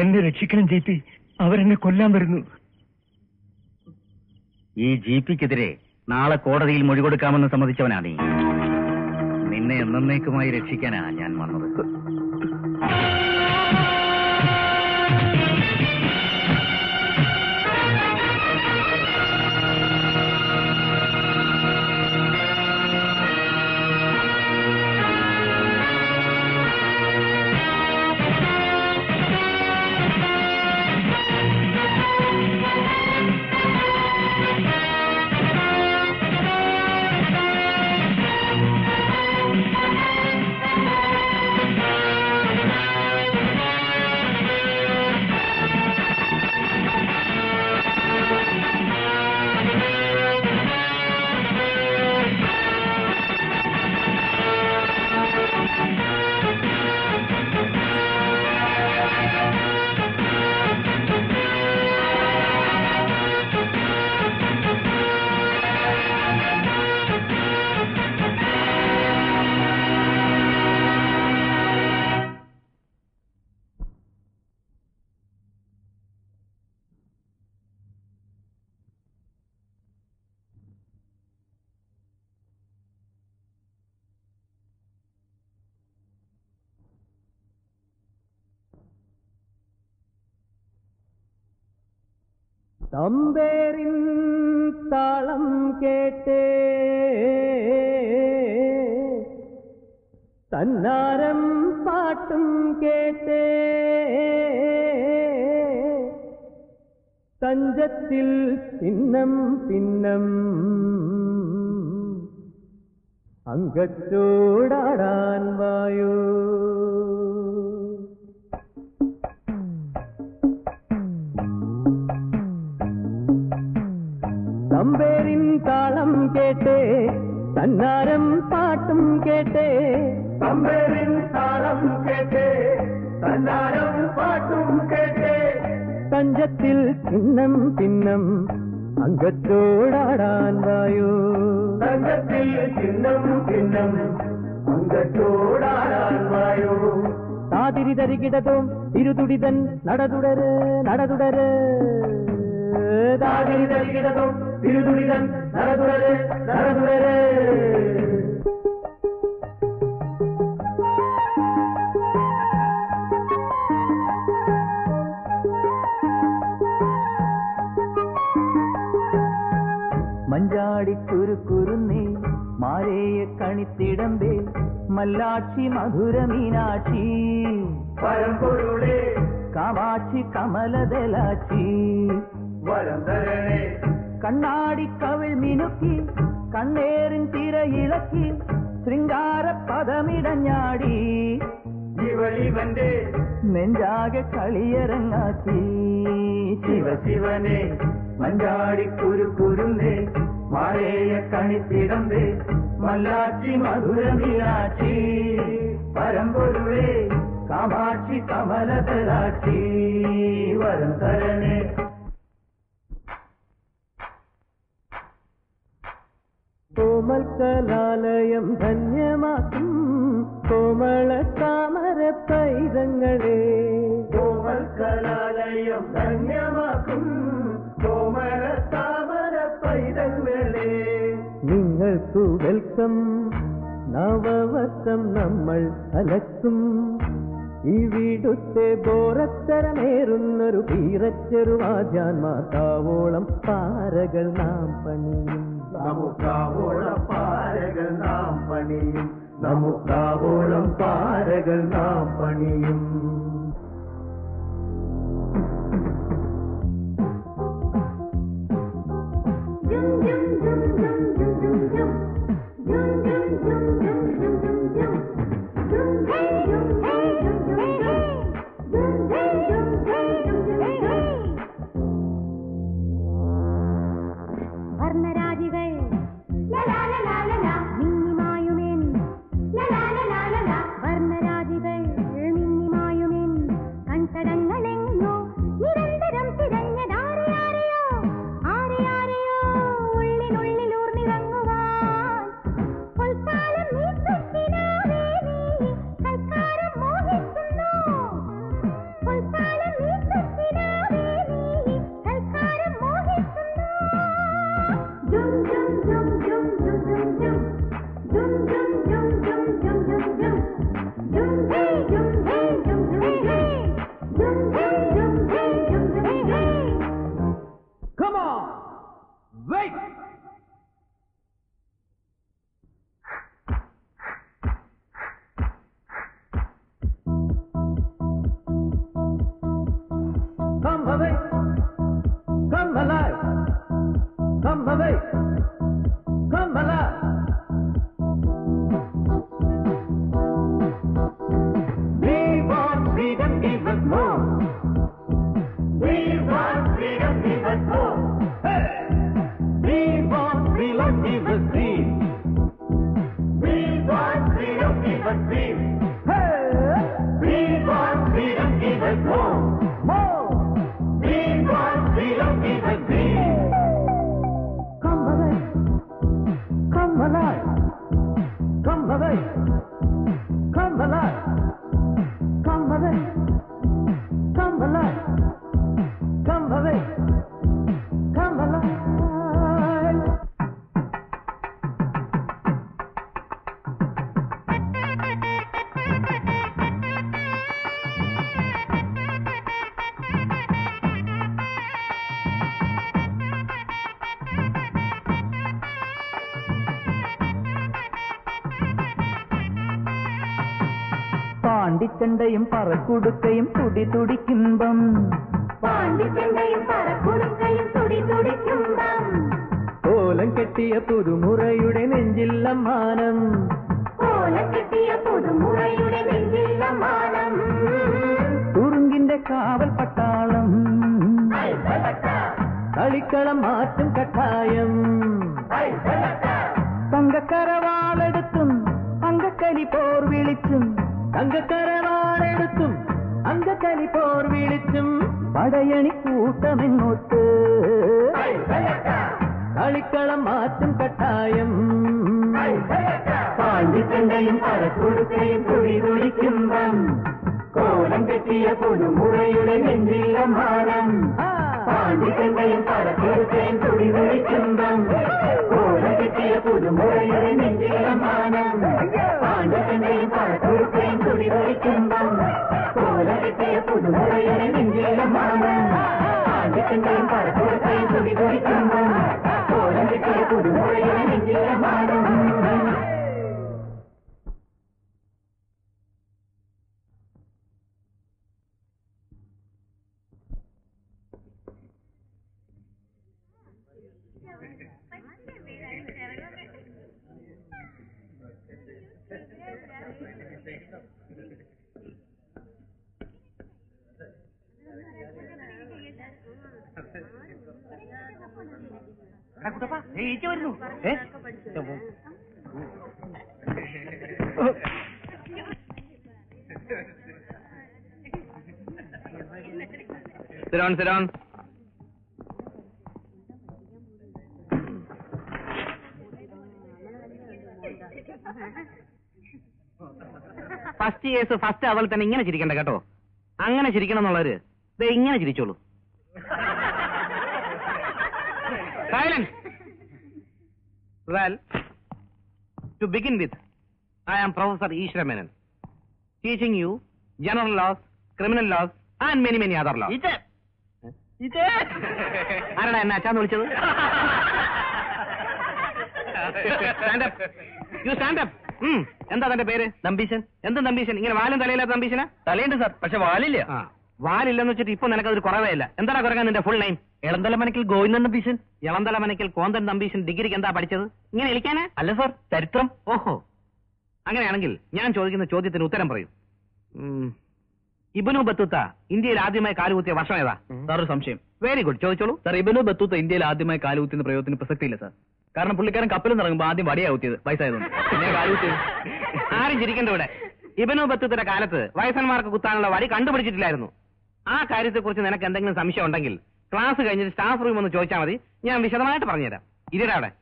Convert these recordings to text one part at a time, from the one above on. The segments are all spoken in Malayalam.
എന്നെ രക്ഷിക്കണം ജീപ്പി അവരെന്നെ കൊല്ലാൻ വരുന്നു ഈ ജി പിക്കെതിരെ നാളെ കോടതിയിൽ മൊഴി കൊടുക്കാമെന്ന് സമ്മതിച്ചവനാ നീ നിന്നെ എന്നേക്കുമായി രക്ഷിക്കാനാ ഞാൻ വന്നത് തമ്പേരിൻ താളം കേട്ടേ തന്നാരം പാട്ടും കേട്ടേ തഞ്ചത്തിൽ പിന്നം പിന്നം അങ്കച്ചോടാടാൻ വായോ തമ്പേരിൻ താളം കേട്ടേ തന്നാരം പാട്ടും കേട്ടേ തമ്പേരിൻ താളം കേട്ടേ തന്നാരം പാട്ടും കേട്ടേ തഞ്ചത്തിൽ ചിന്നം ചിന്നം അങ്കത്തോടാടാൻ വായോ തഞ്ചത്തിൽ ചിന്നം ചിന്നം അങ്കത്തോടാടാൻ വായോ താതിരി തരികിടതും ഇരുതുടിതൻ നടതുടര് നടതുടര് താതിരി തരികിടതും ഇരുതുടിതൻ നടതുടര് നടതുടര് മഞ്ചാടിക്കുരുക്കുരുന്നേ മാരേയ കണിത്തിടമ്പേ മല്ലാക്ഷി മധുര മീനാക്ഷി പരമ്പൊരുളേ കാമാക്ഷി കമലദലാക്ഷി വരം തരണേ കണ്ണാടി കവിൾ മിനുക്കി കണ്ണേറിൻ തിരയിളക്കി ശൃംഗാര പദമിടഞ്ഞാടി ഇവളിവന്റെ നെഞ്ചാകെ കളിയരങ്ങാക്കി ശിവ ശിവനെ മഞ്ചാടി കുരുക്കുരുന്നേ മാളേയ കണിത്തിടമ്പേ മല്ലാച്ചി മധുരമീനാക്ഷി പരമ്പൊരുളേ കാമാക്ഷി കമലതലാക്ഷി വരം തരണേ കോമൽ കലാലയം ധന്യമാക്കും കോമള താമര പൈതങ്ങളെ കോമൽ കലാലയം ധന്യമാക്കും കോമള താമര പൈതങ്ങളെ നിങ്ങൾക്കു വെൽക്കം നവവർഷം നമ്മൾ അലക്കും ഇവിടുത്തെ ബോറത്തരമേറുന്നൊരു പീറച്ചെറുവാദ്യാൻമാർ താവോളം പാരകൾ നാം പണിയും നമുക്കാവോളം പാരകൾ നാം പണിയും നമുക്കാവോളം പാരകൾ നാം പണിയും വർണ്ണരാജികൾ മിന്നിമായുമെൻ വർണ്ണരാജികൾ മിന്നിമായുമെൻ Come alive. Come alive. Come alive. Come alive. Come alive. Come alive. Come alive. Come alive. പാണ്ടിച്ചണ്ടയും പറക്കുടുക്കയും തുടി തുടിക്കുമ്പം പാണ്ടിച്ചെണ്ടയും പറക്കുടുക്കയും തുടി തുടിക്കുമ്പം കോലം കെട്ടിയ പുതുമുറയുടെ നെഞ്ചില്ല മാനം കോലം കെട്ടിയ പുതുമുറയുടെ നെഞ്ചില്ല മാനം തുറുങ്കിന്റെ കാവൽ പട്ടാളം കളിക്കളം മാറ്റും കട്ടായം തങ്കക്കരവാളെടുത്തും അങ്കക്കലി പോർ വിളിച്ചും തങ്കക്കരവാളെടുത്തും അങ്കക്കലി പോർ വിളിച്ചും പടയണി കൂട്ടമെങ്ങോട്ട് കളിക്കളം മാറ്റും കട്ടായം പാണ്ടിച്ചണ്ടയും പറക്കൊടുക്കയും തുടി തുടിക്കുമ്പം കോലം കെട്ടിയ പുതുമുറയുടെ നെഞ്ചില്ല മാനം പാണ്ടിച്ചണ്ടയും പറക്കൊടുക്കയും തുടി തുടിക്കുമ്പം കോലം കെട്ടിയ പുതുമുറയുടെ നെഞ്ചില്ല മാനം പാണ്ടിച്ചണ്ടയും പറക്കൊടുക്കയും തുടി തുടിക്കുമ്പം കോലം കെട്ടിയ പുതുമുറയുടെ നെഞ്ചില്ല മാനം പാണ്ടിച്ചണ്ടയും പറക്കൊടുക്കയും തുടി തുടിക്കുമ്പം കോലം കെട്ടിയ പുതുമുറയുടെ നെഞ്ചില്ല മാനം വരുന്നു സിരോൺ സിരോൺ ഫസ്റ്റ് കേസ് ഫസ്റ്റ് അവൾ തന്നെ ഇങ്ങനെ ചിരിക്കണ്ട കേട്ടോ അങ്ങനെ ചിരിക്കണം എന്നുള്ളവര് ദേ ഇങ്ങനെ ചിരിച്ചോളൂ silence well to begin with I am professor Eeswara Menon teaching you general laws criminal laws and many many other laws ആരാടാ എന്നെ അച്ഛാന്ന് വിളിച്ചത് സ്റ്റാൻഡപ്പ് യു സ്റ്റാൻഡപ്പ് എന്താ തന്റെ പേര് നമ്പീശൻ എന്ത് നമ്പീശൻ ഇങ്ങനെ വാലും തലയില്ലാത്ത നമ്പീശന തലയുണ്ട് സാർ പക്ഷെ വാലില്ല വാലില്ലെന്ന് വെച്ചിട്ട് ഇപ്പൊ നിനക്കതൊരു കുറവേ ഇല്ല എന്താണ് കുറക്കാൻ നിന്റെ ഫുൾ നെയിം ഇളന്തല മനക്കിൽ ഗോവിന്ദൻ നമ്പീശൻ ഇളന്തല മനക്കിൽ കോന്തൻ നമ്പീശൻ ഡിഗ്രിക്ക് എന്താ പഠിച്ചത് ഇങ്ങനെ ഇരിക്കാനാ അല്ല സാർ ചരിത്രം ഓഹോ അങ്ങനെയാണെങ്കിൽ ഞാൻ ചോദിക്കുന്ന ചോദ്യത്തിന് ഉത്തരം പറയൂ ഉം. ഇബനു ബത്തുത്ത ഇന്ത്യയിൽ ആദ്യമായി കാലുകുത്തിയ വർഷം ഏതാ സാർ ഒരു സംശയം വെരി ഗുഡ് ചോദിച്ചോളൂ സാർ ഇബനു ബത്തൂത്ത ഇന്ത്യയിൽ ആദ്യമായി കാലുകുത്തുന്ന പ്രയോഗത്തിന് പ്രസക്തിയില്ല സാർ കാരണം പുള്ളിക്കാരൻ കപ്പലിൽ നിന്ന് ഇറങ്ങുമ്പോൾ ആദ്യം വടിയാ കുത്തിയത് വയസ്സായതുകൊണ്ട് പിന്നെ കാലുകുത്തിയത് ആരും ചിരിക്കണ്ട ഇവിടെ ഇബനു ബത്തുത്തിന്റെ കാലത്ത് വയസ്സന്മാർക്ക് കുത്താനുള്ള വടി കണ്ടുപിടിച്ചിട്ടില്ലായിരുന്നു ആ കാര്യത്തെക്കുറിച്ച് നിനക്ക് എന്തെങ്കിലും സംശയം ഉണ്ടെങ്കിൽ ക്ലാസ് കഴിഞ്ഞിട്ട് സ്റ്റാഫ് റൂം ഒന്ന് ചോദിച്ചാൽ മതി ഞാൻ വിശദമായിട്ട് പറഞ്ഞുതരാം ഇരിടാ അവിടെ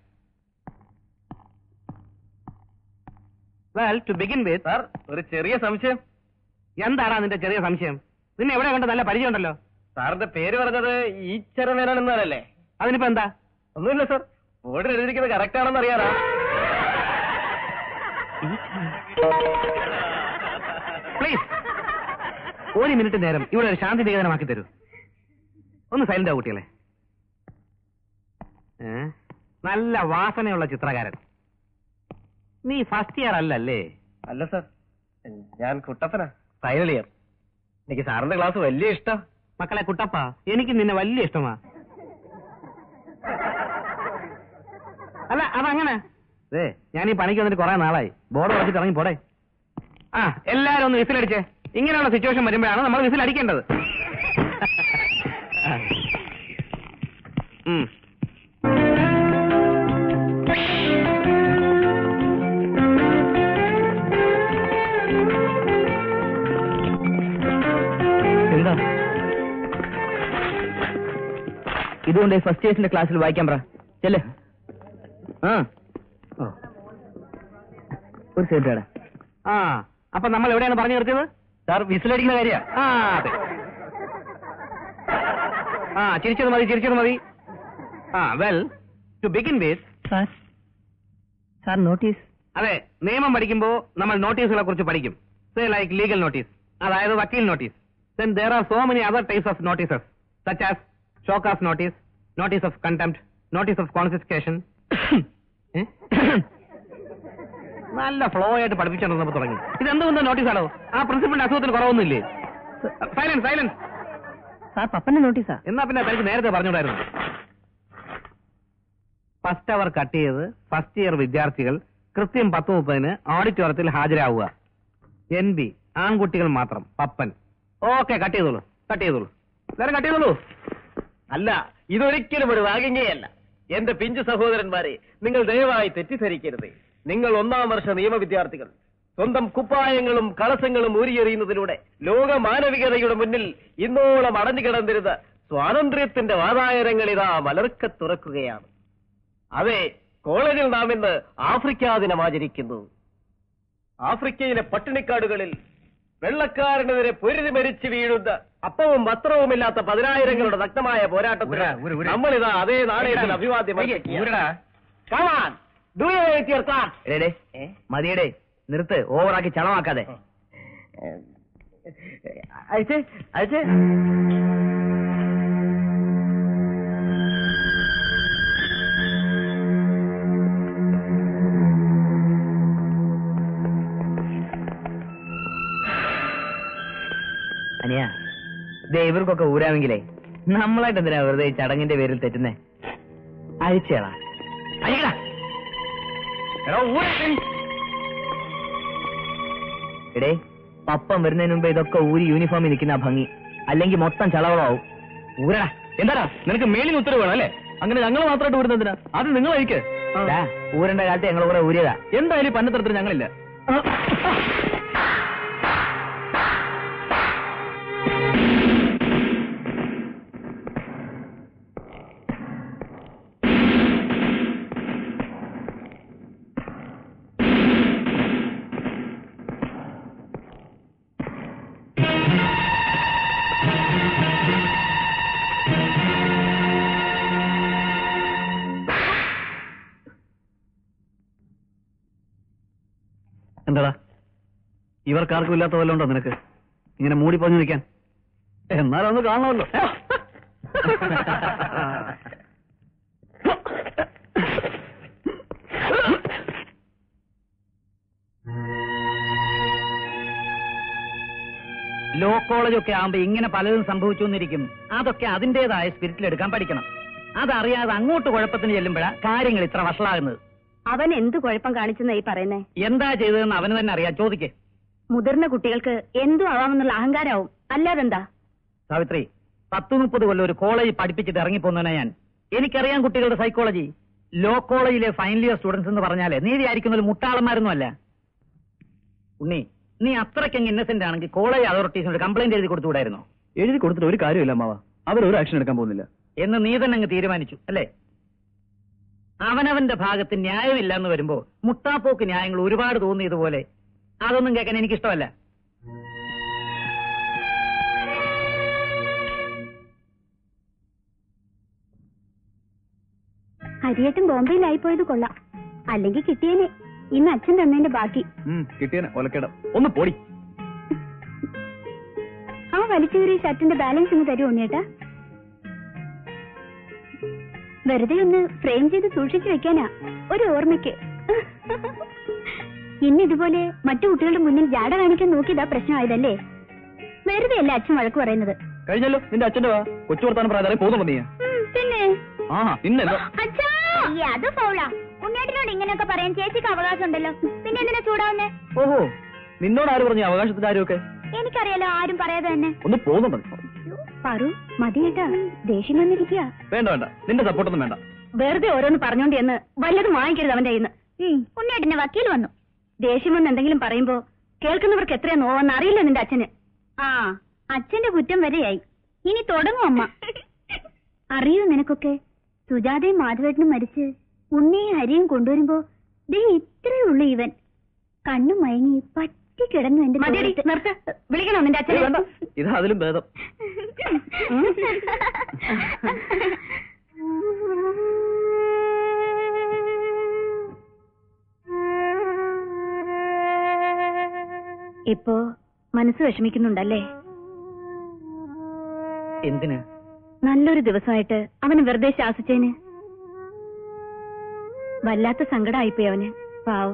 well to begin with sir ഒരു ചെറിയ സംശയം എന്താടാ നിന്റെ ചെറിയ സംശയം നിന്നെ എവിടെ കണ്ട് നല്ല പരിചയമുണ്ടല്ലോ സാറിന്റെ പേര് പറഞ്ഞത് ഈച്ചരമേനൻ എന്നാലല്ലേ അതിനിപ്പോ എന്താ ഒന്നുമില്ല സാർ ബോർഡിൽ എഴുതിയിരിക്കുന്നത് കറക്റ്റ് ആണെന്ന് അറിയാറാ പ്ലീസ് ഒരു മിനിറ്റ് നേരം ഇവിടെ ഒരു ശാന്തി നികേതനമാക്കി തരൂ ഒന്ന് സൈലന്റ് ആ കുട്ടികളെ ഏ? നല്ല വാസനയുള്ള ചിത്രകാരൻ നീ ഫസ്റ്റ് ഇയർ അല്ലല്ലേ അല്ല സാർ ഞാൻ കുട്ടപ്പന ഫൈനൽ ഇയർ എനിക്ക് സാറിന്റെ ക്ലാസ് വലിയ ഇഷ്ടം മക്കളെ കുട്ടപ്പ എനിക്ക് നിന്നെ വലിയ ഇഷ്ടമാ അല്ല അതങ്ങനെ ഏ ഞാൻ ഈ പണിക്ക് വന്നിട്ട് കുറെ നാളായി ബോർഡ് വെച്ചിട്ട് ഇറങ്ങി പോടെ ആ എല്ലാരും ഒന്ന് വിസിലടിച്ചേ ഇങ്ങനെയുള്ള സിറ്റുവേഷൻ വരുമ്പോഴാണ് നമ്മൾ വിസിലടിക്കേണ്ടത് ഉം. ഇതുകൊണ്ട് ഫസ്റ്റ് ഇയേഴ്സിന്റെ ക്ലാസ്സിൽ വായിക്കാൻ പറ ചെല്ലേ ആ ഒരു സൈഡ് ആ അപ്പൊ നമ്മൾ എവിടെയാണ് പറഞ്ഞു നിർത്തിയത് സാർ വിസിലടിക്കുന്ന കാര്യ ആ അതെ ആ ചിരിച്ചത് മതി ചിരിച്ചത് മതി ആ well to begin with sir sir notice അതെ നിയമം പഠിക്കുമ്പോൾ നമ്മൾ നോട്ടീസുകളെ കുറിച്ച് പഠിക്കും സേ ലൈക്ക് ലീഗൽ നോട്ടീസ് അതായത് വക്കീൽ notice then there are so many other types of notices such as show cause notice notice of contempt notice of confiscation നല്ല ഫ്ലോ ആയിട്ട് പഠിപ്പിച്ചോണ്ടിരുന്നപ്പോ തുടങ്ങി ഇത് എന്തുകൊണ്ട് നോട്ടീസാണോ ആ പ്രിൻസിപ്പളിന്റെ അസുഖത്തിന് കുറവൊന്നുമില്ലേ സൈലൻസ് സൈലൻസ് സാർ പപ്പന്റെ നോട്ടീസാ എന്നാ പിന്നെ തനിക്ക് നേരത്തെ പറഞ്ഞുകൂടായിരുന്നു ഫസ്റ്റ് അവർ കട്ട് ചെയ്ത് ഫസ്റ്റ് ഇയർ വിദ്യാർത്ഥികൾ കൃത്യം പത്ത് മുപ്പതിന് ഓഡിറ്റോറിയത്തിൽ ഹാജരാവുക എൻ ബി ആൺകുട്ടികൾ മാത്രം പപ്പൻ ഓക്കെ കട്ട് ചെയ്തോളൂ കട്ട് ചെയ്തോളൂ എല്ലാവരും കട്ട് ചെയ്തോളൂ അല്ല ഇതൊരിക്കലും ഒരു വാഗിങ്ങയല്ല എന്റെ പിഞ്ചു സഹോദരന്മാരെ നിങ്ങൾ ദയവായി തെറ്റിദ്ധരിക്കരുത് നിങ്ങൾ ഒന്നാം വർഷ നിയമ വിദ്യാർത്ഥികൾ സ്വന്തം കുപ്പായങ്ങളും കളസങ്ങളും ഊരിയെറിയുന്നതിലൂടെ ലോക മാനവികതയുടെ മുന്നിൽ ഇന്നോളം അടഞ്ഞു കിടന്നിരുന്ന സ്വാതന്ത്ര്യത്തിന്റെ വാതായനങ്ങൾ ഇതാ മലർക്ക തുറക്കുകയാണ് അതെ കോളേജിൽ നാം ഇന്ന് ആഫ്രിക്കാ ദിനം ആചരിക്കുന്നു ആഫ്രിക്കയിലെ പട്ടിണിക്കാടുകളിൽ വെള്ളക്കാരനെതിരെ പൊരുതി മരിച്ചു വീഴുന്ന അപ്പവും വസ്ത്രവുമില്ലാത്ത പതിനായിരങ്ങളുടെ നഗ്നമായ പോരാട്ടത്തിൽ ഉര, ഉര, ഉര. നമ്മളിതാ അതേ നാണയത്തിൽ അഭിവാദ്യം ഊരടാ. മതിയടേ നിർത്ത് ഓവറാക്കി ചളമാക്കാതെ അയച്ചേ അയച്ചേ അനിയ ദേ ഇവർക്കൊക്കെ ഊരാമെങ്കിലേ നമ്മളായിട്ട് എന്തിനാ വെറുതെ ഈ ചടങ്ങിന്റെ പേരിൽ തെറ്റുന്നേ അഴിച്ചേളാ അഴിക്കടാ എടേ പപ്പം വരുന്നതിന് മുമ്പ് ഇതൊക്കെ ഊരി യൂണിഫോമിൽ നിൽക്കുന്ന ആ ഭംഗി അല്ലെങ്കിൽ മൊത്തം ചളവളാവും ഊരടാ എന്താടാ നിനക്ക് മേലിന് ഉത്തരവ് വേണം അല്ലേ അങ്ങനെ ഞങ്ങൾ മാത്രമായിട്ട് ഊരുന്നതിനാ അത് നിങ്ങൾ അയക്ക് ദാ, ഊരണ്ട കാലത്ത് ഞങ്ങൾ കൂടെ ഊരിയതാ എന്തായാലും പന്നത്തരത്തിൽ ഞങ്ങളില്ല എന്താടാ ഇവർക്കാർക്കും ഇല്ലാത്ത വല്ലതും ഉണ്ടോ നിനക്ക് ഇങ്ങനെ മൂടി പറഞ്ഞു നിൽക്കാൻ എന്നാലൊന്ന് കാണണമല്ലോ ലോ കോളേജൊക്കെ ആകുമ്പോ ഇങ്ങനെ പലതും സംഭവിച്ചു എന്നിരിക്കും അതൊക്കെ അതിന്റേതായ സ്പിരിറ്റിൽ എടുക്കാൻ പഠിക്കണം അതറിയാതെ അങ്ങോട്ട് കുഴപ്പത്തിന് ചെല്ലുമ്പോഴാ കാര്യങ്ങൾ ഇത്ര വഷളാകുന്നത് അവൻ എന്ത് കുഴപ്പം കാണിച്ചെന്നാ ഈ പറയുന്നേ എന്താ ചെയ്തതെന്ന് അവന് തന്നെ അറിയാം ചോദിക്കേ മുതിർന്ന കുട്ടികൾക്ക് എന്തും ആവാമെന്നുള്ള അഹങ്കാരാവും അല്ലാതെന്താ സാവിത്രി പത്ത് മുപ്പത് കൊല്ലം ഒരു കോളേജ് പഠിപ്പിച്ചിട്ട് ഇറങ്ങിപ്പോന്നവനാ ഞാൻ എനിക്കറിയാം കുട്ടികളുടെ സൈക്കോളജി ലോ കോളേജിലെ ഫൈനൽ ഇയർ സ്റ്റുഡൻസ് എന്ന് പറഞ്ഞാലേ നീ വിചാരിക്കുന്ന മുട്ടാളന്മാരൊന്നും അല്ല ഉണ്ണി നീ അത്രയ്ക്കങ്ങ് ഇന്നസെന്റ് ആണെങ്കിൽ കോളേജ് അതോറിറ്റീസിനോട് കംപ്ലൈന്റ് എഴുതി കൊടുത്തുകൂടായിരുന്നോ എഴുതി കൊടുത്തിട്ട് ഒരു കാര്യമില്ല അമ്മാവ അവർ ഒരു ആക്ഷൻ എടുക്കാൻ പോകുന്നില്ല എന്ന് നീ തന്നെ അങ്ങ് തീരുമാനിച്ചു അല്ലേ അവനവന്റെ ഭാഗത്ത് ന്യായമില്ല എന്ന് വരുമ്പോ മുട്ടാപ്പോക്ക് ന്യായങ്ങൾ ഒരുപാട് തോന്നിയതുപോലെ അതൊന്നും കേൾക്കാൻ എനിക്കിഷ്ടമല്ല ഹരിയേട്ടൻ ബോംബെയിലായി പോയത് കൊള്ളാം അല്ലെങ്കിൽ കിട്ടിയേനെ ഇന്ന് അച്ഛൻ തന്നതിന്റെ ബാക്കി കിട്ടിയനെ ഒലക്കേട ഒന്ന് പൊടി ആ വലിച്ചേറിയ ഷർട്ടിന്റെ ബാലൻസ് ഒന്ന് തരുമോ ഉണ്ണിയേട്ടാ വെറുതെ ഒന്ന് ഫ്രെയിം ചെയ്ത് സൂക്ഷിച്ചു വെക്കാനാ ഒരു ഓർമ്മയ്ക്ക് ഇന്ന് ഇതുപോലെ മറ്റു കുട്ടികളുടെ മുന്നിൽ ജാട കാണിക്കാൻ നോക്കിയതാ പ്രശ്നമായതല്ലേ വെറുതെ അല്ല അച്ഛൻ വഴക്ക് പറയുന്നത് കഴിഞ്ഞല്ലോ നിന്റെ അച്ഛന്റെ വാ കൊച്ചു വർത്താനം പ്രാധാന്യം പോകുന്നു നീ ഉം, പിന്നെ ആ നിന്നെ അച്ഛാ അത് ഫൗളാ ഉണ്ണിയേട്ടനോട് ഇങ്ങനെയൊക്കെ പറയാൻ ചേച്ചിക്ക് അവകാശം ഉണ്ടല്ലോ പിന്നെ എന്തിനാ ചൂടാവുന്നേ ഓഹോ നിന്നോട് ആര് പറഞ്ഞു അവകാശത്തിന്റെ കാര്യമൊക്കെ എനിക്കറിയാലോ ആരും പറയാതെ തന്നെ ഒന്ന് പോകുന്നുണ്ടോ പറു മതി കേട്ടാ ദേഷ്യം വന്നിരിക്കുക വേണ്ട വേണ്ട നിന്റെ സപ്പോർട്ടൊന്നും വേണ്ട വെറുതെ ഓരോന്ന് പറഞ്ഞോണ്ട് എന്ന് വല്ലതും വാങ്ങിക്കരുത് അവന്റെ കയ്യിൽ നിന്ന് ഉണ്ണിയേട്ടന്റെ വക്കീൽ വന്നു ദേഷ്യം വന്ന് എന്തെങ്കിലും പറയുമ്പോ കേൾക്കുന്നവർക്ക് എത്രയാ നോവെന്ന് അറിയില്ല നിന്റെ അച്ഛന് ആ അച്ഛന്റെ കുറ്റം വരെയായി ഇനി തുടങ്ങും അമ്മ അറിയോ നിനക്കൊക്കെ സുജാതയും മാധവേട്ടനും മരിച്ച് ഉണ്ണിയും ഹരിയും കൊണ്ടുവരുമ്പോ ദേ ഇത്രയേ ഉള്ളൂ ഇവൻ കണ്ണു മയങ്ങി പറ്റി കിടന്നു എന്റെ നിർത്ത് വിളിക്കണോ നിന്റെ ഏയ് വേണ്ട അച്ഛനെ ഇത് അതിലും ഭേദം ഇപ്പോ മനസ്സ് വിഷമിക്കുന്നുണ്ടല്ലേ എന്തിന് നല്ലൊരു ദിവസമായിട്ട് അവന് വെറുതെ ശാസിച്ചേന് വല്ലാത്ത സങ്കടമായിപ്പോയി അവന് പാവം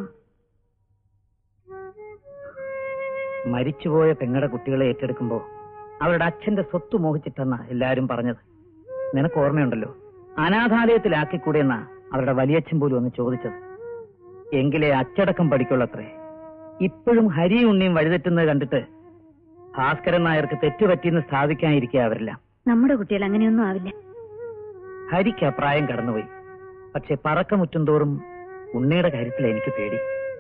മരിച്ചുപോയ പെങ്ങടെ കുട്ടികളെ ഏറ്റെടുക്കുമ്പോ അവരുടെ അച്ഛന്റെ സ്വത്ത് മോഹിച്ചിട്ടെന്നാ എല്ലാരും പറഞ്ഞത് നിനക്ക് ഓർമ്മയുണ്ടല്ലോ അനാഥാലയത്തിലാക്കിക്കൂടെന്നാ അവരുടെ വലിയച്ഛൻ പോലും ഒന്ന് ചോദിച്ചത് എങ്കിലേ അച്ചടക്കം പഠിക്കുള്ളത്രേ ഇപ്പോഴും ഹരി ഉണ്ണിയും വഴിതെറ്റുന്നത് കണ്ടിട്ട് ഭാസ്കരൻ നായർക്ക് തെറ്റുപറ്റിയെന്ന് സ്ഥാപിക്കാനിരിക്കുക അവരെല്ലാം നമ്മുടെ കുട്ടികൾ അങ്ങനെയൊന്നും ആവില്ല ഹരിക്ക് ആ പ്രായം കടന്നുപോയി പക്ഷെ പറക്കമുറ്റും തോറും ഉണ്ണിയുടെ കാര്യത്തിൽ എനിക്ക് പേടി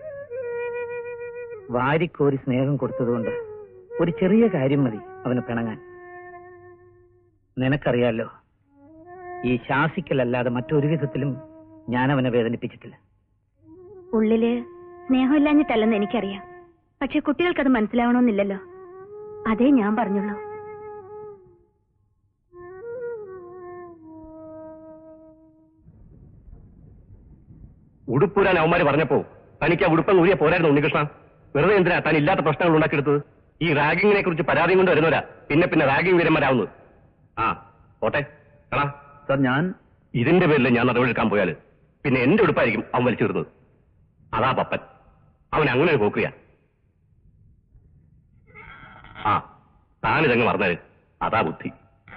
വാരിക്കോരി സ്നേഹം കൊടുത്തതുകൊണ്ട് ഒരു ചെറിയ കാര്യം മതി അവന് പിണങ്ങാൻ നിനക്കറിയാലോ ഈ ശാസിക്കലല്ലാതെ മറ്റൊരു വിധത്തിലും ഞാൻ അവനെ വേദനിപ്പിച്ചിട്ടില്ല ഉള്ളില് സ്നേഹമില്ലാഞ്ഞിട്ടല്ലെന്ന് എനിക്കറിയാം പക്ഷെ കുട്ടികൾക്കത് മനസ്സിലാവണമെന്നില്ലല്ലോ അതേ ഞാൻ പറഞ്ഞുള്ളൂ ഉടുപ്പൂരാൻ അവന്മാര് പറഞ്ഞപ്പോ തനിക്ക് ആ ഉടുപ്പം ഊരിയ പോരായിരുന്നു ഉണ്ണികൃഷ്ണ വെറുതെ എന്തിനാ താൻ ഇല്ലാത്ത പ്രശ്നങ്ങൾ ഉണ്ടാക്കിയെടുത്തത് ഈ റാഗിങ്ങിനെ കുറിച്ച് പരാതിയും കൊണ്ട് വരുന്നവരാ പിന്നെ പിന്നെ റാഗിങ് വീരന്മാരാവുന്നത് ആ പോട്ടെ കാണാം സാർ ഞാൻ ഇതിന്റെ പേരിൽ ഞാൻ നടപടിയെടുക്കാൻ പോയാല് പിന്നെ എന്റെ ഉടുപ്പായിരിക്കും അവൻ വലിച്ചിടുന്നത് അതാ പപ്പൻ അവൻ അങ്ങനെ ഒരു പോക്കുകയാ ആ താനിതങ്ങ് മറന്നത് അതാ ബുദ്ധി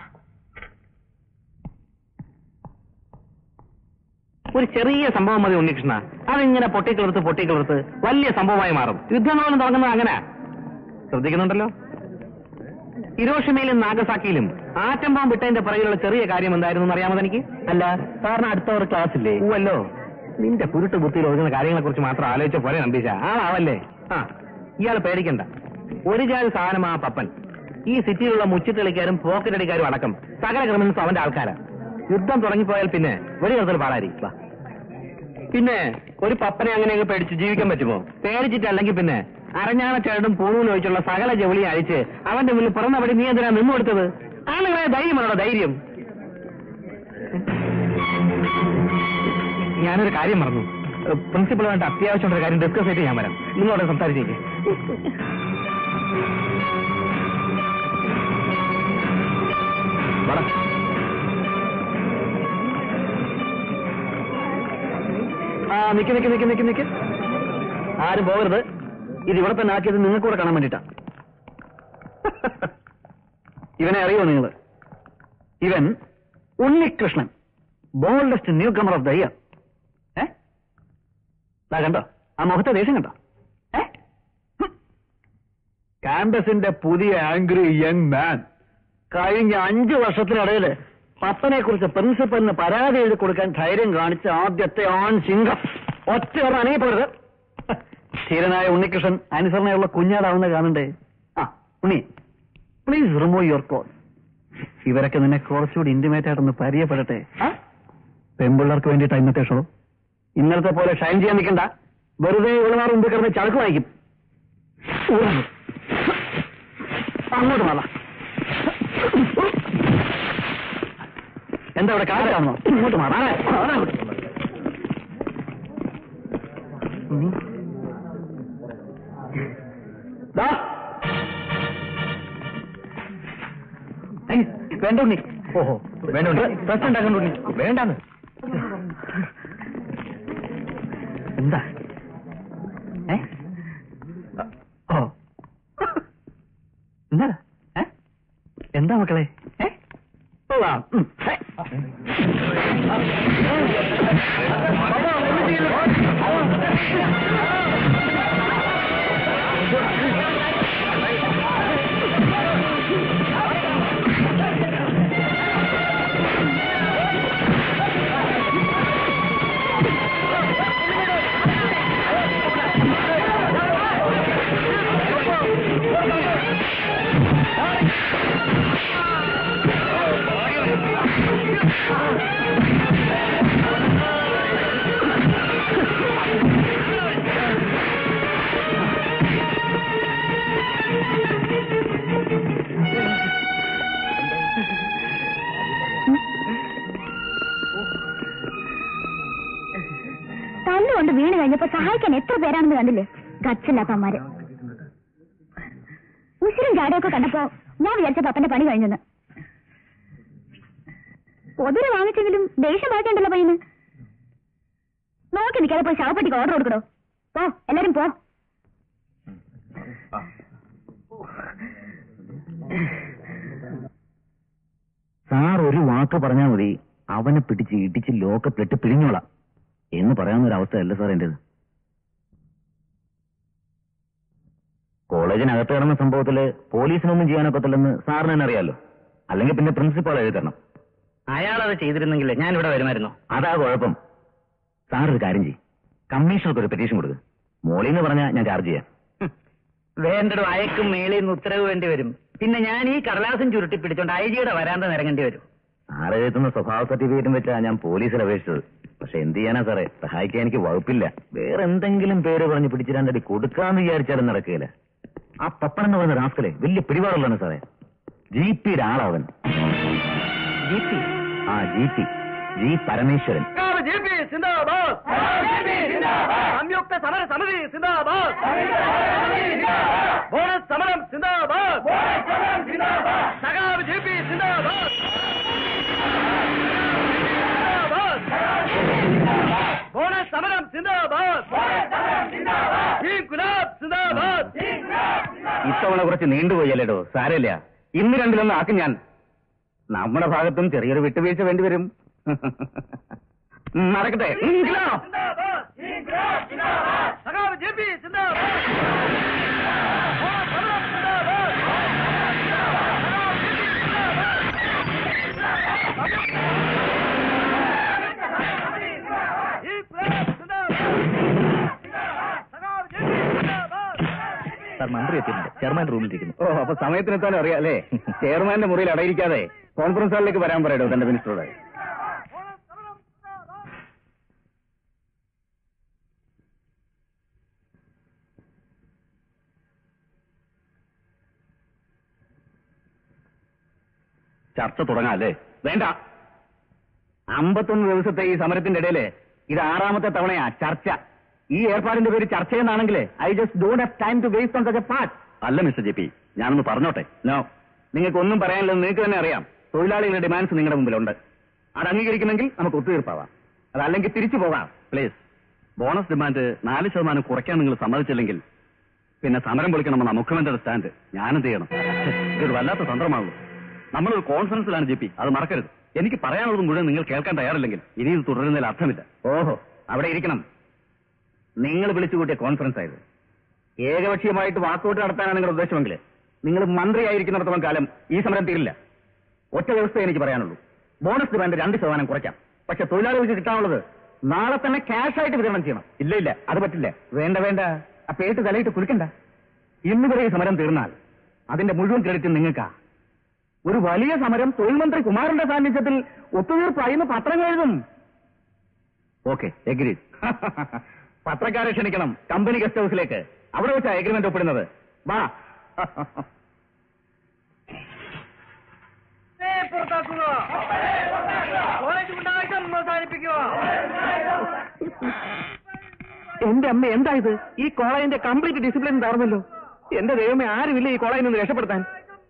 ഒരു ചെറിയ സംഭവം മതി ഉണ്ണികൃഷ്ണ അതിങ്ങനെ പൊട്ടിക്കിളർത്ത് പൊട്ടിക്കിളർത്ത് വലിയ സംഭവമായി മാറും യുദ്ധങ്ങളും തുടങ്ങുന്നത് അങ്ങനെ ശ്രദ്ധിക്കുന്നുണ്ടല്ലോ ഹിരോഷിമയിലും നാഗസാക്കിയിലും ആറ്റം ബോംബ് വിട്ടതിന്റെ പിറകിലുള്ള ചെറിയ കാര്യം എന്തായിരുന്നു അറിയാമോ തനിക്ക് അല്ല സാറിന് അടുത്തവർ ക്ലാസ് ഇല്ലേ ഓല്ലോ നിന്റെ കുരുട്ട് ബുദ്ധിയിൽ ഒഴുകുന്ന കാര്യങ്ങളെ കുറിച്ച് മാത്രം ആലോചിച്ച പോലെ നമ്പീശ ആളാവല്ലേ ആ ഇയാൾ പേടിക്കണ്ട ഒരു ജാതി സാധനം ആ പപ്പൻ ഈ സിറ്റിയിലുള്ള മുച്ചിട്ടളിക്കാരും പോക്കറ്റ് അടിക്കാരും അടക്കം സകല ക്രിമിനൽസ് അവന്റെ ആൾക്കാരാ യുദ്ധം തുടങ്ങിപ്പോയാൽ പിന്നെ വെടി നിർത്തൽ പാടായിരിക്കും വാ. പിന്നെ ഒരു പപ്പനെ അങ്ങനെയൊക്കെ പേടിച്ച് ജീവിക്കാൻ പറ്റുമോ പേടിച്ചിട്ടല്ലെങ്കിൽ പിന്നെ അരഞ്ഞാണ ചേട്ടനും പൂണൂലും ഒഴിച്ചുള്ള സകല ജോലി അഴിച്ച് അവന്റെ മുന്നിൽ പിറന്നപടി നീ എന്തിനാ നിന്നു കൊടുത്തത് ആളുകളെ ധൈര്യമാണോ ധൈര്യം ഞാനൊരു കാര്യം മറന്നു പ്രിൻസിപ്പളുമായിട്ട് അത്യാവശ്യമുള്ള കാര്യം ഡിസ്കസ് ചെയ്തിട്ട് ഞാൻ വരാം നിങ്ങളോട് സംസാരിച്ചേക്ക് വാടാ. ആ നിക്ക് നിക്ക് നിക്ക് നിക്ക് നിക്ക് ആരും പോകരുത് ഇത് ഇവിടെ തന്നെ ആക്കിയത് നിങ്ങൾക്ക് കൂടെ കാണാൻ വേണ്ടിട്ടാ ഇവനെ അറിയോ നിങ്ങൾ ഇവൻ Unnikrishnan boldest newcomer of the year ഏ ദാ കണ്ടോ ആ മുഖത്തെ ദേഷ്യം കണ്ടോ ഏ ക്യാമ്പസിന്റെ പുതിയ ആംഗ്രി യങ് മാൻ കഴിഞ്ഞ അഞ്ചു വർഷത്തിനിടയില് പപ്പനെ കുറിച്ച് പ്രിൻസിപ്പലിന് പരാതി എഴുതി കൊടുക്കാൻ ധൈര്യം കാണിച്ച ആദ്യത്തെ ആൺ സിംഗം ഒറ്റ ഒരെണ്ണം അനങ്ങിപ്പോരുത് ധീരനായ ഉണ്ണികൃഷ്ണൻ അനുസരണയുള്ള കുഞ്ഞാടാവുന്ന കാണണ്ടേ ആ Unni please remove your cloth ഇവരൊക്കെ നിന്നെ കുറച്ചുകൂടി ഇന്റിമേറ്റ് ആയിട്ടൊന്ന് പരിചയപ്പെടട്ടെ ആ? പെമ്പിള്ളേർക്ക് വേണ്ടിയിട്ട് ഇന്നത്തെ ഷോ ഇന്നലത്തെ പോലെ ഷൈൻ ചെയ്യാൻ നിൽക്കണ്ട വെറുതെ ഇവളുമാർ മുമ്പ് കിടന്ന് ചളക്ക് വായിക്കും ഊരണം. അങ്ങോട്ട് മാറാം എന്താ ഇവിടെ കാലാണോ ഇങ്ങോട്ട് മാറാ വേണ്ട ഉണ്ണി ഓഹോ വേണ്ട ഉണ്ണി പ്രശ്നം ഉണ്ടാക്കണ്ട ഉണ്ണി വേണ്ടാന്ന് എന്താ ഏ ഓ എന്താ ഏ എന്താ മക്കളെ ഏ പോവാം ഉം. ഹേ. സഹായിക്കാൻ എത്ര പേരാണെന്ന് കണ്ടില്ലേ ഗച്ചില്ലാത്തമാര് ഉസിരും ചാടിയൊക്കെ കണ്ടപ്പോ ഞാൻ വിചാരിച്ച പപ്പന്റെ പണി കഴിഞ്ഞെന്ന് പൊതിര് വാങ്ങിച്ചെങ്കിലും ദേഷ്യം വായിക്കണ്ടല്ലോ പയ്യന് നോക്കി നിൽക്കാതെ പോയി ശവപ്പെട്ടിക്ക് ഓർഡർ കൊടുക്കണോ പോ എല്ലാരും പോ സാർ ഒരു വാക്ക് പറഞ്ഞാൽ മതി അവനെ പിടിച്ച് ഇടിച്ച് ലോക്കപ്പിലിട്ട് പിഴിഞ്ഞോളാം എന്ന് പറയാവുന്ന ഒരു അവസ്ഥയല്ല സാർ എന്റേത് കോളേജിനകത്ത് കിടന്ന സംഭവത്തില് പോലീസിനൊന്നും ചെയ്യാനൊക്കത്തില്ലെന്ന് സാറിന് തന്നെ അറിയാലോ അല്ലെങ്കിൽ പിന്നെ പ്രിൻസിപ്പാൾ എഴുതണം അയാൾ അത് ചെയ്തിരുന്നെങ്കിൽ ഞാൻ ഇവിടെ വരുമായിരുന്നു അതാ കുഴപ്പം സാർ ഒരു കാര്യം ചെയ്യും കമ്മീഷണർക്ക് ഒരു പെറ്റീഷൻ കൊടുക്കുക മോളിന്ന് പറഞ്ഞാൽ ഞാൻ ചാർജ് ചെയ്യാം വേണ്ടടും അയക്കും മേളിൽ നിന്ന് ഉത്തരവ് വേണ്ടി വരും പിന്നെ ഞാൻ ഈ കടലാസും ചുരുട്ടി പിടിച്ചോണ്ട് ഐ ജിയുടെ വരാന്ത നിരങ്ങേണ്ടി വരും സാറ് എഴുതുന്ന സ്വഭാവ സർട്ടിഫിക്കറ്റും വെച്ചാ ഞാൻ പോലീസിൽ അപേക്ഷിച്ചത് പക്ഷെ എന്ത് ചെയ്യാനാ സാറേ സഹായിക്കാൻ എനിക്ക് വകുപ്പില്ല വേറെ എന്തെങ്കിലും പേര് പറഞ്ഞ് പിടിച്ച് രണ്ടടി കൊടുക്കാന്ന് വിചാരിച്ചാലും നടക്കുകയില്ല ആ പപ്പൻ എന്ന് പറയുന്ന റാസ്കലെ വലിയ പിടിപാടുള്ളതാണ് സാറേ ജി പിയുടെ ആളവൻ ജി പി ആ ജി പി ജി പരമേശ്വരൻ സംയുക്ത സമര സമിതി സിന്ദാബാദ് ബോണസ് സമരം സിന്ദാബാദ് സഖാവ് ജെ പി സിന്ദാബാദ് ബോണസ് സമരം സിന്ദാബാദ് ഈ ഗുലാബ് സിന്ദാബാദ് ഇത്തവണ കുറച്ച് നീണ്ടുപോയല്ലേടോ സാരമില്ല ഇന്ന് രണ്ടിലൊന്നും ആക്കും ഞാൻ നമ്മുടെ ഭാഗത്തും ചെറിയൊരു വിട്ടുവീഴ്ച വേണ്ടിവരും നടക്കട്ടെ ഇൻക്ലാബ്. സഖാവ് ജെ പി സിന്ദാബാദ് ബോണസ് സമരം സിന്ദാബാദ് ഈ ഗുലാബ് സിന്ദാബാദ് സഖാവ് ജെ പി സിന്ദാബാദ് സാർ മന്ത്രി എത്തിയിട്ടുണ്ട് ചെയർമാൻ റൂമിലിരിക്കുന്നു ഓ അപ്പൊ സമയത്തിനെത്താനും അറിയാം അല്ലേ ചെയർമാന്റെ മുറിയിൽ അടയിരിക്കാതെ കോൺഫറൻസ് ഹാളിലേക്ക് വരാൻ പറയടോ തന്റെ മിനിസ്റ്ററോട് ചർച്ച തുടങ്ങാം അല്ലേ വേണ്ട അമ്പത്തൊന്ന് ദിവസത്തെ ഈ സമരത്തിന്റെ ഇടയില് ഇത് ആറാമത്തെ തവണയാ ചർച്ച ഈ ഏർപ്പാടിന്റെ പേര് ചർച്ച എന്നാണെങ്കിൽ I just don't have time to waste on such a part അല്ല മിസ്റ്റർ ജെ പി ഞാനൊന്ന് പറഞ്ഞോട്ടെ നോ നിങ്ങൾക്ക് ഒന്നും പറയാനില്ലെന്ന് നിങ്ങൾക്ക് തന്നെ അറിയാം തൊഴിലാളികളുടെ ഡിമാൻഡ്സ് നിങ്ങളുടെ മുമ്പിലുണ്ട് അത് അംഗീകരിക്കുമെങ്കിൽ നമുക്ക് ഒത്തുതീർപ്പാവാം അതല്ലെങ്കിൽ തിരിച്ചു പോകാം പ്ലീസ് ബോണസ് ഡിമാൻഡ് നാല് ശതമാനം കുറയ്ക്കാൻ നിങ്ങൾ സമ്മതിച്ചില്ലെങ്കിൽ പിന്നെ സമരം പൊളിക്കണമെന്ന മുഖ്യമന്ത്രിയുടെ സ്റ്റാൻഡ് ഞാനെന്ത് ചെയ്യണം ഇതൊരു വല്ലാത്ത തന്ത്രമാണല്ലോ നമ്മളൊരു കോൺഫറൻസിലാണ് ജെ പി അത് മറക്കരുത് എനിക്ക് പറയാനുള്ളത് മുഴുവൻ നിങ്ങൾ കേൾക്കാൻ തയ്യാറില്ലെങ്കിൽ ഇനി ഇത് തുടരുന്നതിൽ അർത്ഥമില്ല ഓഹോ അവിടെ ഇരിക്കണം നിങ്ങൾ വിളിച്ചുകൂട്ടിയ കോൺഫറൻസ് ആയത് ഏകപക്ഷീയമായിട്ട് വാക്കൗട്ട് നടത്താനാണ് നിങ്ങളുടെ ഉദ്ദേശമെങ്കിൽ നിങ്ങൾ മന്ത്രിയായിരിക്കുന്നിടത്തോളം കാലം ഈ സമരം തീരില്ല ഒറ്റ വ്യവസ്ഥ എനിക്ക് പറയാനുള്ളൂ ബോണസ് ഡിമാൻഡ് രണ്ട് ശതമാനം കുറയ്ക്കാം പക്ഷെ തൊഴിലാളികൾക്ക് കിട്ടാനുള്ളത് നാളെ തന്നെ ക്യാഷ് ആയിട്ട് വിതരണം ചെയ്യണം ഇല്ല ഇല്ല അത് പറ്റില്ല വേണ്ട വേണ്ട ആ പേട്ട് തലയിട്ട് കുളിക്കണ്ട ഇന്ന് വരെ ഈ സമരം തീർന്നാൽ അതിന്റെ മുഴുവൻ ക്രെഡിറ്റ് നിങ്ങൾക്കാ ഒരു വലിയ സമരം തൊഴിൽ മന്ത്രി കുമാരന്റെ സാന്നിധ്യത്തിൽ ഒത്തുതീർപ്പായിന്ന് പത്രങ്ങൾ എഴുതും ഓക്കെ എഗ്രി പത്രക്കാരെ ക്ഷണിക്കണം കമ്പനി ഗസ്റ്റ് ഹൗസിലേക്ക് അവിടെ വെച്ചാ എഗ്രിമെന്റ് ഒപ്പിടുന്നത് വാ പുറത്താക്കുക കോളേജ് ഉണ്ടായിട്ടും അവസാനിപ്പിക്കുക എന്റെ അമ്മ എന്താ ഇത് ഈ കോളേജിന്റെ കംപ്ലീറ്റ് ഡിസിപ്ലിൻ തകർന്നല്ലോ എന്റെ ദൈവമേ ആരുമില്ല ഈ കോളേജിൽ നിന്ന് രക്ഷപ്പെടുത്താൻ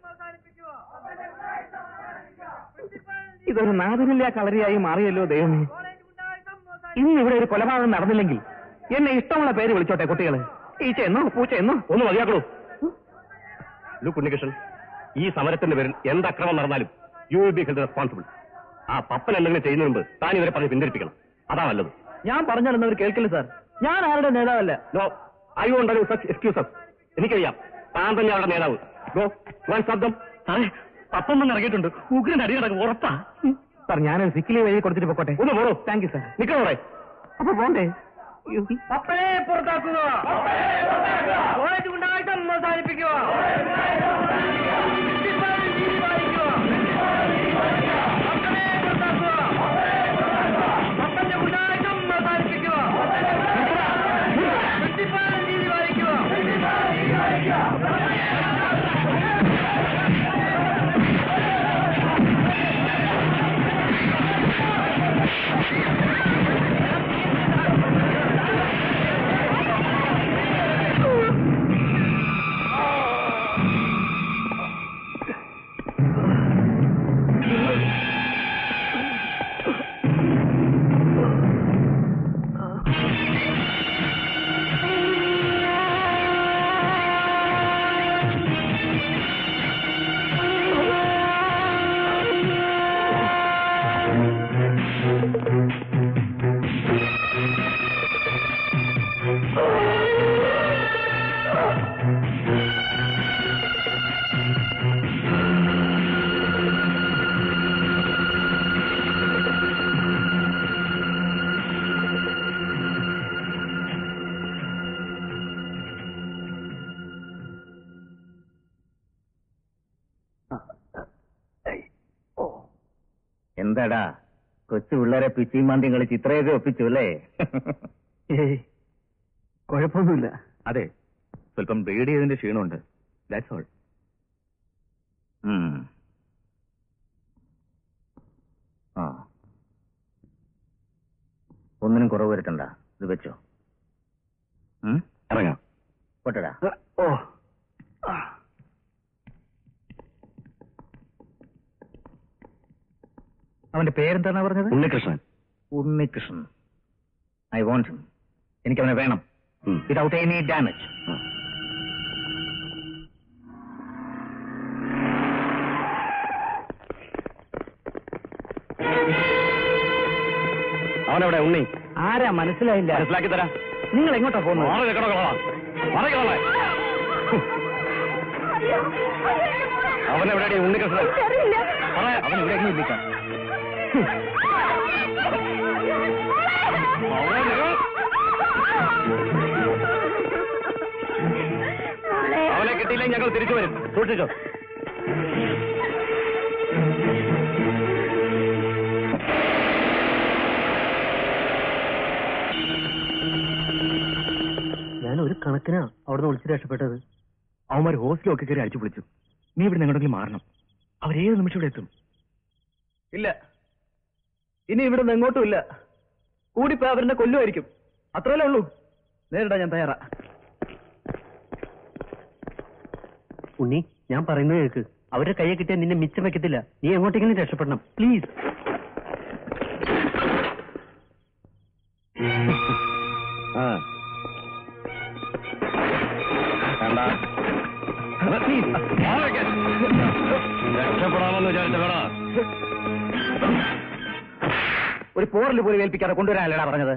ഇതൊരു നാദിനില്ല കളരിയായി മാറിയല്ലോ ദൈവമേ ഇന്ന് ഇവിടെ ഒരു കൊലപാതകം നടന്നില്ലെങ്കിൽ എന്നെ ഇഷ്ടമുള്ള പേര് വിളിച്ചോട്ടെ കുട്ടികള് ഈച്ച എന്നോ പൂച്ച എന്നോ ഒന്ന് മതിയാക്കളൂ ലുക്ക് ഉണ്ണികൃഷ്ണൻ ഈ സമരത്തിന്റെ പേരിൽ എന്ത് അക്രമം നടന്നാലും you will be held responsible ആ പപ്പൻ എന്തെങ്കിലും ചെയ്യുന്നതിന് മുമ്പ് താൻ ഇവരെ പറഞ്ഞ് പിന്തിരിപ്പിക്കണം അതാ നല്ലത് ഞാൻ പറഞ്ഞാലൊന്നും അവർ കേൾക്കില്ല സാർ ഞാൻ ആരുടെ നേതാവല്ല no I won't allow such excuses എനിക്കറിയാം താൻ തന്നെ അവരുടെ നേതാവ് ഗോ വൺ ശബ്ദം സാറേ പത്തൊന്നും ഇറങ്ങിയിട്ടുണ്ട് ഉഗ്രൻ അടി നടക്കും ഉറപ്പാ സാർ ഞാനൊരു സിക്കിലി വഴി കൊടുത്തിട്ട് പൊക്കോട്ടെ ഒന്ന് പോടോ താങ്ക് യു സാർ നിൽക്കണോടെ അപ്പൊ പോണ്ടേ പപ്പനെ പുറത്താക്കുക കോളേജ് ഉണ്ടായിട്ടും അവസാനിപ്പിക്കുക പ്രിൻസിപ്പൽ നീതി പാലിക്കുക. പപ്പനെ പുറത്താക്കുക പപ്പന്റെ ഉണ്ടായിട്ടും അവസാനിപ്പിക്കുക പ്രിൻസിപ്പൽ നീതി പാലിക്കുക ആ എന്താടാ കൊച്ചു പിള്ളേരെ പിച്ചിയും മാന്തിയും കളിച്ച് ഇത്രയൊക്കെ ഒപ്പിച്ചു അല്ലേ കുഴപ്പമൊന്നുമില്ല അതെ സ്വല്പം ബ്രീഡ് ചെയ്തതിന്റെ ക്ഷീണമുണ്ട് ദാറ്റ്സ് ഓൾ ആ ഒന്നിനും കുറവ് വരുത്തണ്ട ഇത് വെച്ചോ ഇറങ്ങാം പോട്ടടാ ഓ അവന്റെ പേരെന്താണ് പറഞ്ഞത് Unnikrishnan Unnikrishnan I want him എനിക്ക് അവനെ വേണം വിതൗട്ട് എനി ഡാമേജ് അവനെവിടെ ഉണ്ണി ആരാ മനസ്സിലായില്ല മനസ്സിലാക്കി തരാം നിങ്ങൾ എങ്ങോട്ടാ പോകുന്നത് മാറി നിൽക്കണോ കളവാ മാറി കളവേ അവനെവിടെയാടി ഉണ്ണികൃഷ്ണൻ പറയാ അവൻ ഇവിടെ എങ്ങനെ ഇരിക്കാം അവനെ കിട്ടിയില്ലെങ്കിൽ ഞങ്ങൾ തിരിച്ചു വരും സൂക്ഷിച്ചോ ഞാൻ ഒരു കണക്കിനാ അവിടുന്ന് വിളിച്ച് രക്ഷപ്പെട്ടത് അവന്മാർ ഹോസ്റ്റലൊക്കെ കയറി അടിച്ചു വിളിച്ചു നീ ഇവിടെ എങ്ങോട്ടെങ്കിലും മാറണം അവരേത് നിമിഷം ഇവിടെ എത്തും ഇല്ല ഇനി ഇവിടെ നിന്ന് എങ്ങോട്ടും ഇല്ല കൂടിപ്പോ അവരെന്നെ കൊല്ലുമായിരിക്കും അത്രയല്ലേ ഉള്ളൂ നേരിടാ ഞാൻ തയ്യാറാ ഉണ്ണി ഞാൻ പറയുന്നത് കേൾക്ക് അവരുടെ കയ്യെ കിട്ടിയാൽ നിന്നെ മിച്ചം വെക്കത്തില്ല നീ എങ്ങോട്ടെങ്കിലും രക്ഷപ്പെടണം പ്ലീസ് ആ വേണ്ട രക്ഷപ്പെടാമെന്ന് വിചാരിച്ച വേണ ഒരു പോറിൽ പോലും ഏൽപ്പിക്കാതെ കൊണ്ടുവരാനല്ലടാ പറഞ്ഞത്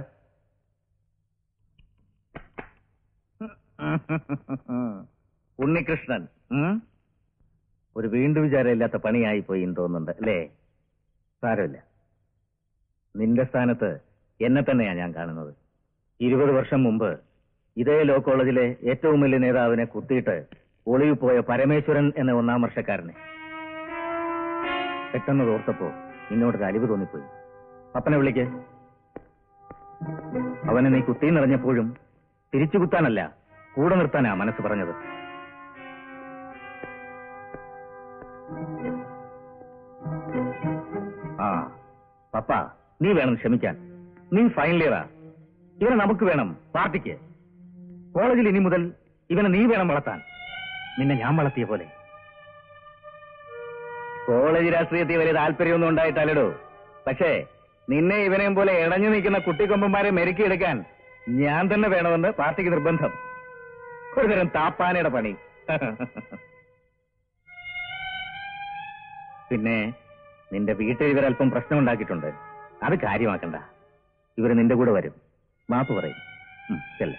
ഉണ്ണികൃഷ്ണൻ ഉം? ഒരു വീണ്ടു വിചാരമില്ലാത്ത പണിയായി പോയി എന്ന് തോന്നുന്നുണ്ട് അല്ലേ സാരമില്ല നിന്റെ സ്ഥാനത്ത് എന്നെ തന്നെയാ ഞാൻ കാണുന്നത് ഇരുപത് വർഷം മുമ്പ് ഇതേ ലോ കോളേജിലെ ഏറ്റവും വലിയ നേതാവിനെ കുത്തിയിട്ട് ഒളിവിൽ പോയ പരമേശ്വരൻ എന്ന ഒന്നാം വർഷക്കാരനെ പെട്ടെന്ന് ഓർത്തപ്പോ നിന്നോട് അലിവ് തോന്നിപ്പോയി അപ്പനെ വിളിക്ക് അവനെ നീ കുത്തിയെന്നറിഞ്ഞപ്പോഴും തിരിച്ചു കുത്താനല്ല കൂടെ നിർത്താനാ മനസ്സ് പറഞ്ഞത് ആ പപ്പ നീ വേണം ക്ഷമിക്കാൻ നീ ഫൈനൽ ഇയറാ ഇവനെ നമുക്ക് വേണം പാർട്ടിക്ക് കോളേജിൽ ഇനി മുതൽ ഇവനെ നീ വേണം വളർത്താൻ നിന്നെ ഞാൻ വളർത്തിയ പോലെ കോളേജ് രാഷ്ട്രീയത്തിൽ വലിയ താല്പര്യമൊന്നും ഉണ്ടായിട്ടല്ലടോ പക്ഷേ നിന്നെ ഇവനെയും പോലെ ഇടഞ്ഞു നിൽക്കുന്ന കുട്ടിക്കൊമ്പന്മാരെ മെരുക്കിയെടുക്കാൻ ഞാൻ തന്നെ വേണമെന്ന് പാർട്ടിക്ക് നിർബന്ധം ഒരുതരം താപ്പാനയുടെ പണി പിന്നെ നിന്റെ വീട്ടിൽ ഇവരല്പം പ്രശ്നം ഉണ്ടാക്കിയിട്ടുണ്ട് അത് കാര്യമാക്കണ്ട ഇവര് നിന്റെ കൂടെ വരും മാപ്പ് പറയും ഉം, ചെല്ല്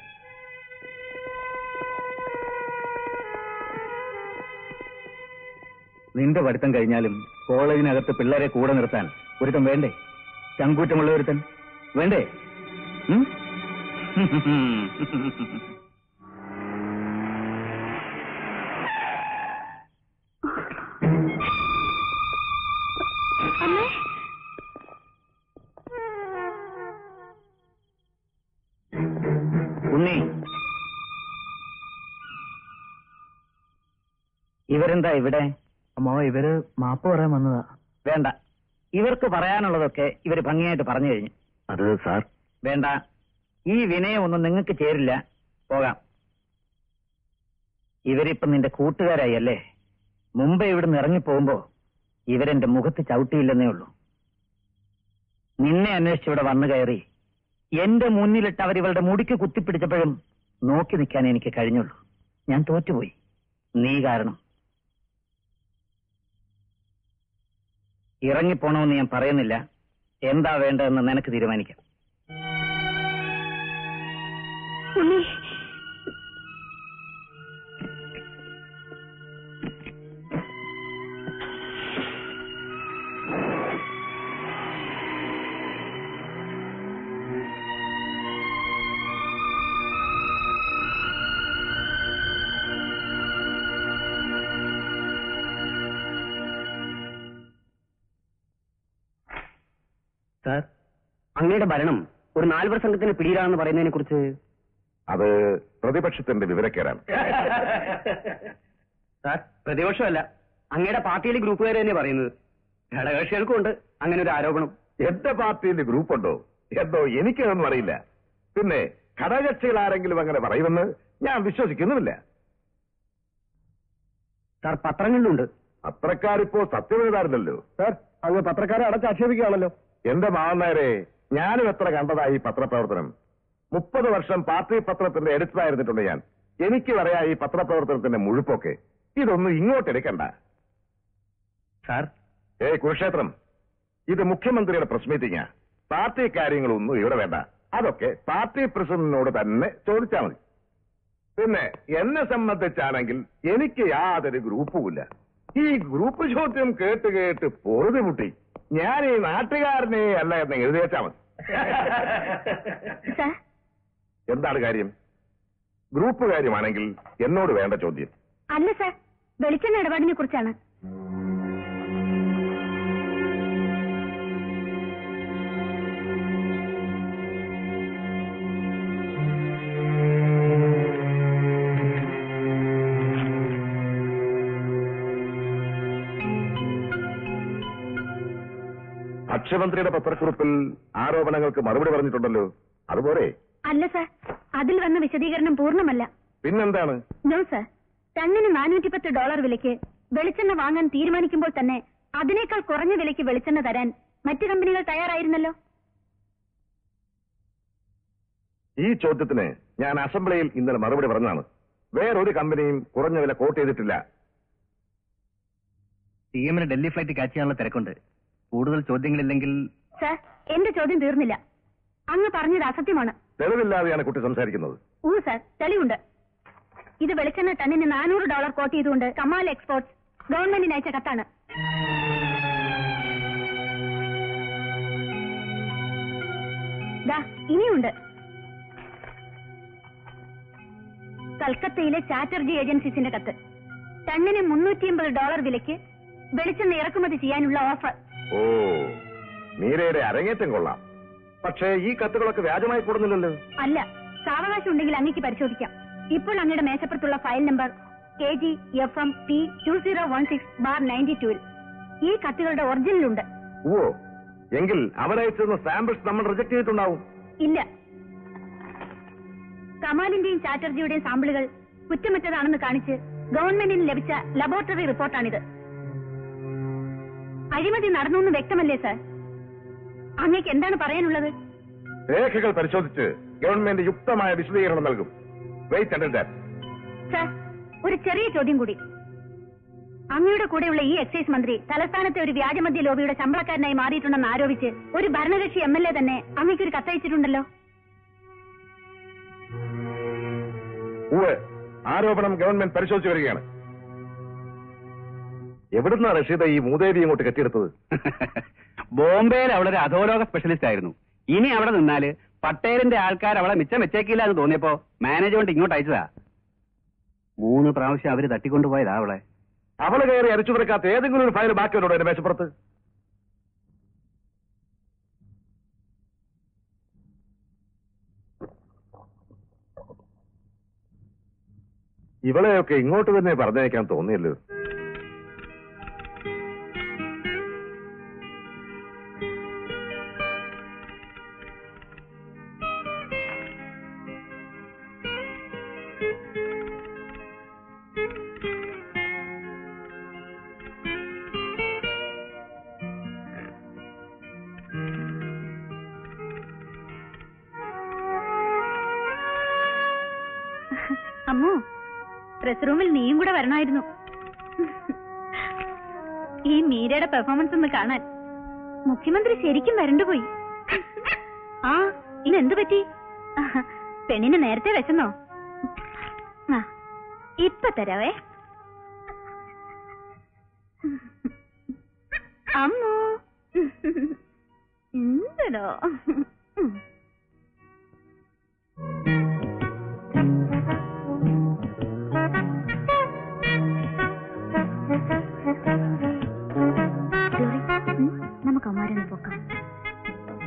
നിന്റെ പഠിത്തം കഴിഞ്ഞാലും കോളേജിനകത്ത് പിള്ളേരെ കൂടെ നിർത്താൻ ഒരുത്തൻ വേണ്ടേ ചങ്കൂറ്റമുള്ള ഒരുത്തൻ വേണ്ടേ ഉം? അമ്മേ ഉണ്ണി ഇവരെന്താ ഇവിടെ അമ്മോ ഇവര് മാപ്പ് പറയാൻ വന്നതാ വേണ്ട ഇവർക്ക് പറയാനുള്ളതൊക്കെ ഇവര് ഭംഗിയായിട്ട് പറഞ്ഞു കഴിഞ്ഞു അത് സാർ വേണ്ട ഈ വിനയമൊന്നും നിങ്ങൾക്ക് ചേരില്ല പോകാം ഇവരിപ്പം നിന്റെ കൂട്ടുകാരായി അല്ലേ മുമ്പേ ഇവിടുന്ന് ഇറങ്ങിപ്പോകുമ്പോ ഇവരെന്റെ മുഖത്ത് ചവിട്ടിയില്ലെന്നേ ഉള്ളൂ നിന്നെ അന്വേഷിച്ച് ഇവിടെ വന്നു കയറി എന്റെ മുന്നിലിട്ട് അവരിവളുടെ മുടിക്ക് കുത്തിപ്പിടിച്ചപ്പോഴും നോക്കി നിൽക്കാൻ എനിക്ക് കഴിഞ്ഞുള്ളൂ ഞാൻ തോറ്റുപോയി നീ കാരണം ഇറങ്ങിപ്പോണമെന്ന് ഞാൻ പറയുന്നില്ല എന്താ വേണ്ടതെന്ന് നിനക്ക് തീരുമാനിക്കാം ഉണ്ണി സാർ അങ്ങയുടെ ഭരണം ഒരു നാൽവർ സംഘത്തിന് പിടിയിലാണെന്ന് പറയുന്നതിനെ കുറിച്ച് അത് പ്രതിപക്ഷത്തിന്റെ വിവരക്കേടാണ് സാർ പ്രതിപക്ഷമല്ല അങ്ങയുടെ പാർട്ടിയിലെ ഗ്രൂപ്പുകാർ തന്നെ പറയുന്നത് ഘടകകക്ഷികൾക്കും ഉണ്ട് അങ്ങനെ ഒരു ആരോപണം എന്റെ പാർട്ടിയിൽ ഗ്രൂപ്പുണ്ടോ എന്തോ എനിക്കതൊന്നും അറിയില്ല പിന്നെ ഘടകകക്ഷികൾ ആരെങ്കിലും അങ്ങനെ പറയുമെന്ന് ഞാൻ വിശ്വസിക്കുന്നുമില്ല സാർ പത്രങ്ങളിലുണ്ട് പത്രക്കാരിപ്പോ സത്യം എഴുതാറില്ലല്ലോ സാർ അങ്ങ് പത്രക്കാരെ അടച്ചാക്ഷേപിക്കുകയാണല്ലോ എന്റെ മാവന്നേരെ ഞാനും എത്ര കണ്ടതായി ഈ പത്രപ്രവർത്തനം മുപ്പത് വർഷം പാർട്ടി പത്രത്തിന്റെ എഡിറ്ററായിരുന്നിട്ടുണ്ട് ഞാൻ എനിക്ക് പറയാ ഈ പത്രപ്രവർത്തനത്തിന്റെ മുഴുപ്പൊക്കെ ഇതൊന്നും ഇങ്ങോട്ട് എടുക്കണ്ട സാർ ഏ കുരുക്ഷേത്രം ഇത് മുഖ്യമന്ത്രിയുടെ പ്രസ് മീറ്റിംഗാ പാർട്ടി കാര്യങ്ങളൊന്നും ഇവിടെ വേണ്ട അതൊക്കെ പാർട്ടി പ്രസിഡന്റിനോട് തന്നെ ചോദിച്ചാൽ മതി പിന്നെ എന്നെ സംബന്ധിച്ചാണെങ്കിൽ എനിക്ക് യാതൊരു ഗ്രൂപ്പുമില്ല ഈ ഗ്രൂപ്പ് ചോദ്യം കേട്ട് കേട്ട് പൊറുതി മുട്ടി ഞാൻ ഈ നാട്ടുകാരനെ അല്ല എന്ന് എഴുതി വെച്ചാ മതി സാർ എന്താണ് കാര്യം ഗ്രൂപ്പ് കാര്യമാണെങ്കിൽ എന്നോട് വേണ്ട ചോദ്യം അല്ല സാർ വെളിച്ചെണ്ണ ഇടപാടിനെ കുറിച്ചാണ് ഭക്ഷ്യമന്ത്രിയുടെ പത്രക്കുറിപ്പിൽ ആരോപണങ്ങൾക്ക് മറുപടി പറഞ്ഞിട്ടുണ്ടല്ലോ അതുപോലെ അല്ല സാർ അതിൽ വന്ന വിശദീകരണം പൂർണ്ണമല്ല പിന്നെന്താണ് നോ സാർ ടണ്ണിന് നാനൂറ്റിപ്പത്ത് ഡോളർ വിലയ്ക്ക് വെളിച്ചെണ്ണ വാങ്ങാൻ തീരുമാനിക്കുമ്പോൾ തന്നെ അതിനേക്കാൾ കുറഞ്ഞ വിലയ്ക്ക് വെളിച്ചെണ്ണ തരാൻ മറ്റു കമ്പനികൾ തയ്യാറായിരുന്നല്ലോ ഈ ചോദ്യത്തിന് ഞാൻ അസംബ്ലിയിൽ ഇന്നലെ മറുപടി പറഞ്ഞതാണ് വേറൊരു കമ്പനിയും കുറഞ്ഞ വില കോട്ട് ചെയ്തിട്ടില്ല സി എമ്മിന് ഡൽഹി ഫ്ലൈറ്റ് കാച്ച് ചെയ്യാനുള്ള തിരക്കുണ്ട് കൂടുതൽ ചോദ്യങ്ങളില്ലെങ്കിൽ സാർ എന്റെ ചോദ്യം തീർന്നില്ല അങ്ങ് പറഞ്ഞത് അസത്യമാണ് തെളിവില്ലാതെയാണ് കുട്ടി സംസാരിക്കുന്നത് ഊ സാർ തെളിവുണ്ട് ഇത് വെളിച്ചെണ്ണ ടണ്ണിന് നാനൂറ് ഡോളർ കോട്ട് ചെയ്തുകൊണ്ട് കമാൽ എക്സ്പോർട്സ് ഗവൺമെന്റിന് അയച്ച കത്താണ് ദാ ഇനിയുണ്ട് കൽക്കത്തയിലെ ചാറ്റർജി ഏജൻസീസിന്റെ കത്ത് ടണ്ണിന് മുന്നൂറ്റിയമ്പത് ഡോളർ വിലയ്ക്ക് വെളിച്ചെണ്ണ ഇറക്കുമതി ചെയ്യാനുള്ള ഓഫർ ഓ മീരയുടെ അരങ്ങേറ്റം കൊള്ളാം പക്ഷേ ഈ കത്തുകളൊക്കെ വ്യാജമായി കൂടുന്നില്ലല്ലോ അല്ല സാവകാശം ഉണ്ടെങ്കിൽ അങ്ങേക്ക് പരിശോധിക്കാം ഇപ്പോൾ അങ്ങയുടെ മേശപ്പുറത്തുള്ള file number K G F M P two zero one six bar ninety ടുവിൽ ഈ കത്തുകളുടെ ഒറിജിനലുണ്ട് ഓ എങ്കിൽ അവരയച്ചിരുന്ന സാമ്പിൾസ് നമ്മൾ റിജക്ട് ചെയ്തിട്ടുണ്ടാവും ഇല്ല കമാലിന്റെയും ചാറ്റർജിയുടെയും സാമ്പിളുകൾ കുറ്റമറ്റതാണെന്ന് കാണിച്ച് ഗവൺമെന്റിന് ലഭിച്ച ലബോറട്ടറി റിപ്പോർട്ടാണിത് അഴിമതി നടന്നു എന്ന് വ്യക്തമല്ലേ സാർ അങ്ങേക്ക് എന്താണ് പറയാനുള്ളത് രേഖകൾ പരിശോധിച്ച് ഗവൺമെന്റ് യുക്തമായ വിശദീകരണം നൽകും വെയിറ്റ് അണ്ടർ ദാറ്റ് സാർ ഒരു ചെറിയ ചോദ്യം കൂടി അങ്ങയുടെ കൂടെയുള്ള ഈ എക്സൈസ് മന്ത്രി തലസ്ഥാനത്തെ ഒരു വ്യാജമദ്യ ലോബിയുടെ ശമ്പളക്കാരനായി മാറിയിട്ടുണ്ടെന്ന് ആരോപിച്ച് ഒരു ഭരണകക്ഷി എം എൽ എ തന്നെ അങ്ങയ്ക്ക് ഒരു കത്തയച്ചിട്ടുണ്ടല്ലോ ഉവ് ആരോപണം ഗവൺമെന്റ് പരിശോധിച്ചു വരികയാണ് എവിടുന്നാ റഷീദ ഈ മൂദേവി ഇങ്ങോട്ട് കെട്ടിയെടുത്തത് ബോംബെയിൽ അവളൊരു അധോലോക സ്പെഷ്യലിസ്റ്റ് ആയിരുന്നു ഇനി അവിടെ നിന്നാല് പട്ടേലിന്റെ ആൾക്കാർ അവളെ മിച്ചം വെച്ചേക്കില്ല എന്ന് തോന്നിയപ്പോ മാനേജ്മെന്റ് ഇങ്ങോട്ട് അയച്ചതാ മൂന്ന് പ്രാവശ്യം അവര് തട്ടിക്കൊണ്ടുപോയതാ അവളെ അവള് കയറി അരിച്ചു തീർക്കാത്ത ഏതെങ്കിലും ഒരു ഫയൽ ബാക്കിയുണ്ടോ എന്റെ മേശപ്പുറത്ത് ഇവളെയൊക്കെ ഇങ്ങോട്ട് തന്നെ പറഞ്ഞയക്കാൻ തോന്നിയല്ലോ അമ്മു പ്രസ് റൂമിൽ നീയും കൂടെ വരണമായിരുന്നു ഈ മീരയുടെ പെർഫോമൻസ് ഒന്ന് കാണാൻ മുഖ്യമന്ത്രി ശരിക്കും വരണ്ടുപോയി ആ ഇനെന്തു പറ്റി പെണ്ണിന് നേരത്തെ വെച്ചെന്നോ ആ ഇപ്പൊ തരാവേ അമ്മു എന്തടോ ഡോറി, ഉം, നമുക്ക് അമ്മാരൊന്ന് പോക്കാം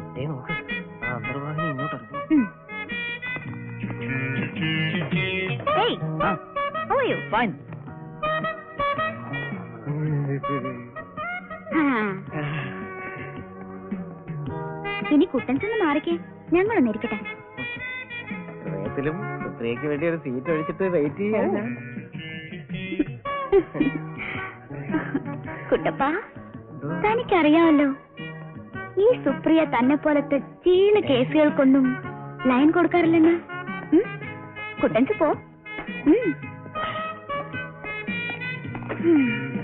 പറയൂ ഫൈൻ ആ. ഇനി കുട്ടൻസൊന്ന് മാറിക്കേ ഞങ്ങളൊന്ന് ഇരിക്കട്ടെ ഹൃദയത്തിലും സുപ്രിയക്ക് വേണ്ടി ഒരു സീറ്റ് ഒഴിച്ചിട്ട് വെയിറ്റ് ചെയ്യാൻ ഞാൻ കുട്ടപ്പ തനിക്കറിയാമല്ലോ ഈ സുപ്രിയ തന്നെ പോലത്തെ ചീള് കേസുകൾക്കൊന്നും ലൈൻ കൊടുക്കാറില്ലെന്ന് ഉം? കുട്ടൻസ് പോ ഉം. ഉം.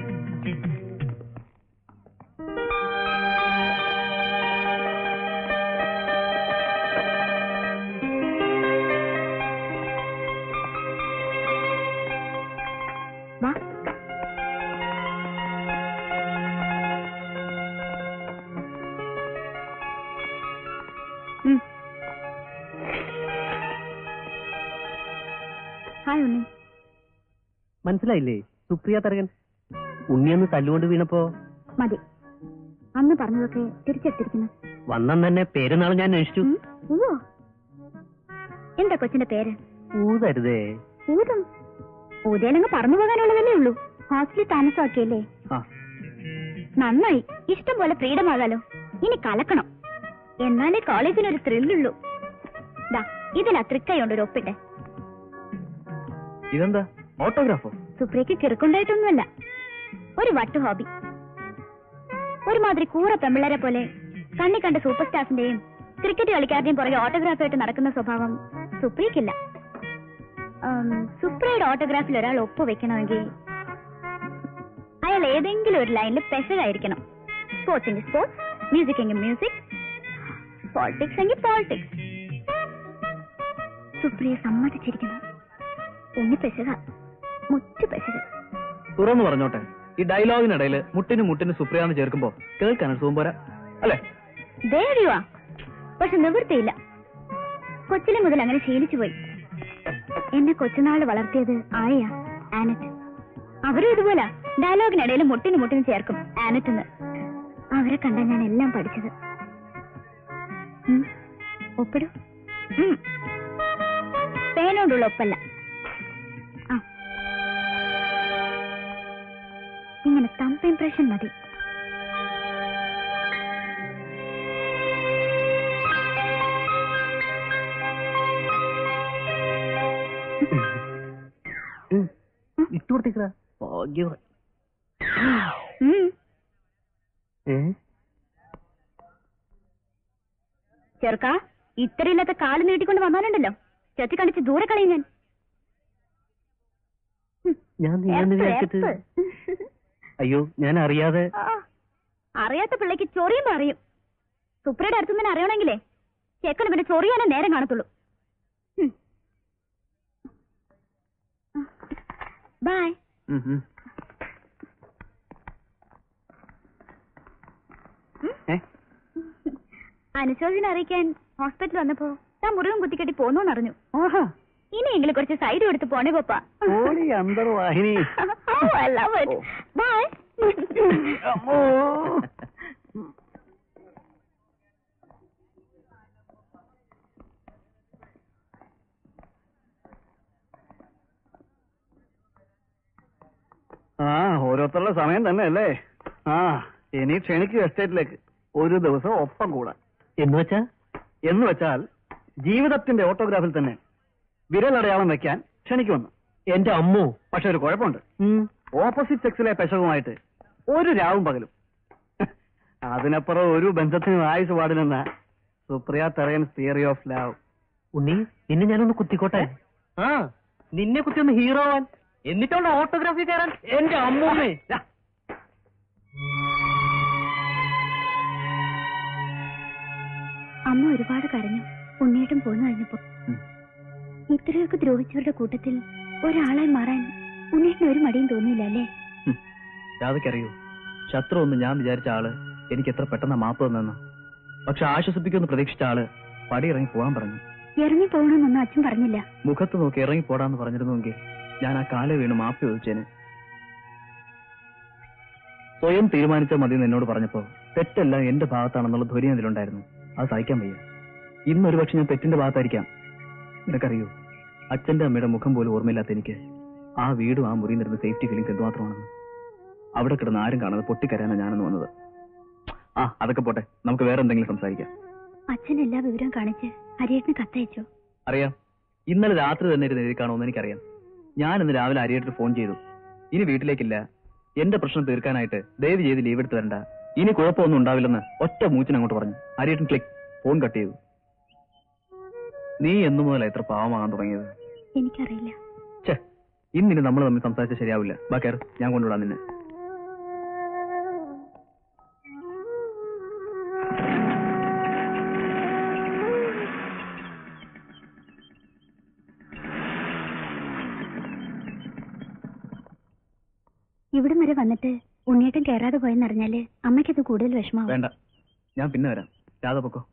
വാ ഉം. ഹായ് ഉണ്ണി മനസ്സിലായില്ലേ സുപ്രിയ തരകൻ ഉണ്ണിയെന്ന് തല്ലുകൊണ്ട് വീണപ്പോ മതി അന്ന് പറഞ്ഞതൊക്കെ തിരിച്ചെടുത്തിരിക്കുന്നു വന്നം തന്നെ പേരുന്നാൾ ഞാൻ അന്വേഷിച്ചു ഉം? ഉവ്വോ. എന്താ കൊച്ചിന്റെ പേര് ഊതരുതേ ഊതും ഊതയിലങ്ങ് പറന്നു പോകാനുള്ളതല്ലേ ഉള്ളൂ ഹോസ്റ്റലിൽ താമസമാക്കിയല്ലേ ആ നന്നായി ഇഷ്ടം പോലെ ഫ്രീഡം ആകാലോ ഇനി കലക്കണം എന്നാലേ കോളേജിന് ഒരു ത്രില്ലുള്ളൂ ദാ ഇതിലാ തൃക്കൈയുണ്ട് ഒരു ഒപ്പിട്ടെ ഇതെന്താ ഓട്ടോഗ്രാഫോ സുപ്രിയക്ക് കിറുക്കുണ്ടായിട്ടൊന്നുമല്ല ഒരു വട്ട് ഹോബി ഒരുമാതിരി കൂറ പെമ്പിള്ളരെ പോലെ കണ്ണി കണ്ട സൂപ്പർ സ്റ്റാർസിന്റെയും ക്രിക്കറ്റ് കളിക്കാരുടെയും പുറകെ ഓട്ടോഗ്രാഫായിട്ട് നടക്കുന്ന സ്വഭാവം സുപ്രിയക്കില്ല ആം, സുപ്രിയയുടെ ഓട്ടോഗ്രാഫിൽ ഒരാൾ ഒപ്പ് വെക്കണമെങ്കിൽ അയാൾ ഏതെങ്കിലും ഒരു ലൈനിൽ പെശകായിരിക്കണം സ്പോർട്സ് എങ്കിൽ സ്പോർട്സ് മ്യൂസിക് എങ്കിൽ മ്യൂസിക് പോളിറ്റിക്സ് എങ്കിൽ പോളിറ്റിക്സ് സുപ്രിയ സമ്മതിച്ചിരിക്കുന്നു ഉണ്ണി പെശക മുറ്റു പെശക തുറന്നു പറഞ്ഞോട്ടെ ഈ ഡയലോഗിനിടയിൽ മുട്ടിന് മുട്ടിന് സുപ്രിയാന്ന് ചേർക്കുമ്പോ കേൾക്കാനാണ് സുഖം പോരാ അല്ലേ ദേവിയുവാ പക്ഷെ നിവൃത്തിയില്ല കൊച്ചിലെ മുതൽ അങ്ങനെ ശീലിച്ചു പോയി എന്നെ കൊച്ചുനാള് വളർത്തിയത് ആയ ആനറ്റ് അവരും ഇതുപോലെ ഡയലോഗിനിടയിൽ മുട്ടിന് മുട്ടിന് ചേർക്കും ആനറ്റ് അവരെ കണ്ട ഞാൻ എല്ലാം പഠിച്ചത് ഉം. ഒപ്പിടൂ ഉം. പേനോണ്ടുള്ള ഒപ്പല്ല ആ ഇങ്ങനെ തമ്പ് ഇംപ്രഷൻ മതി ഇട്ടുകൊടുത്തേക്കാ ഭാഗ്യം ഉം. ഏ ചെറുക്ക ഇത്രയില്ലാത്ത കാല് നീട്ടിക്കൊണ്ട് വന്നാലുണ്ടല്ലോ ചെത്തി കണ്ടിച്ച് ദൂരെ കളയും ഞാൻ ഉം. ഞാൻ നീയാന്ന് എപ്പ്, വിചാരിച്ചിട്ട് എപ്പ്. അയ്യോ ഞാൻ അറിയാതെ ആ, അറിയാത്ത പിള്ളേക്ക് ചൊറിയുമ്പോ അറിയും സുപ്രയുടെ അടുത്തുനിന്ന് അറിയണമെങ്കിലേ ചെക്കന് പിന്നെ ചൊറിയാനേ നേരം കാണത്തുള്ളൂ ഉം. ബൈ ഉം, ഉം. ഏ? അനുശോചന അറിയിക്കാൻ ഹോസ്പിറ്റലിൽ വന്നപ്പോ താൻ മുറിവും കുത്തിക്കെട്ടി പോന്നോന്ന് അറിഞ്ഞു ഇനിയെങ്കിലും കുറച്ച് സൈഡ് കൊടുത്ത് പോണേ പപ്പ ഓടി അന്തർവാഹിനി ബൈ ആ ഓരോരുത്തരുടെ സമയം തന്നെ അല്ലേ ആ ഇനി ക്ഷണിക്കുക എസ്റ്റേറ്റിലേക്ക് ഒരു ദിവസം ഒപ്പം കൂടാൻ എന്ന് വെച്ചാ എന്ന് വെച്ചാൽ ജീവിതത്തിന്റെ ഓട്ടോഗ്രാഫിൽ തന്നെ വിരലടയാളം വെക്കാൻ ക്ഷണിക്കുമെന്ന് എന്റെ അമ്മോ പക്ഷെ ഒരു കുഴപ്പമുണ്ട് ഉം. ഓപ്പോസിറ്റ് സെക്സിലെ പെശകുമായിട്ട് ഒരു രാവും പകലും അതിനപ്പുറം ഒരു ബന്ധത്തിനും ആയുസ് പാടില്ലെന്ന സുപ്രിയ തെറയൻ തിയറി ഓഫ് ലവ് ഉണ്ണി നിന്നെ ഞാനൊന്ന് കുത്തിക്കോട്ടെ ആ നിന്നെ കുത്തി ഒന്ന് ഹീറോ ആവാൻ എന്നിട്ടുള്ള ഓട്ടോഗ്രാഫി കയറാൻ എന്റെ അമ്മൂമ്മേ അമ്മ ഒരുപാട് കരഞ്ഞു ഉണ്ണിയേട്ടൻ പോന്നു കഴിഞ്ഞപ്പോ ഇത്രയൊക്കെ ദ്രോഹിച്ചവരുടെ കൂട്ടത്തിൽ ഒരാളായി മാറാൻ ഉണ്ണിയേട്ടന് ഒരു മടിയും തോന്നിയില്ല അല്ലേ രാധയ്ക്കറിയൂ ശത്രു ഒന്ന് ഞാൻ വിചാരിച്ച ആള് എനിക്ക് എത്ര പെട്ടെന്ന് മാപ്പ് തന്നെന്ന് പക്ഷെ ആശ്വസിപ്പിക്കുമെന്ന് പ്രതീക്ഷിച്ച ആള് പടി ഇറങ്ങി പോകാൻ പറഞ്ഞു ഇറങ്ങി പോകണമെന്നൊന്നും അച്ഛൻ പറഞ്ഞില്ല മുഖത്ത് നോക്കി ഇറങ്ങി പോടാന്ന് പറഞ്ഞിരുന്നുവെങ്കിൽ ഞാൻ ആ കാല വീണ് മാപ്പ് ചോദിച്ചേന് സ്വയം തീരുമാനിച്ച മതി എന്ന് എന്നോട് പറഞ്ഞപ്പോ തെറ്റെല്ലാം എന്റെ ഭാഗത്താണെന്നുള്ള ധ്വനി അതിലുണ്ടായിരുന്നു അത് സഹിക്കാൻ വയ്യ ഇന്നൊരു പക്ഷെ ഞാൻ തെറ്റിന്റെ ഭാഗത്തായിരിക്കാം നിനക്കറിയൂ അച്ഛന്റെ അമ്മയുടെ മുഖം പോലും ഓർമ്മയില്ലാത്ത എനിക്ക് ആ വീടും ആ മുറിയും തരുന്ന സേഫ്റ്റി ഫീലിംഗ്സ് എന്തുമാത്രമാണെന്ന് അവിടെ കിടന്ന് ആരും കാണാതെ പൊട്ടിക്കരയാനാണ് ഞാനെന്ന് വന്നത് ആ അതൊക്കെ പോട്ടെ നമുക്ക് വേറെ എന്തെങ്കിലും സംസാരിക്കാം അച്ഛൻ എല്ലാ വിവരവും കാണിച്ച് ഹരിയേട്ടന് കത്തയച്ചോ അറിയാം ഇന്നലെ രാത്രി തന്നെ ഇരുന്ന് എഴുതി കാണുമെന്ന് എനിക്കറിയാം ഞാൻ ഇന്ന് രാവിലെ അരിയേട്ട് ഫോൺ ചെയ്തു ഇനി വീട്ടിലേക്കില്ല എന്റെ പ്രശ്നം തീർക്കാനായിട്ട് ദയവ് ചെയ്ത് ലീവ് എടുത്ത് വരണ്ട ഇനി കുഴപ്പമൊന്നും ഉണ്ടാവില്ലെന്ന് ഒറ്റ മൂച്ചിന് അങ്ങോട്ട് പറഞ്ഞു അരിയേട്ടൻ ക്ലിക്ക് ഫോൺ കട്ട് ചെയ്തു നീ എന്നു മുതലാ ഇത്ര പാവമാകാൻ തുടങ്ങിയത് എനിക്കറിയില്ല ഛേ ഇന്നിനി നമ്മൾ തമ്മിൽ സംസാരിച്ചാൽ ശരിയാവില്ല ബാക്കേർ ഞാൻ കൊണ്ടുവിടാം നിന്നെ ഇവിടം വരെ വന്നിട്ട് ഉണ്ണിയേട്ടൻ കയറാതെ പോയെന്നറിഞ്ഞാല് അമ്മയ്ക്കത് കൂടുതൽ വിഷമാവും വേണ്ട ഞാൻ പിന്നെ വരാം രാധ പൊക്കോ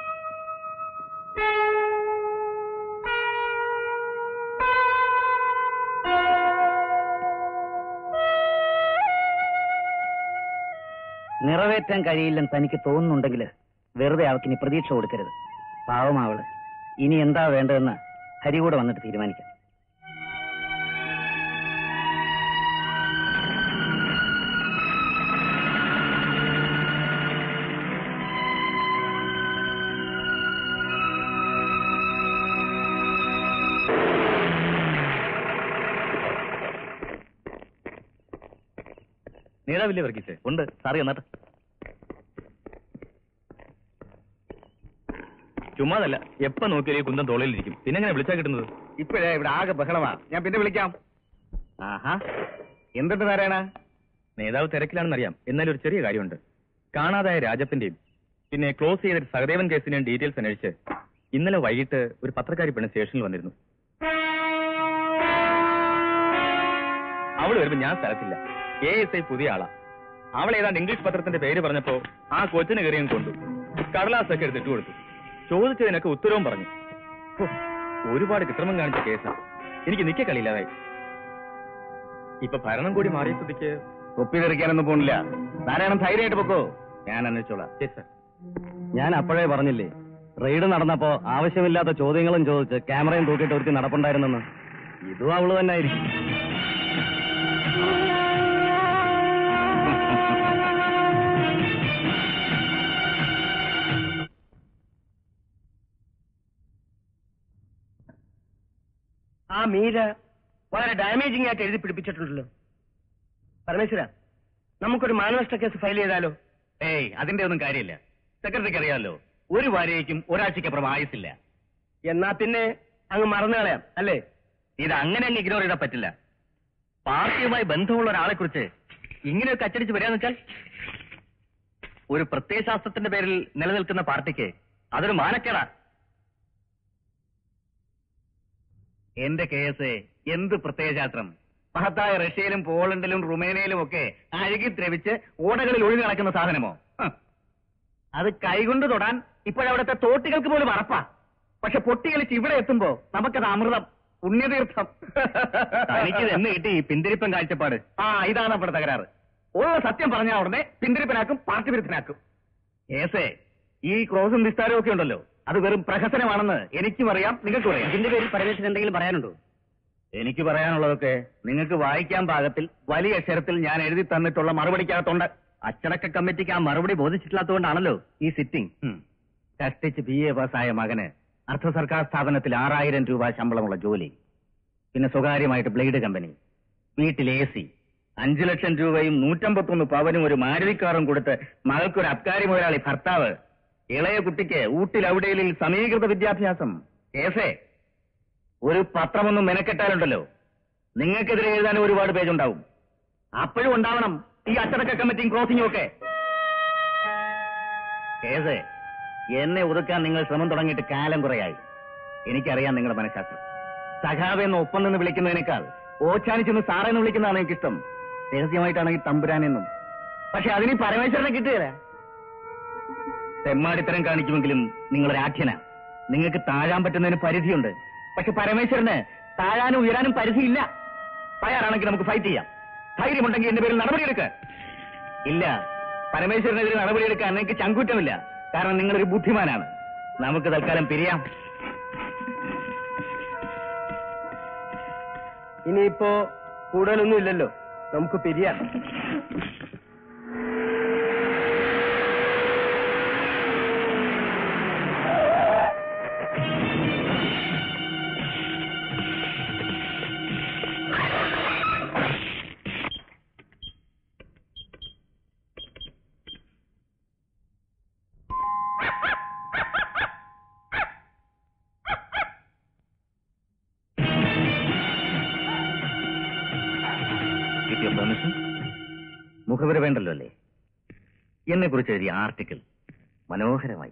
നിറവേറ്റാൻ കഴിയില്ലെന്ന് തനിക്ക് തോന്നുന്നുണ്ടെങ്കിൽ വെറുതെ അവക്കിനി പ്രതീക്ഷ കൊടുക്കരുത് പാവമാവള് ഇനി എന്താ വേണ്ടതെന്ന് ഹരി കൂടെ വന്നിട്ട് തീരുമാനിക്കാം നേതാവില്ലേ വർഗീസേ ഉണ്ട് സാറി എന്നിട്ട് ചുമ്മാതല്ല എപ്പ നോക്കിയാലും ഈ കുന്തം തോളിലിരിക്കും പിന്നെ എങ്ങനെ വിളിച്ചാ കിട്ടുന്നത് ഇപ്പോഴേ ഇവിടെ ആകെ ബഹളമാ ഞാൻ പിന്നെ വിളിക്കാം ആഹാ എന്തുണ്ട് നാരായണ നേതാവ് തിരക്കിലാണെന്നറിയാം എന്നാലും ഒരു ചെറിയ കാര്യമുണ്ട് കാണാതായ രാജപ്പന്റെയും പിന്നെ ക്ലോസ് ചെയ്ത സഹദേവൻ കേസിന്റെയും ഡീറ്റെയിൽസ് അന്വേഷിച്ച് ഇന്നലെ വൈകിട്ട് ഒരു പത്രക്കാരി പെണ്ണ് സ്റ്റേഷനിൽ വന്നിരുന്നു അവൾ വരുമ്പോ ഞാൻ സ്ഥലത്തില്ല എ എസ് ഐ പുതിയ ആളാ അവൾ ഏതാണ്ട് ഇംഗ്ലീഷ് പത്രത്തിന്റെ പേര് പറഞ്ഞപ്പോ ആ കൊച്ചിന് കയറിയും കൊണ്ടു കടലാസൊക്കെ എടുത്തിട്ട് കൊടുത്തു ചോദിച്ചതിനൊക്കെ ഉത്തരവും പറഞ്ഞു ഹോ, ഒരുപാട് കൃത്രിമം കാണിച്ച കേസാ എനിക്ക് നിക്ക കളിയില്ലാതായി ഇപ്പൊ ഭരണം കൂടി മാറിയ സ്ഥിതിക്ക് തൊപ്പി തെറിക്കാനൊന്നും പോണില്ല നാരായണൻ ധൈര്യമായിട്ട് പൊക്കോ ഞാൻ അന്വേഷിച്ചോളാം Yes, sir. ഞാൻ അപ്പോഴേ പറഞ്ഞില്ലേ റെയ്ഡ് നടന്നപ്പോ ആവശ്യമില്ലാത്ത ചോദ്യങ്ങളും ചോദിച്ച് ക്യാമറയും തൂക്കിയിട്ട് ഒരുത്തി നടപ്പുണ്ടായിരുന്നെന്ന് ഇതും അവള് തന്നെ ആയിരിക്കും ആ മീര വളരെ ഡാമേജിംഗ് ആയിട്ട് എഴുതി പിടിപ്പിച്ചിട്ടുണ്ടല്ലോ പരമേശ്വര നമുക്കൊരു മാനനഷ്ട കേസ് ഫയൽ ചെയ്താലോ ഏയ് അതിന്റെ ഒന്നും കാര്യമില്ല സെക്രട്ടറിക്ക് അറിയാലോ ഒരു വാരയ്ക്കും ഒരാഴ്ചയ്ക്കപ്പുറം ആയുസില്ല എന്നാ പിന്നെ അങ്ങ് മറന്നു കളയാം അല്ലേ ഇത് അങ്ങനെ അങ്ങ് ഇഗ്നോർ ചെയ്താൽ പറ്റില്ല പാർട്ടിയുമായി ബന്ധമുള്ള ഒരാളെ കുറിച്ച് ഇങ്ങനെയൊക്കെ അച്ചടിച്ച് വരികയെന്ന് വെച്ചാൽ ഒരു പ്രത്യയശാസ്ത്രത്തിന്റെ പേരിൽ നിലനിൽക്കുന്ന പാർട്ടിക്ക് അതൊരു മാനക്കേടാ എന്റെ കേസ് എന്ത് പ്രത്യയശാസ്ത്രം മഹത്തായ റഷ്യയിലും പോളണ്ടിലും റുമേനിയയിലും ഒക്കെ അഴുകി ദ്രവിച്ച് ഓടകളിൽ ഒഴിഞ്ഞു നടക്കുന്ന സാധനമോ ഹ്. അത് കൈകൊണ്ട് തൊടാൻ ഇപ്പോഴവിടുത്തെ തോട്ടികൾക്ക് പോലും അറപ്പാ പക്ഷെ പൊട്ടികളിച്ച് ഇവിടെ എത്തുമ്പോ നമുക്കത് അമൃതം പുണ്യതീർത്ഥം തനിക്ക് എന്ന് കിട്ടി ഈ പിന്തിരിപ്പൻ കാഴ്ചപ്പാട് ആ ഇതാണ് നമ്മുടെ തകരാറ് ഉള്ള സത്യം പറഞ്ഞാൽ ഉടനെ പിന്തിരിപ്പനാക്കും പാർട്ടി വിരുദ്ധനാക്കും ഏസേ ഈ ക്രോസും നിസ്താരവും ഒക്കെ ഉണ്ടല്ലോ അത് വെറും പ്രഹസനമാണെന്ന് എനിക്കും അറിയാം നിങ്ങൾക്കും അറിയാം ഇതിന്റെ പേരിൽ പരമേശ്വരൻ എന്തെങ്കിലും പറയാനുണ്ടോ എനിക്ക് പറയാനുള്ളതൊക്കെ നിങ്ങൾക്ക് വായിക്കാൻ പാകത്തിൽ വലിയ അക്ഷരത്തിൽ ഞാൻ എഴുതി തന്നിട്ടുള്ള മറുപടിക്കകത്തുണ്ട് അച്ചടക്ക കമ്മിറ്റിക്ക് ആ മറുപടി ബോധിച്ചിട്ടില്ലാത്തതുകൊണ്ടാണല്ലോ ഈ സിറ്റിംഗ് കഷ്ടിച്ച് ബി എ പാസ്സായ മകന് അർദ്ധ സർക്കാർ സ്ഥാപനത്തിൽ ആറായിരം രൂപ ശമ്പളമുള്ള ജോലി പിന്നെ സ്വകാര്യമായിട്ട് ബ്ലേഡ് കമ്പനി വീട്ടിൽ എ സി അഞ്ചു ലക്ഷം രൂപയും നൂറ്റമ്പത്തൊന്ന് പവനും ഒരു മാരുതി കാറും കൊടുത്ത് മകൾക്കൊരു അബ്കാരി മുതലാളി ഭർത്താവ് ഇളയ കുട്ടിക്ക് ഊട്ടിൽ ഔഡേലിൽ സമീകൃത വിദ്യാഭ്യാസം കേസേ ഒരു പത്രമൊന്നും മെനക്കെട്ടാലുണ്ടല്ലോ നിങ്ങൾക്കെതിരെ എഴുതാൻ ഒരുപാട് പേജുണ്ടാവും അപ്പോഴും ഉണ്ടാവണം ഈ അച്ചടക്ക കമ്മിറ്റിയും ക്രോസിംഗും ഒക്കെ കേസ് എന്നെ ഒതുക്കാൻ നിങ്ങൾ ശ്രമം തുടങ്ങിയിട്ട് കാലം കുറയായി എനിക്കറിയാം നിങ്ങളുടെ മനഃശാസ്ത്രം സഖാവ് എന്ന് ഒപ്പം നിന്ന് വിളിക്കുന്നതിനേക്കാൾ ഓച്ചാനിച്ചെന്ന് സാറെന്ന് വിളിക്കുന്നതാണ് എനിക്കിഷ്ടം രഹസ്യമായിട്ടാണെങ്കിൽ തമ്പുരാനെന്നും പക്ഷെ അതിന് ഈ പരമേശ്വരനെ കിട്ടുകയില്ല തെമ്മാടിത്തരം കാണിക്കുമെങ്കിലും നിങ്ങളൊരാഖ്യന നിങ്ങൾക്ക് താഴാൻ പറ്റുന്നതിന് പരിധിയുണ്ട് പക്ഷെ പരമേശ്വരന് താഴാനും ഉയരാനും പരിധിയില്ല തയ്യാറാണെങ്കിൽ നമുക്ക് ഫൈറ്റ് ചെയ്യാം ധൈര്യമുണ്ടെങ്കിൽ എന്റെ പേരിൽ നടപടിയെടുക്ക ഇല്ല പരമേശ്വരനെതിരെ നടപടിയെടുക്കാൻ എനിക്ക് ചങ്കൂറ്റമില്ല കാരണം നിങ്ങളൊരു ബുദ്ധിമാനാണ് നമുക്ക് തൽക്കാലം പിരിയാം ഇനിയിപ്പോ കൂടുതലൊന്നും ഇല്ലല്ലോ നമുക്ക് പിരിയാം With your permission? മുഖവര വേണ്ടല്ലോ അല്ലേ എന്നെ കുറിച്ച് എഴുതിയ ആർട്ടിക്കിൾ മനോഹരമായി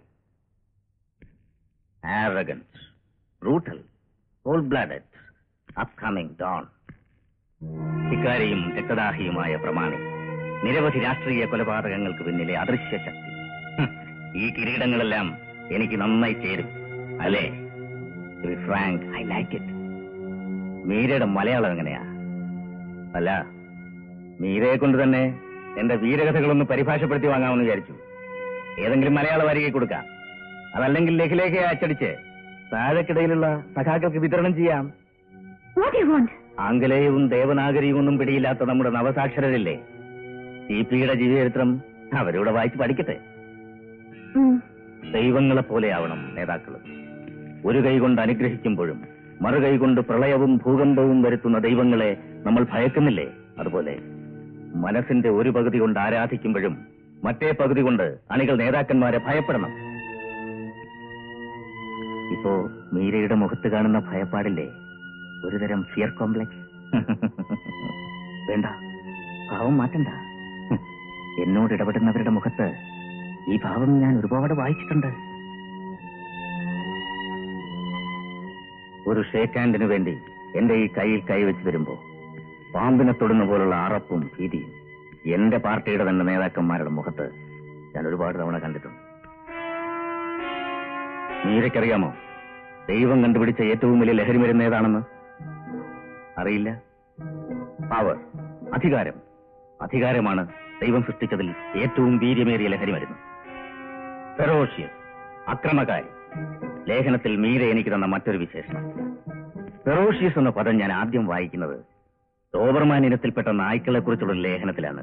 arrogance brutal cold blooded upcoming don ധിക്കാരിയും രക്തദാഹിയുമായ പ്രമാണി നിരവധി രാഷ്ട്രീയ കൊലപാതകങ്ങൾക്ക് പിന്നിലെ അദൃശ്യ ശക്തി ഹും, ഈ കിരീടങ്ങളെല്ലാം എനിക്ക് നന്നായി ചേരും അല്ലേ ഫ്രാങ്ക് ഐ ലൈക്ക് ഇറ്റ് മീരയുടെ മലയാളം എങ്ങനെയാ അല്ല മീരയെ കൊണ്ട് തന്നെ എന്റെ വീരകഥകളൊന്ന് പരിഭാഷപ്പെടുത്തി വാങ്ങാമെന്ന് വിചാരിച്ചു ഏതെങ്കിലും മലയാള വാരികയിൽ കൊടുക്കാം അതല്ലെങ്കിൽ ലഘുലേഖയെ അച്ചടിച്ച് താഴെക്കിടയിലുള്ള സഖാക്കൾക്ക് വിതരണം ചെയ്യാം വാട്ട് യു വോണ്ട് ആംഗലേയവും ദേവനാഗരിയും ഒന്നും പിടിയില്ലാത്ത നമ്മുടെ നവസാക്ഷരരില്ലേ സി പിയുടെ ജീവചരിത്രം അവരൂടെ വായിച്ച് പഠിക്കട്ടെ ദൈവങ്ങളെ പോലെയാവണം നേതാക്കൾ ഒരു കൈ കൊണ്ട് അനുഗ്രഹിക്കുമ്പോഴും മറുകൈ കൊണ്ട് പ്രളയവും ഭൂകമ്പവും വരുത്തുന്ന ദൈവങ്ങളെ നമ്മൾ ഭയക്കുന്നില്ലേ അതുപോലെ മനസ്സിന്റെ ഒരു പകുതി കൊണ്ട് ആരാധിക്കുമ്പോഴും മറ്റേ പകുതി കൊണ്ട് അണികൾ നേതാക്കന്മാരെ ഭയപ്പെടണം ഇപ്പോ മീരയുടെ മുഖത്ത് കാണുന്ന ഭയപ്പാടില്ലേ ഒരുതരം ഫിയർ കോംപ്ലക്സ് വേണ്ട ഭാവം മാറ്റണ്ട ഹും. എന്നോട് ഇടപെടുന്നവരുടെ മുഖത്ത് ഈ ഭാവം ഞാൻ ഒരുപാട് വായിച്ചിട്ടുണ്ട് ഒരു ഷേക്ക് ഹാൻഡിന് വേണ്ടി എന്റെ ഈ കയ്യിൽ കൈവച്ച് വരുമ്പോ പാമ്പിനെ തൊടുന്ന പോലുള്ള അറപ്പും ഭീതിയും എന്റെ പാർട്ടിയുടെ തന്നെ നേതാക്കന്മാരുടെ മുഖത്ത് ഞാൻ ഒരുപാട് തവണ കണ്ടിട്ടുണ്ട് മീരയ്ക്കറിയാമോ ദൈവം കണ്ടുപിടിച്ച ഏറ്റവും വലിയ ലഹരി മരുന്ന് ഏതാണെന്ന് അറിയില്ല പവർ അധികാരം അധികാരമാണ് ദൈവം സൃഷ്ടിച്ചതിൽ ഏറ്റവും വീര്യമേറിയ ലഹരി മരുന്ന് ഫെറോഷ്യസ് അക്രമകാരി ലേഖനത്തിൽ മീര എനിക്ക് തന്ന മറ്റൊരു വിശേഷണം ഫെറോഷ്യസ് എന്ന പദം ഞാൻ ആദ്യം വായിക്കുന്നത് ഡോബർമാൻ ഇനത്തിൽപ്പെട്ട നായ്ക്കളെ കുറിച്ചുള്ള ലേഖനത്തിലാണ്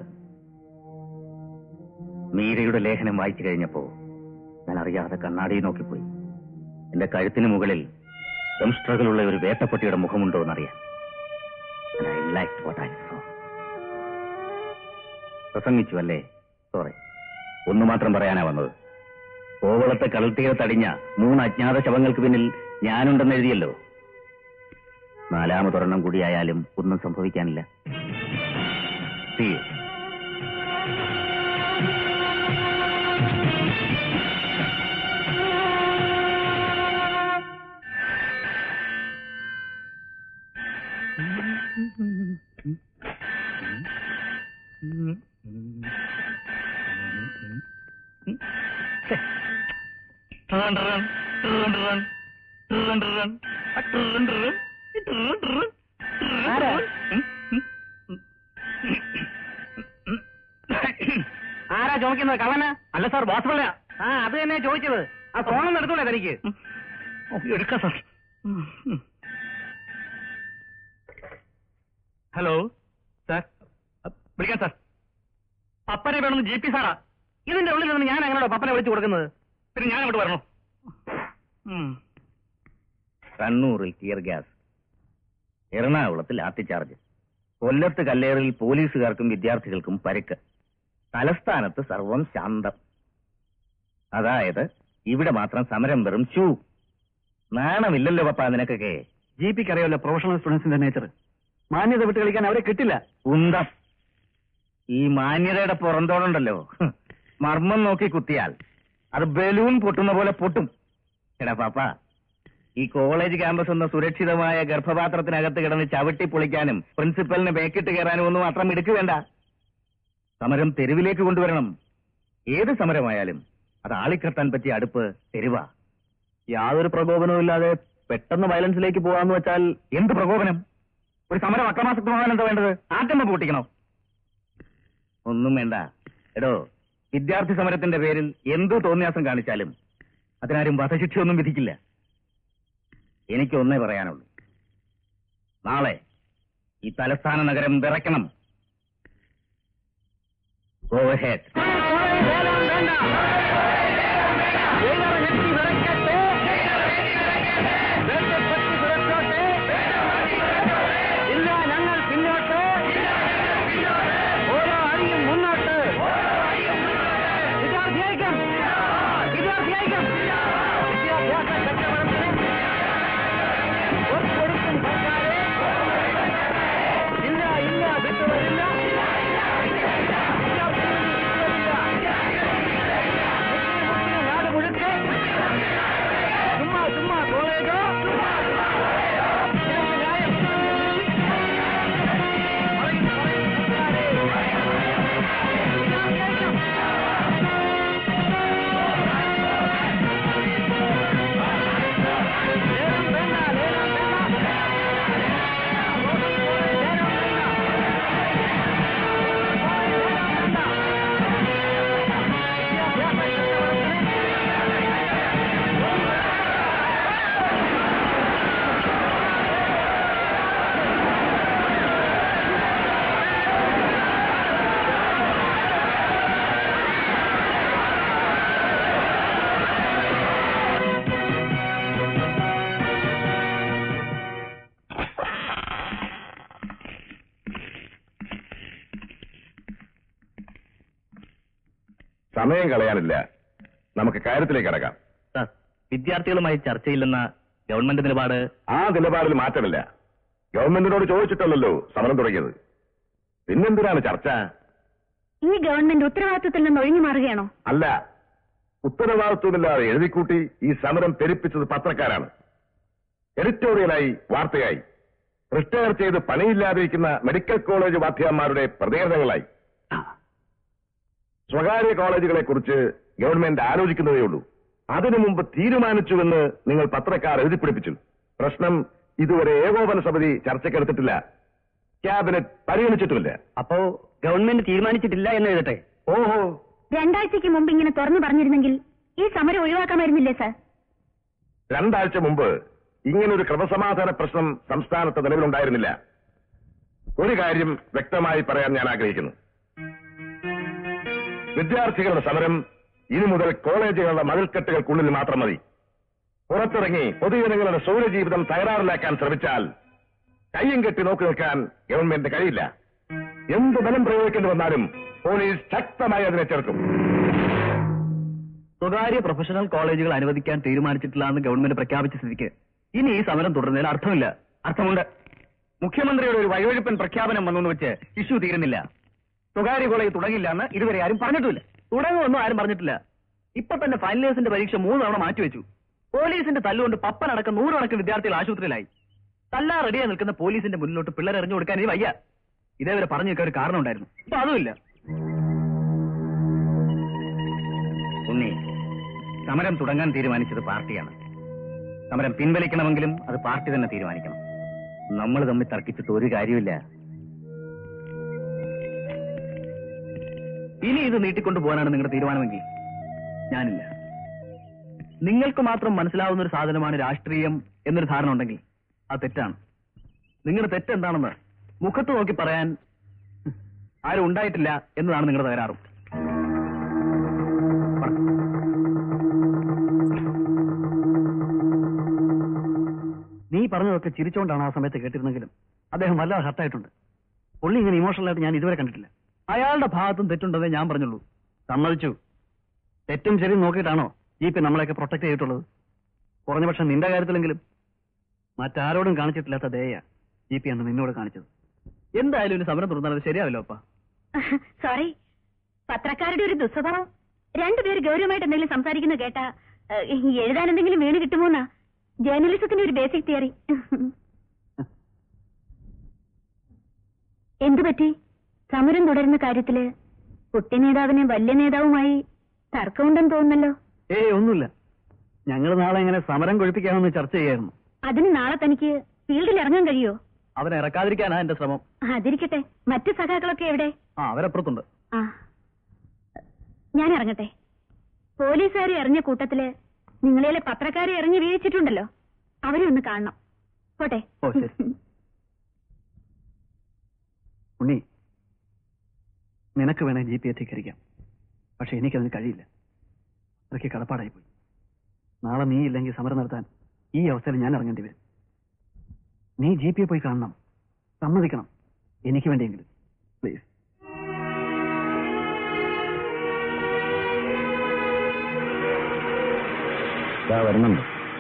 മീരയുടെ ലേഖനം വായിച്ചു കഴിഞ്ഞപ്പോ ഞാൻ അറിയാതെ കണ്ണാടി നോക്കിപ്പോയി എന്റെ കഴുത്തിന് മുകളിൽ ദംഷ്ട്രകളുള്ള ഒരു വേട്ടപ്പട്ടിയുടെ മുഖമുണ്ടോ എന്നറിയാൻ And I liked what I saw. പ്രസംഗിച്ചു അല്ലേ സോറി ഒന്നു മാത്രം പറയാനാ വന്നത് കോവളത്തെ കടൽത്തീരെ തടിഞ്ഞ മൂന്ന് അജ്ഞാത ശവങ്ങൾക്ക് പിന്നിൽ ഞാനുണ്ടെന്ന് എഴുതിയല്ലോ നാലാമതൊരെണ്ണം കൂടിയായാലും ഒന്നും സംഭവിക്കാനില്ല See you. ആരാ ചോദിക്കുന്നത് കള്ളന് അല്ല സാർ വാസവല്ല ആ അത് തന്നെ ചോദിച്ചത് ആ ഫോണൊന്നും എടുത്തൂടെ തനിക്ക് എടുക്കാം സാർ ഹലോ സാർ വിളിക്കാം സാർ പപ്പനെ വേണമെന്ന് ജി പി സാറാ ഇതിന്റെ ഉള്ളിൽ നിന്ന് ഞാൻ അങ്ങനെയോ പപ്പനെ വിളിച്ചു കൊടുക്കുന്നത് പിന്നെ ഞാൻ അങ്ങോട്ട് വരണോ ഉം. കണ്ണൂരിൽ ടിയർ ഗ്യാസ് എറണാകുളത്ത് ലാത്തിചാർജ് കൊല്ലത്ത് കല്ലേറിൽ പോലീസുകാർക്കും വിദ്യാർത്ഥികൾക്കും പരിക്ക് തലസ്ഥാനത്ത് സർവം ശാന്തം അതായത് ഇവിടെ മാത്രം സമരം വെറും ഷൂ നാണമില്ലല്ലോ പപ്പ നിനക്കൊക്കെ ജി പിക്ക് അറിയാമല്ലോ പ്രൊഫഷണൽ സ്റ്റുഡൻസിന്റെ നേച്ചർ മാന്യത വിട്ട് കളിക്കാൻ അവരെ കിട്ടില്ല കുന്തം ഈ മാന്യതയുടെ പുറന്തോടുണ്ടല്ലോ ഹ്, മർമ്മം നോക്കി കുത്തിയാൽ അത് ബലൂൺ പൊട്ടുന്ന പോലെ പൊട്ടും എടാ പാപ്പ ഈ കോളേജ് ക്യാമ്പസ് എന്ന സുരക്ഷിതമായ ഗർഭപാത്രത്തിനകത്ത് കിടന്ന് ചവിട്ടി പൊളിക്കാനും പ്രിൻസിപ്പലിന് ബേക്കിട്ട് കയറാനും ഒന്നും മാത്രം ഇടുക്ക് വേണ്ട സമരം തെരുവിലേക്ക് കൊണ്ടുവരണം ഏത് സമരമായാലും അത് ആളിക്കത്താൻ പറ്റിയ അടുപ്പ് തെരുവാ യാതൊരു പ്രകോപനവും ഇല്ലാതെ പെട്ടെന്ന് വയലൻസിലേക്ക് പോകാന്ന് വെച്ചാൽ എന്ത് പ്രകോപനം ഒരു സമരം അക്രമാസക്തമാകാൻ എന്താ വേണ്ടത് ആറ്റം പൊട്ടിക്കണോ ഒന്നും വേണ്ട എടോ വിദ്യാർത്ഥി സമരത്തിന്റെ പേരിൽ എന്ത് തോന്നിയാസം കാണിച്ചാലും അതിനാരും വധശിക്ഷയൊന്നും വിധിക്കില്ല എനിക്ക് ഒന്നേ പറയാനുള്ളൂ നാളെ ഈ തലസ്ഥാന നഗരം വിറയ്ക്കണം Go ahead. ഇല്ല ഞങ്ങൾ പിന്നോട്ട് ഓരോ അടിയും മുന്നോട്ട് വിദ്യാർത്ഥിയായിരിക്കും വിദ്യാർത്ഥിയായിരിക്കും വിദ്യാഭ്യാസ ചക്രവർത്തി കൊടുക്കും സർക്കാരെ ഇല്ല ഇല്ല വിട്ടുവരില്ല വിദ്യാർത്ഥികൾ വിട്ടുവരില്ല നാട് മുഴുക്കെ ചുമ്മാ ചുമ്മാ കോളേജോ ന്യായം സമയം കളയാനില്ല നമുക്ക് കാര്യത്തിലേക്ക് കടക്കാം സർ വിദ്യാർത്ഥികളുമായി ചർച്ചയില്ലെന്ന ഗവൺമെന്റ് നിലപാട് ആ നിലപാടിൽ മാറ്റമില്ല ഗവൺമെന്റിനോട് ചോദിച്ചിട്ടല്ലല്ലോ സമരം തുടങ്ങിയത് പിന്നെന്തിനാണ് ചർച്ച ഈ ഗവൺമെന്റ് ഉത്തരവാദിത്വത്തിൽ നിന്ന് ഒഴിഞ്ഞു മാറുകയാണോ അല്ല ഉത്തരവാദിത്വമില്ലാതെ എഴുതിക്കൂട്ടി ഈ സമരം പെരുപ്പിച്ചത് പത്രക്കാരാണ് എഡിറ്റോറിയലായി വാർത്തയായി റിട്ടയർ ചെയ്ത് പണിയില്ലാതിരിക്കുന്ന മെഡിക്കൽ കോളേജ് വാദ്യന്മാരുടെ പ്രതികരണങ്ങളായി സ്വകാര്യ കോളേജുകളെ കുറിച്ച് ഗവൺമെന്റ് ആലോചിക്കുന്നതേ ഉള്ളൂ അതിനു മുമ്പ് തീരുമാനിച്ചുവെന്ന് നിങ്ങൾ പത്രക്കാർ എഴുതിപ്പിടിപ്പിച്ചു പ്രശ്നം ഇതുവരെ ഏകോപന സമിതി ചർച്ചയ്ക്കെടുത്തിട്ടില്ല ക്യാബിനറ്റ് പരിഗണിച്ചിട്ടുമില്ല അപ്പോ ഗവൺമെന്റ് തീരുമാനിച്ചിട്ടില്ല എന്ന് എഴുതട്ടെ ഓഹോ രണ്ടാഴ്ചയ്ക്ക് മുമ്പ് ഇങ്ങനെ തുറന്നു പറഞ്ഞിരുന്നെങ്കിൽ ഈ സമരം ഒഴിവാക്കാമായിരുന്നില്ലേ സാർ രണ്ടാഴ്ച മുമ്പ് ഇങ്ങനൊരു ക്രമസമാധാന പ്രശ്നം സംസ്ഥാനത്ത് നിലവിലുണ്ടായിരുന്നില്ല ഒരു കാര്യം വ്യക്തമായി പറയാൻ ഞാൻ ആഗ്രഹിക്കുന്നു വിദ്യാർത്ഥികളുടെ സമരം ഇനി മുതൽ കോളേജുകളുടെ മതിൽക്കെട്ടുകൾക്കുള്ളിൽ മാത്രം മതി പുറത്തിറങ്ങി പൊതുജനങ്ങളുടെ സൗരജീവിതം തകരാറിലാക്കാൻ ശ്രമിച്ചാൽ കയ്യും കെട്ടി നോക്കി നിൽക്കാൻ ഗവൺമെന്റിന് കഴിയില്ല എന്ത് ബലം പ്രയോഗിക്കേണ്ടി വന്നാലും പോലീസ് ശക്തമായി അതിനെ ചെറുക്കും സ്വകാര്യ പ്രൊഫഷണൽ കോളേജുകൾ അനുവദിക്കാൻ തീരുമാനിച്ചിട്ടില്ല എന്ന് ഗവൺമെന്റ് പ്രഖ്യാപിച്ച സ്ഥിതിക്ക് ഇനി ഈ സമരം തുടരുന്നതിൽ അർത്ഥമില്ല അർത്ഥമുണ്ട് മുഖ്യമന്ത്രിയുടെ ഒരു വയോഴിപ്പൻ പ്രഖ്യാപനം വന്നെന്ന് വെച്ച് ഇഷ്യൂ തീരുന്നില്ല സ്വകാര്യ കോളേജ് തുടങ്ങില്ല എന്ന് ഇതുവരെ ആരും പറഞ്ഞിട്ടില്ല തുടങ്ങുമെന്നും ആരും പറഞ്ഞിട്ടില്ല ഇപ്പൊ തന്നെ ഫൈനൽ ഇയേഴ്സിന്റെ പരീക്ഷ മൂന്ന് തവണ മാറ്റിവെച്ചു പോലീസിന്റെ തല്ലുകൊണ്ട് പപ്പനടക്കം നൂറുകണക്കിന് വിദ്യാർത്ഥികൾ ആശുപത്രിയിലായി തല്ലാ റെഡിയായി നിൽക്കുന്ന പോലീസിന്റെ മുന്നിലോട്ട് പിള്ളേർ എറിഞ്ഞു കൊടുക്കാൻ ഇനി വയ്യ ഇതേവരെ പറഞ്ഞു വെക്കാൻ ഒരു കാരണം ഉണ്ടായിരുന്നു ഇപ്പൊ അതുമില്ല ഉണ്ണി സമരം തുടങ്ങാൻ തീരുമാനിച്ചത് പാർട്ടിയാണ് സമരം പിൻവലിക്കണമെങ്കിലും അത് പാർട്ടി തന്നെ തീരുമാനിക്കണം നമ്മൾ തമ്മിൽ തർക്കിച്ചിട്ട് ഒരു കാര്യമില്ല ഇനി ഇത് നീട്ടിക്കൊണ്ടു പോകാനാണ് നിങ്ങളുടെ തീരുമാനമെങ്കിൽ ഞാനില്ല നിങ്ങൾക്ക് മാത്രം മനസ്സിലാവുന്ന ഒരു സാധനമാണ് രാഷ്ട്രീയം എന്നൊരു ധാരണ ഉണ്ടെങ്കിൽ അത് തെറ്റാണ് നിങ്ങളുടെ തെറ്റെന്താണെന്ന് മുഖത്ത് നോക്കി പറയാൻ ആരും ഉണ്ടായിട്ടില്ല എന്നതാണ് നിങ്ങളുടെ തകരാറും പറ. നീ പറഞ്ഞതൊക്കെ ചിരിച്ചോണ്ടാണ് ആ സമയത്ത് കേട്ടിരുന്നെങ്കിലും അദ്ദേഹം വല്ലാതെ ഹർട്ടായിട്ടുണ്ട് പുള്ളി ഇങ്ങനെ ഇമോഷണൽ ആയിട്ട് ഞാൻ ഇതുവരെ കണ്ടിട്ടില്ല അയാളുടെ ഭാഗത്തും തെറ്റുണ്ടെന്നേ ഞാൻ പറഞ്ഞുള്ളൂ സമ്മതിച്ചു തെറ്റും ശരിയും നോക്കിയിട്ടാണോ ജി പി നമ്മളെയൊക്കെ പ്രൊട്ടക്ട് ചെയ്തിട്ടുള്ളത് കുറഞ്ഞ പക്ഷം നിന്റെ കാര്യത്തിലെങ്കിലും മറ്റാരോടും കാണിച്ചിട്ടില്ലാത്ത ദയ ജി പി അന്ന് നിന്നോട് കാണിച്ചത് എന്തായാലും ഒരു സമരം തുടർന്നാൽ അത് ശരിയാവില്ലോ അപ്പ സോറി പത്രക്കാരുടെ ഒരു ദുസ്വഭാവം രണ്ടുപേര് ഗൗരവമായിട്ട് എന്തെങ്കിലും സംസാരിക്കുന്നത് കേട്ടാ ഏഹ്, എഴുതാൻ എന്തെങ്കിലും വീണ് കിട്ടുമോന്നാ ജേർണലിസത്തിന്റെ ഒരു ബേസിക് തിയറി എന്തു പറ്റി സമരം തുടരുന്ന കാര്യത്തില് കുട്ടി നേതാവിനെ വലിയ നേതാവുമായി തർക്കമുണ്ടെന്ന് തോന്നുന്നല്ലോ ഏയ് ഒന്നുമില്ല ഞങ്ങൾ നാളെ എങ്ങനെ സമരം കൊഴിപ്പിക്കാമെന്ന് ചർച്ച ചെയ്യായിരുന്നു അതിന് നാളെ തനിക്ക് ഫീൽഡിൽ ഇറങ്ങാൻ കഴിയോ അവനെ ഇറക്കാതിരിക്കാനാ എന്റെ ശ്രമം അതിരിക്കട്ടെ മറ്റു സഖാക്കളൊക്കെ എവിടെ ആ അവരപ്പുറത്തുണ്ട് ആ ഞാൻ ഇറങ്ങട്ടെ പോലീസുകാരെ എറിഞ്ഞ കൂട്ടത്തില് നിങ്ങളെ പത്രക്കാരെ എറിഞ്ഞ് വീഴ്ചിട്ടുണ്ടല്ലോ അവരെ ഒന്ന് കാണണം പോട്ടെ ഓ, ശരി. ഉണ്ണി നിനക്ക് വേണേ ജി പി എത്തിക്കരിക്കാം പക്ഷെ എനിക്കതിന് കഴിയില്ല അതൊക്കെ കടപ്പാടായി പോയി നാളെ നീ ഇല്ലെങ്കിൽ സമരം നടത്താൻ ഈ അവസരം ഞാൻ ഇറങ്ങേണ്ടി വരും നീ ജി പി പോയി കാണണം സമ്മതിക്കണം എനിക്ക് വേണ്ടിയെങ്കിലും പ്ലീസ് വരുന്നുണ്ട്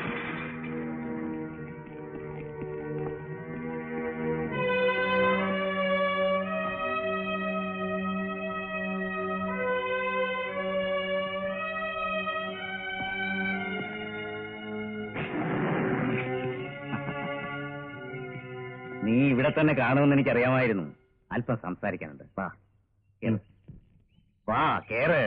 നീ ഇവിടെ തന്നെ കാണുമെന്ന് എനിക്കറിയാമായിരുന്നു അല്പം സംസാരിക്കാനുണ്ട് വാ കേറ്. വാ കേറ്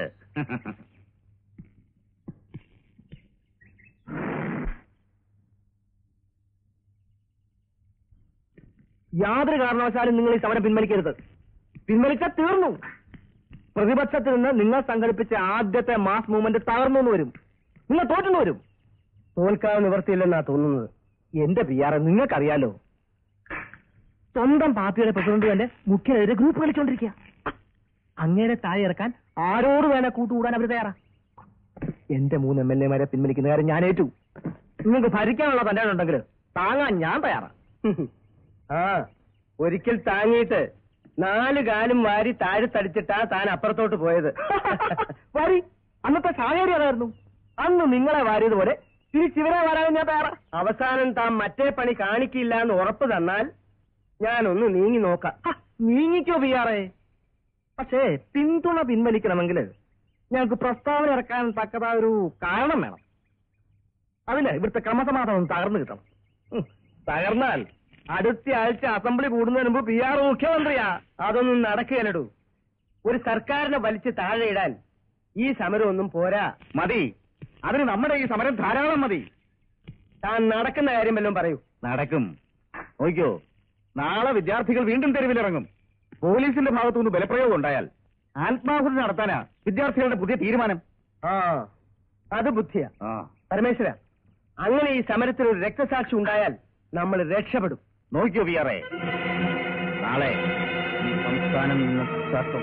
യാതൊരു കാരണവശാലും നിങ്ങൾ ഈ സമരം പിൻവലിക്കരുത് പിൻവലിച്ചാൽ തീർന്നു പ്രതിപക്ഷത്തിൽ നിന്ന് നിങ്ങൾ സംഘടിപ്പിച്ച ആദ്യത്തെ മാസ് മൂവ്മെന്റ് തകർന്നു എന്ന് വരും നിങ്ങൾ തോറ്റെന്ന് വരും തോൽക്കാൻ നിവർത്തിയില്ലെന്നാ തോന്നുന്നത് എന്റെ പി ആർ നിങ്ങൾക്കറിയാലോ സ്വന്തം പാർട്ടിയുടെ പ്രസിഡന്റ് തന്നെ മുഖ്യനെതിരെ ഗ്രൂപ്പ് കളിച്ചോണ്ടിരിക്കുക അങ്ങനെ താഴെ ഇറക്കാൻ ആരോട് വേണേ കൂട്ടുകൂടാൻ അവർ തയ്യാറാ എന്റെ മൂന്ന് എം എൽ എമാരെ പിൻവലിക്കുന്ന കാര്യം ഞാൻ ഏറ്റു നിങ്ങൾക്ക് ഭരിക്കാനുള്ള തന്റെ ഉണ്ടെങ്കിൽ താങ്ങാൻ ഞാൻ തയ്യാറാ ആ ഒരിക്കൽ താങ്ങിയിട്ട് നാല് കാലും വാരി താഴത്തടിച്ചിട്ടാ താൻ അപ്പുറത്തോട്ട് പോയത് വാരി അന്നത്തെ സാഹചര്യം അതായിരുന്നു അന്ന് നിങ്ങളെ വാരിയതുപോലെ തിരിച്ചിവരെ വരാൻ ഞാൻ തയ്യാറാ അവസാനം താൻ മറ്റേ പണി കാണിക്കില്ല എന്ന് ഉറപ്പ് തന്നാൽ ഞാനൊന്ന് നീങ്ങി നോക്കാം ഹ, നീങ്ങിക്കോ പിയാറേ പക്ഷേ പിന്തുണ പിൻവലിക്കണമെങ്കിൽ ഞങ്ങൾക്ക് പ്രസ്താവന ഇറക്കാൻ തക്കതായ ഒരു കാരണം വേണം അതിന് ഇവിടുത്തെ ക്രമസമാധാനം ഒന്ന് തകർന്നു കിട്ടണം ഉം, തകർന്നാൽ അടുത്ത ആഴ്ച അസംബ്ലി കൂടുന്നതിന് മുമ്പ് പി ആർ മുഖ്യമന്ത്രിയാ അതൊന്നും നടക്കുകയല്ലടൂ ഒരു സർക്കാരിനെ വലിച്ച് താഴെയിടാൻ ഈ സമരം ഒന്നും പോരാ മതി അതിന് നമ്മുടെ ഈ സമരം ധാരാളം മതി താൻ നടക്കുന്ന കാര്യം വല്ലതും പറയൂ നടക്കും നോക്കിയോ നാളെ വിദ്യാർത്ഥികൾ വീണ്ടും തെരുവിലിറങ്ങും പോലീസിന്റെ ഭാഗത്തുനിന്ന് ബലപ്രയോഗം ഉണ്ടായാൽ ആത്മാഹുതി നടത്താനാ വിദ്യാർത്ഥികളുടെ പുതിയ തീരുമാനം ആ അത് ബുദ്ധിയാ ആ പരമേശ്വര അങ്ങനെ ഈ സമരത്തിൽ ഒരു രക്തസാക്ഷി ഉണ്ടായാൽ നമ്മൾ രക്ഷപ്പെടും നോക്കിയോ വി ആർ എ നാളെ ഈ സംസ്ഥാനം നിന്ന് ശാസ്ത്രം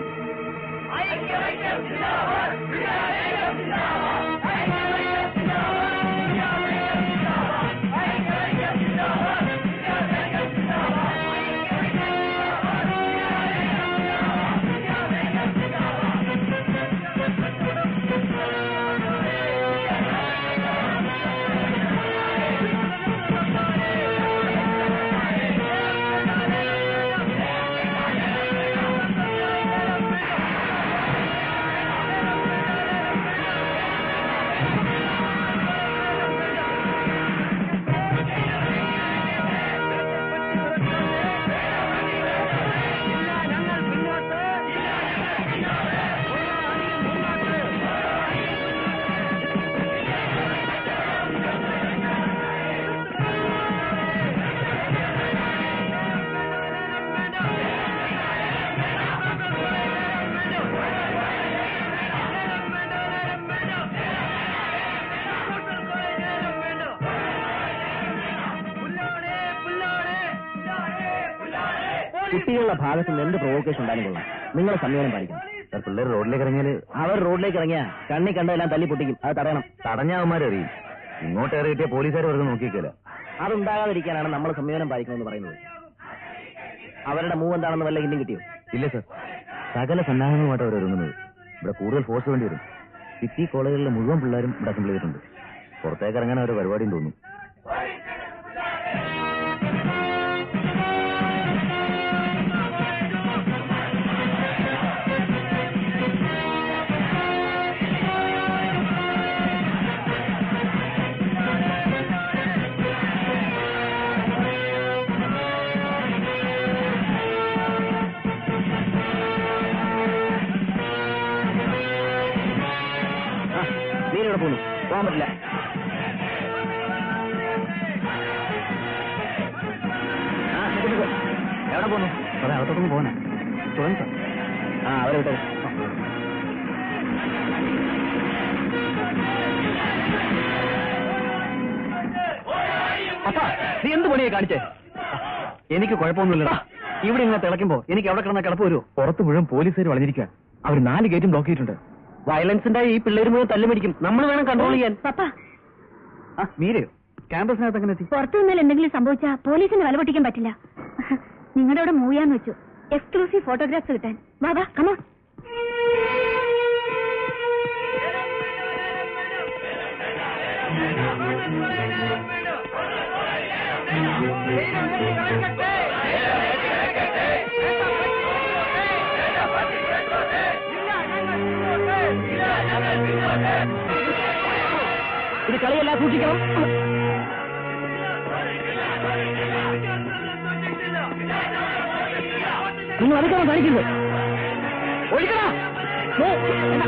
കുട്ടികളുടെ ഭാഗത്ത് നിന്ന് എന്ത് പ്രൊവോക്കേഷൻ ഉണ്ടായാലും കൊള്ളാം നിങ്ങൾ സംയമനം പാലിക്കണം പിള്ളേർ റോഡിലേക്ക് ഇറങ്ങിയാല് അവർ റോഡിലേക്ക് ഇറങ്ങിയ കണ്ണി കണ്ടതെല്ലാം തല്ലി പൊട്ടിക്കും അത് തടയണം തടഞ്ഞവന്മാരറിയും ഇങ്ങോട്ട് ഏറി കിട്ടിയ പോലീസുകാർ വെറുതെ നോക്കിയേക്കില്ല അതുണ്ടാകാതിരിക്കാനാണ് നമ്മൾ സംയമനം പാലിക്കണമെന്ന് പറയുന്നത് അവരുടെ മൂവ് എന്താണെന്ന് വല്ല ഹിന്ദി കിട്ടിയോ ഇല്ല സർ സകല സന്നാഹങ്ങളുമായിട്ട് അവർ ഒരുങ്ങുന്നത് ഇവിടെ കൂടുതൽ ഫോഴ്സ് വേണ്ടി വരും സിറ്റി കോളേജുകളിലെ മുഴുവൻ പിള്ളേരും ഇവിടെ അസംബിൾ ചെയ്തിട്ടുണ്ട് പുറത്തേക്ക് ഇറങ്ങാൻ അവർ പരിപാടിയും തോന്നും നീ ഇവിടെ പോന്നു പോകാൻ പറ്റില്ല ആ, നിക്ക് നിക്ക്. എവിടെ പോന്നു അതെ അകത്തോട്ടൊന്നും പോകാനാ ചോദിച്ചു സാർ ആ അവരെ വിട്ടത് അപ്പാ നീ എന്ത് പണിയെ കാണിച്ചേ എനിക്ക് കുഴപ്പമൊന്നുമില്ല ഇവിടെ ഇങ്ങനെ തിളയ്ക്കുമ്പോ എനിക്ക് എവിടെ കിടന്ന കിടപ്പ് വരുമോ പുറത്ത് മുഴുവൻ പോലീസുകാർ വളഞ്ഞിരിക്കുക അവർ നാല് ഗേറ്റും ബ്ലോക്ക് ചെയ്തിട്ടുണ്ട് വയലൻസിന്റെ ഈ പിള്ളേര് മുഴുവൻ തല്ലുമടിക്കും നമ്മൾ വേണം കൺട്രോൾ ചെയ്യാൻ പപ്പ ആ മീരയോ ക്യാമ്പസിനകത്ത് എങ്ങനെ എത്തി പുറത്തു നിന്നാൽ എന്തെങ്കിലും സംഭവിച്ചാ പോലീസിന് വില പൊട്ടിക്കാൻ പറ്റില്ല നിങ്ങളുടെ അവിടെ മൂവ് ചെയ്യാന്ന് വെച്ചു എക്സ്ക്ലൂസീവ് ഫോട്ടോഗ്രാഫ്സ് കിട്ടാൻ വാ വാ കമോൺ ഇത് കളിയല്ല സൂക്ഷിക്കണം നിങ്ങൾ അതൊക്കെയാണ് കാണിക്കുന്നത് ഒഴിക്കടാ നോ, വേണ്ട.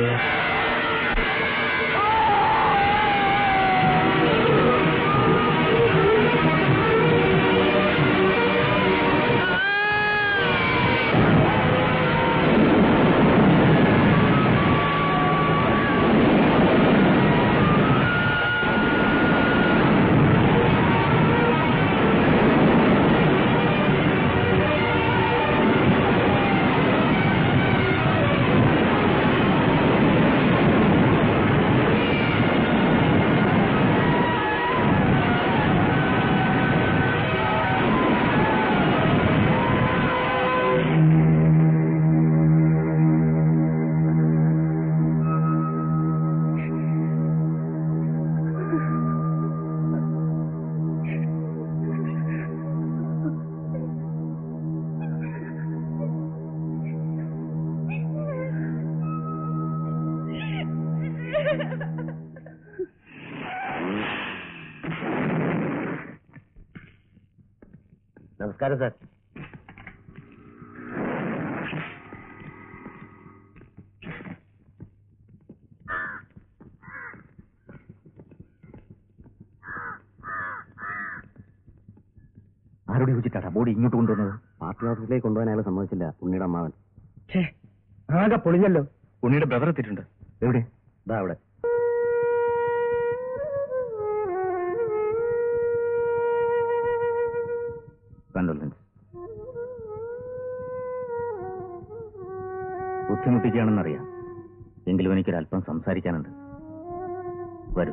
നമസ്കാരം സാർ ആരോട് ചോദിച്ചിട്ടാ ബോഡി ഇങ്ങോട്ട് കൊണ്ടുവന്നത് പാർട്ടി ഓഫീസിലേക്ക് കൊണ്ടുപോകാൻ അയാൾ സമ്മതിച്ചില്ല ഉണ്ണിയുടെ അമ്മാവൻ ആകെ പൊളിഞ്ഞല്ലോ ഉണ്ണിയുടെ ബ്രദർ എത്തിയിട്ടുണ്ട് എവിടെ ഇതാ അവിടെ കണ്ടോലൻസ് ബുദ്ധിമുട്ടിക്കുകയാണെന്നറിയാം എങ്കിലും എനിക്കൊരല്പം സംസാരിക്കാനുണ്ട് വരൂ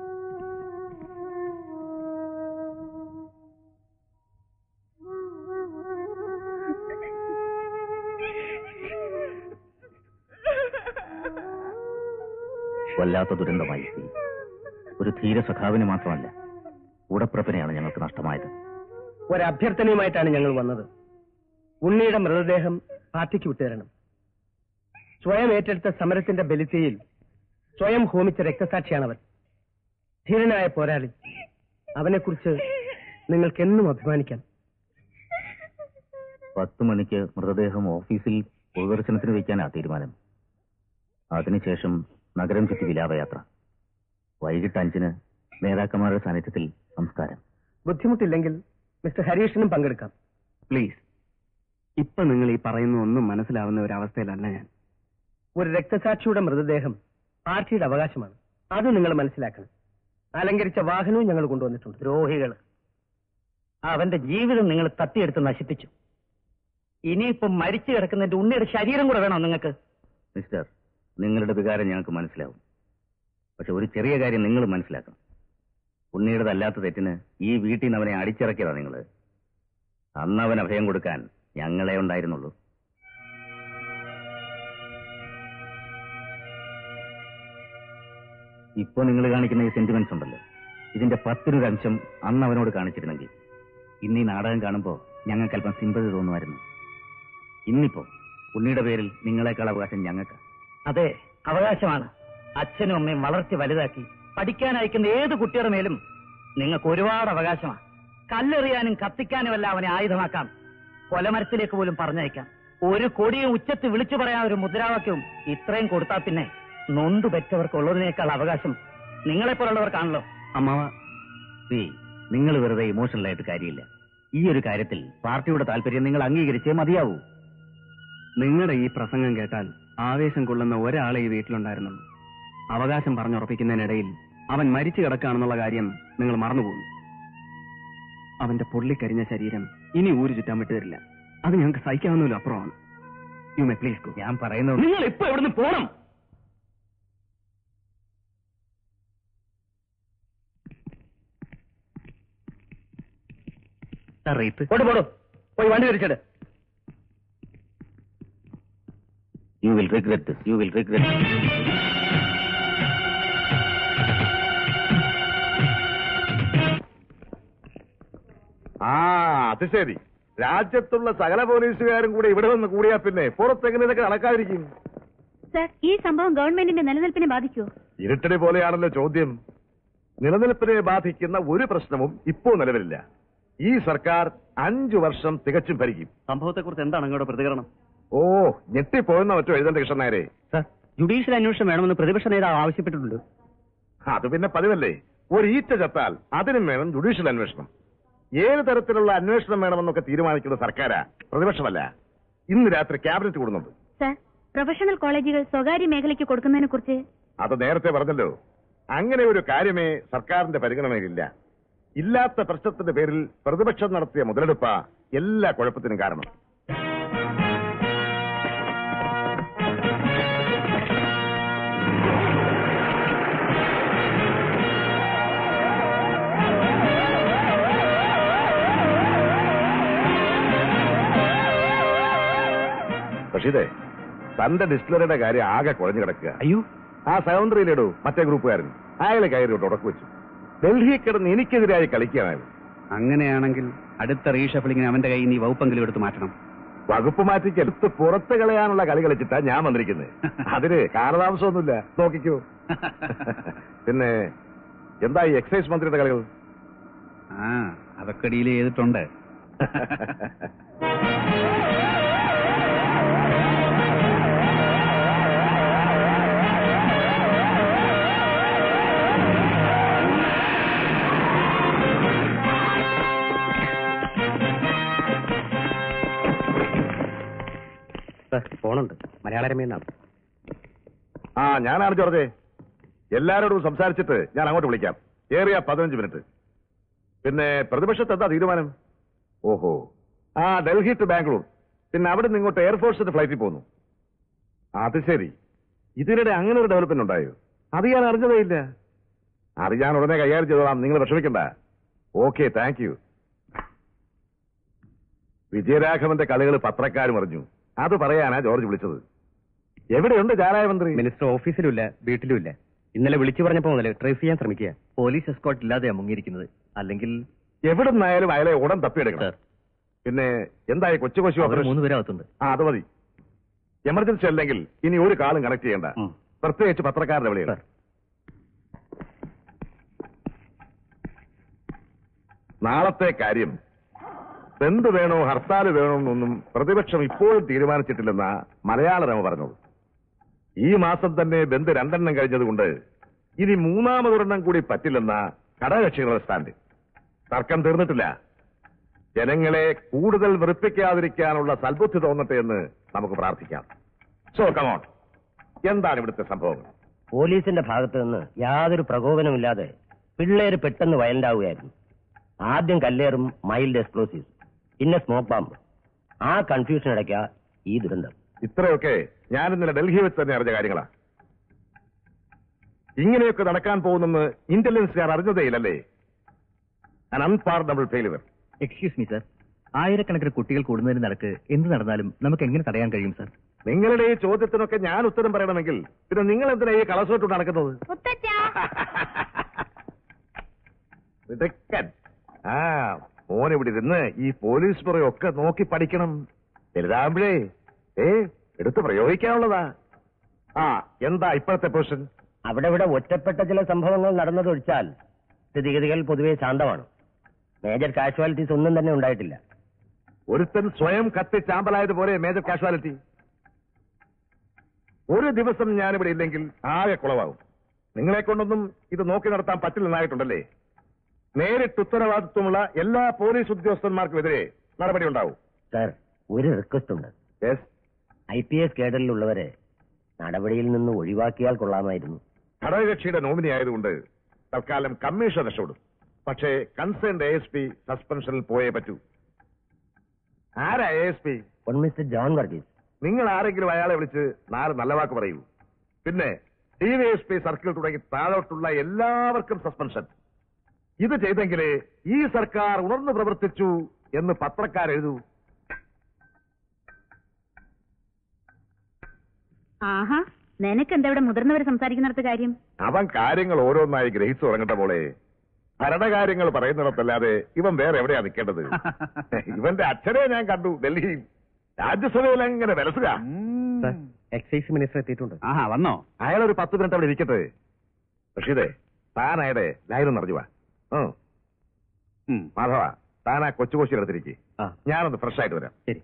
വല്ലാത്ത ദുരന്തമായി സ്ഥിതി ഒരു ധീര സഖാവിന് മാത്രമല്ല ഉടപ്പിറപ്പിനെയാണ് ഞങ്ങൾക്ക് നഷ്ടമായത് ഒരഭ്യർത്ഥനയുമായിട്ടാണ് ഞങ്ങൾ വന്നത് ഉണ്ണിയുടെ മൃതദേഹം പാർട്ടിക്ക് വിട്ടുതരണം സ്വയം ഏറ്റെടുത്ത സമരത്തിന്റെ ബലിത്തയിൽ സ്വയം ഹോമിച്ച രക്തസാക്ഷിയാണവൻ ധീരനായ പോരാളി അവനെക്കുറിച്ച് നിങ്ങൾക്കെന്നും അഭിമാനിക്കാം പത്ത് മണിക്ക് മൃതദേഹം ഓഫീസിൽ പൊതുദർശനത്തിന് വയ്ക്കാനാ തീരുമാനം അതിനുശേഷം നഗരം ചുറ്റി വിലാപയാത്ര വൈകിട്ട് അഞ്ചിന് നേതാക്കന്മാരുടെ സാന്നിധ്യത്തിൽ സംസ്കാരം ബുദ്ധിമുട്ടില്ലെങ്കിൽ മിസ്റ്റർ ഹരീഷിനും പങ്കെടുക്കാം പ്ലീസ് ഇപ്പൊ നിങ്ങൾ ഈ പറയുന്ന ഒന്നും മനസ്സിലാവുന്ന ഒരു അവസ്ഥയിലല്ല ഞാൻ ഒരു രക്തസാക്ഷിയുടെ മൃതദേഹം പാർട്ടിയുടെ അവകാശമാണ് അത് നിങ്ങൾ മനസ്സിലാക്കണം അലങ്കരിച്ച വാഹനവും ഞങ്ങൾ കൊണ്ടുവന്നിട്ടുണ്ട് ദ്രോഹികൾ അവന്റെ ജീവിതം നിങ്ങൾ തട്ടിയെടുത്ത് നശിപ്പിച്ചു ഇനിയിപ്പം മരിച്ചു കിടക്കുന്നതിന്റെ ഉണ്ണിയുടെ ശരീരം കൂടെ വേണോ നിങ്ങൾക്ക് മിസ്റ്റർ നിങ്ങളുടെ വികാരം ഞങ്ങൾക്ക് മനസ്സിലാവും പക്ഷെ ഒരു ചെറിയ കാര്യം നിങ്ങൾ മനസ്സിലാക്കണം ഉണ്ണിയുടേതല്ലാത്ത തെറ്റിന് ഈ വീട്ടിൽ നിന്ന് അവനെ അടിച്ചിറക്കിയതാ നിങ്ങൾ അന്ന് അവൻ അഭയം കൊടുക്കാൻ ഞങ്ങളെ ഉണ്ടായിരുന്നുള്ളൂ ഇപ്പൊ നിങ്ങൾ കാണിക്കുന്ന ഈ സെന്റിമെന്റ്സ് ഉണ്ടല്ലോ ഇതിന്റെ പത്തിനൊരു അംശം അന്ന് അവനോട് കാണിച്ചിരുന്നെങ്കിൽ ഇന്ന് ഈ നാടകം കാണുമ്പോ ഞങ്ങൾക്ക് അല്പം സിമ്പതി തോന്നുമായിരുന്നു ഇന്നിപ്പോ ഉണ്ണിയുടെ പേരിൽ നിങ്ങളെക്കാൾ അവകാശം ഞങ്ങൾക്ക് അതെ അവകാശമാണ് അച്ഛനും അമ്മയും വളർത്തി വലുതാക്കി പഠിക്കാൻ അയക്കുന്ന ഏത് കുട്ടിയുടെ മേലും നിങ്ങൾക്ക് ഒരുപാട് അവകാശമാണ് കല്ലെറിയാനും കത്തിക്കാനും എല്ലാം അവനെ ആയുധമാക്കാം കൊലമരത്തിലേക്ക് പോലും പറഞ്ഞയക്കാം ഒരു കൊടിയും ഉച്ചത്ത് വിളിച്ചു പറയാൻ ഒരു മുദ്രാവാക്യവും ഇത്രയും കൊടുത്താൽ പിന്നെ നൊന്തു പെറ്റവർക്ക് ഉള്ളതിനേക്കാൾ അവകാശം നിങ്ങളെപ്പോലുള്ളവർക്കാണല്ലോ അമ്മാവ സി നിങ്ങൾ വെറുതെ ഇമോഷണൽ ആയിട്ട് കാര്യമില്ല ഈ ഒരു കാര്യത്തിൽ പാർട്ടിയുടെ താല്പര്യം നിങ്ങൾ അംഗീകരിച്ചേ മതിയാവൂ നിങ്ങളുടെ ഈ പ്രസംഗം കേട്ടാൽ ആവേശം കൊള്ളുന്ന ഒരാളെ ഈ വീട്ടിലുണ്ടായിരുന്നുള്ളൂ അവകാശം പറഞ്ഞുറപ്പിക്കുന്നതിനിടയിൽ അവൻ മരിച്ചു കിടക്കുകയാണെന്നുള്ള കാര്യം നിങ്ങൾ മറന്നുപോകുന്നു അവന്റെ പൊള്ളിക്കരിഞ്ഞ ശരീരം ഇനി ഊരു ചുറ്റാൻ വിട്ടുതരില്ല അത് ഞങ്ങൾക്ക് സഹിക്കാവുന്നതിലും അപ്പുറമാണ് യു മേ പ്ലീസ് ഗോ ഞാൻ പറയുന്നത് നിങ്ങൾ ഇപ്പൊ എവിടുന്ന് പോണം റേപ്പ് പോട്ട് പോടും പോയി വണ്ടി തിരിച്ചിട് you will regret you will regret ആ അത് ശരി രാജ്യത്തുള്ള സകല പോലീസുകാരും കൂടെ ഇവിടെ വന്ന് കൂടിയാ പിന്നെ പുറത്തെങ്ങനെ ഇതൊക്കെ നടക്കാതിരിക്കും സർ ഈ സംഭവം ഗവൺമെന്റിന്റെ നിലനിൽപ്പിനെ ബാധിക്കുമോ ഇരുട്ടടി പോലെയാണല്ലോ ചോദ്യം നിലനിൽപ്പിനെ ബാധിക്കുന്ന ഒരു പ്രശ്നവും ഇപ്പോ നിലവിലില്ല ഈ സർക്കാർ അഞ്ചു വർഷം തികച്ചും ഭരിക്കും സംഭവത്തെക്കുറിച്ച് എന്താണ് അങ്ങയുടെ പ്രതികരണം ഓ ഞെട്ടിപ്പോയെന്ന മറ്റോ എഴുതേണ്ട കൃഷ്ണനായരെ സർ ജുഡീഷ്യൽ അന്വേഷണം വേണമെന്ന് പ്രതിപക്ഷ നേതാവ് ആവശ്യപ്പെട്ടിട്ടുണ്ട് അത് പിന്നെ പതിവല്ലേ ഒരു ഈറ്റ ചത്താൽ അതിനും വേണം ജുഡീഷ്യൽ അന്വേഷണം ഏത് തരത്തിലുള്ള അന്വേഷണം വേണമെന്നൊക്കെ തീരുമാനിക്കുന്ന സർക്കാരാ പ്രതിപക്ഷമല്ല ഇന്ന് രാത്രി ക്യാബിനറ്റ് കൂടുന്നുണ്ട് സർ പ്രൊഫഷണൽ കോളേജുകൾ സ്വകാര്യ മേഖലയ്ക്ക് കൊടുക്കുന്നതിനെ കുറിച്ച് അത് നേരത്തെ പറഞ്ഞല്ലോ അങ്ങനെ ഒരു കാര്യമേ സർക്കാരിന്റെ പരിഗണനയിലില്ല ഇല്ലാത്ത പ്രശ്നത്തിന്റെ പേരിൽ പ്രതിപക്ഷം നടത്തിയ മുതലെടുപ്പ എല്ലാ കുഴപ്പത്തിനും കാരണം റഷീദേ തന്റെ ഡിസ്റ്റിലറിയുടെ കാര്യം ആകെ കുഴഞ്ഞു കിടക്കുക അയ്യോ ആ സഹോദരിയിലിടൂ മറ്റേ ഗ്രൂപ്പുകാരൻ അയാളെ കയറി ഉടക്കു വെച്ചു ഡൽഹി കിടന്ന് എനിക്കെതിരായി കളിക്കുകയാണ് അയാൾ അങ്ങനെയാണെങ്കിൽ അടുത്ത റീഷഫിളിങ്ങിന് അവന്റെ കയ്യിൽ നിന്ന് ഈ വകുപ്പെങ്കിലും എടുത്ത് മാറ്റണം വകുപ്പ് മാറ്റിക്ക് എടുത്ത് പുറത്ത് കളയാനുള്ള കളി കളിച്ചിട്ടാ ഞാൻ വന്നിരിക്കുന്നത് അതിന് കാലതാമസമൊന്നുമില്ല നോക്കിക്കോ പിന്നെ എന്താ ഈ എക്സൈസ് മന്ത്രിയുടെ കളികൾ ആ അതൊക്കെ ഡീൽ ചെയ്തിട്ടുണ്ട് ഫോണുണ്ട് മലയാള രമേന്നാണ് ആ ഞാനാണ് ജോർജെ എല്ലാരോടും സംസാരിച്ചിട്ട് ഞാൻ അങ്ങോട്ട് വിളിക്കാം ഏറിയ പതിനഞ്ച് മിനിറ്റ് പിന്നെ പ്രതിപക്ഷത്ത് എന്താ തീരുമാനം ഓഹോ ആ ഡൽഹി ടു ബാംഗ്ലൂർ പിന്നെ അവിടെ നിന്ന് ഇങ്ങോട്ട് എയർഫോഴ്സിന്റെ ഫ്ലൈറ്റിൽ പോന്നു അത് ശരി ഇതിനിടെ അങ്ങനെ ഒരു ഡെവലപ്മെന്റ് ഉണ്ടായോ അത് ഞാൻ അറിഞ്ഞതേ ഇല്ല അത് ഞാൻ ഉടനെ കൈകാര്യം ചെയ്തോളാം നിങ്ങൾ വിഷമിക്കണ്ട ഓക്കെ താങ്ക് യു വിജയരാഘവന്റെ കളികൾ പത്രക്കാരും അറിഞ്ഞു അത് പറയാനാ ജോർജ് വിളിച്ചത് എവിടെയുണ്ട് ചാരായ മന്ത്രി മിനിസ്റ്റർ ഓഫീസിലുമില്ല വീട്ടിലുമില്ല ഇന്നലെ വിളിച്ചു പറഞ്ഞപ്പോ മുതൽ ട്രേസ് ചെയ്യാൻ ശ്രമിക്കുക പോലീസ് എസ്കോട്ട് ഇല്ലാതെയാ മുങ്ങിയിരിക്കുന്നത് അല്ലെങ്കിൽ എവിടെ നിന്നായാലും അയാളെ ഉടൻ തപ്പിയെടുക്കണം പിന്നെ എന്തായി കൊച്ചു കൊച്ചു ഓപ്പറേഷൻ മൂന്ന് പേരകത്തുണ്ട് ആ അത് മതി എമർജൻസി അല്ലെങ്കിൽ ഇനി ഒരു കാളും കണക്ട് ചെയ്യണ്ട ഉം. പ്രത്യേകിച്ച് പത്രക്കാരുടെ വിളികൾ സർ. നാളത്തെ കാര്യം എന്ത് വേണോ ഹർത്താൽ വേണോ എന്നൊന്നും പ്രതിപക്ഷം ഇപ്പോഴും തീരുമാനിച്ചിട്ടില്ലെന്ന മലയാള രമ പറഞ്ഞോളൂ ഈ മാസം തന്നെ ബന്ദ് രണ്ടെണ്ണം കഴിഞ്ഞതുകൊണ്ട് ഇനി മൂന്നാമതൊരെണ്ണം കൂടി പറ്റില്ലെന്ന ഘടകകക്ഷികളുടെ സ്റ്റാൻഡ് തർക്കം തീർന്നിട്ടില്ല ജനങ്ങളെ കൂടുതൽ വെറുപ്പിക്കാതിരിക്കാനുള്ള സൽബുദ്ധി തോന്നട്ടെ എന്ന് നമുക്ക് പ്രാർത്ഥിക്കാം സോ കമോൺ എന്താണ് ഇവിടുത്തെ സംഭവം പോലീസിന്റെ ഭാഗത്ത് നിന്ന് യാതൊരു പ്രകോപനമില്ലാതെ പിള്ളേര് പെട്ടെന്ന് വയലന്റ് ആവുകയായിരുന്നു ആദ്യം കല്ലേറും മൈൽഡ് എക്സ്പ്ലോസീവ്സ് പിന്നെ സ്മോക്ക് ബാമ്പ് ആ കൺഫ്യൂഷൻ ഇടയ്ക്ക ഈ ദുരന്തം ഇത്രയൊക്കെ ഞാൻ ഇന്നലെ ഡൽഹി വെച്ച് തന്നെ അറിഞ്ഞ കാര്യങ്ങളാ ഇങ്ങനെയൊക്കെ നടക്കാൻ പോകുന്നെന്ന് ഇന്റലിജൻസുകാർ അറിഞ്ഞതേയില്ലല്ലേ an unpardonable failure excuse me sir ആയിരക്കണക്കിന് കുട്ടികൾ കൂടുന്നതിന് നടക്ക് എന്ത് നടന്നാലും നമുക്ക് എങ്ങനെ തടയാൻ കഴിയും സർ നിങ്ങളുടെ ഈ ചോദ്യത്തിനൊക്കെ ഞാൻ ഉത്തരം പറയണമെങ്കിൽ പിന്നെ നിങ്ങൾ എന്തിനാ ഈ കളസോട്ട് നടക്കുന്നത് മിടുക്കൻ. ആ മോൻ ഇവിടെ ഇരുന്ന് ഈ പോലീസ് പുറയൊക്കെ നോക്കി പഠിക്കണം വലുതാകുമ്പോഴേ ഏ എടുത്ത് പ്രയോഗിക്കാനുള്ളതാ ആ എന്താ ഇപ്പോഴത്തെ പൊസിഷൻ അവിടെ ഇവിടെ ഒറ്റപ്പെട്ട ചില സംഭവങ്ങൾ നടന്നതൊഴിച്ചാൽ സ്ഥിതിഗതികൾ പൊതുവെ ശാന്തമാണ് മേജർ കാഷ്വാലിറ്റീസ് ഒന്നും തന്നെ ഉണ്ടായിട്ടില്ല ഒരുത്തൻ സ്വയം കത്തി ചാമ്പലായതുപോലെ മേജർ കാഷ്വാലിറ്റി ഒരു ദിവസം ഞാനിവിടെ ഇല്ലെങ്കിൽ ആകെ കുളവാകും നിങ്ങളെ കൊണ്ടൊന്നും ഇത് നോക്കി നടത്താൻ പറ്റില്ലെന്നായിട്ടുണ്ടല്ലേ നേരിട്ട് ഉത്തരവാദിത്വമുള്ള എല്ലാ പോലീസ് ഉദ്യോഗസ്ഥന്മാർക്കുമെതിരെ നടപടി ഉണ്ടാവും സർ ഒരു റിക്വസ്റ്റ് ഉണ്ട് യെസ് ഐ പി എസ് കേഡറിലുള്ളവരെ നടപടിയിൽ നിന്ന് ഒഴിവാക്കിയാൽ കൊള്ളാമായിരുന്നു ഘടകകക്ഷിയുടെ നോമിനി ആയതുകൊണ്ട് തൽക്കാലം കമ്മീഷൻ രക്ഷപ്പെടും പക്ഷേ കൺസേൺ എ എസ് പി സസ്പെൻഷനിൽ പോയേ പറ്റൂ ആരാ A S P one mister John Varghese നിങ്ങൾ ആരെങ്കിലും അയാളെ വിളിച്ച് നാല് നല്ല വാക്ക് പറയൂ പിന്നെ D Y S P circle തുടങ്ങി താഴോട്ടുള്ള എല്ലാവർക്കും സസ്പെൻഷൻ ഇത് ചെയ്തെങ്കിലേ ഈ സർക്കാർ ഉണർന്നു പ്രവർത്തിച്ചു എന്ന് പത്രക്കാരെഴുതൂ ആഹാ നിനക്ക് എന്താ ഇവിടെ മുതിർന്നവർ സംസാരിക്കുന്നിടത്ത് കാര്യം അവൻ കാര്യങ്ങൾ ഓരോന്നായി ഗ്രഹിച്ചു തുടങ്ങട്ടെ പോലെ ഭരണകാര്യങ്ങൾ പറയുന്നിടത്തല്ലാതെ ഇവൻ വേറെ എവിടെയാ നിൽക്കേണ്ടത് ഇവന്റെ അച്ഛനെ ഞാൻ കണ്ടു ഡൽഹിയിൽ രാജ്യസഭയിൽ അങ്ങനെ വിലസുക എക്സൈസ് മിനിസ്റ്റർ എത്തിയിട്ടുണ്ട് ആഹാ വന്നോ അയാളൊരു പത്ത് മിനിറ്റ് അവിടെ ഇരിക്കട്ടെ റഷീദേ താൻ അയാളെ ലൈനം നിറഞ്ഞു വാ ഉം. ഉം. മാധവ താൻ ആ കൊച്ചു കോശി എടുത്തിരിക്കെ ആ. ഞാനൊന്ന് ഫ്രഷ് ആയിട്ട് വരാം ശരി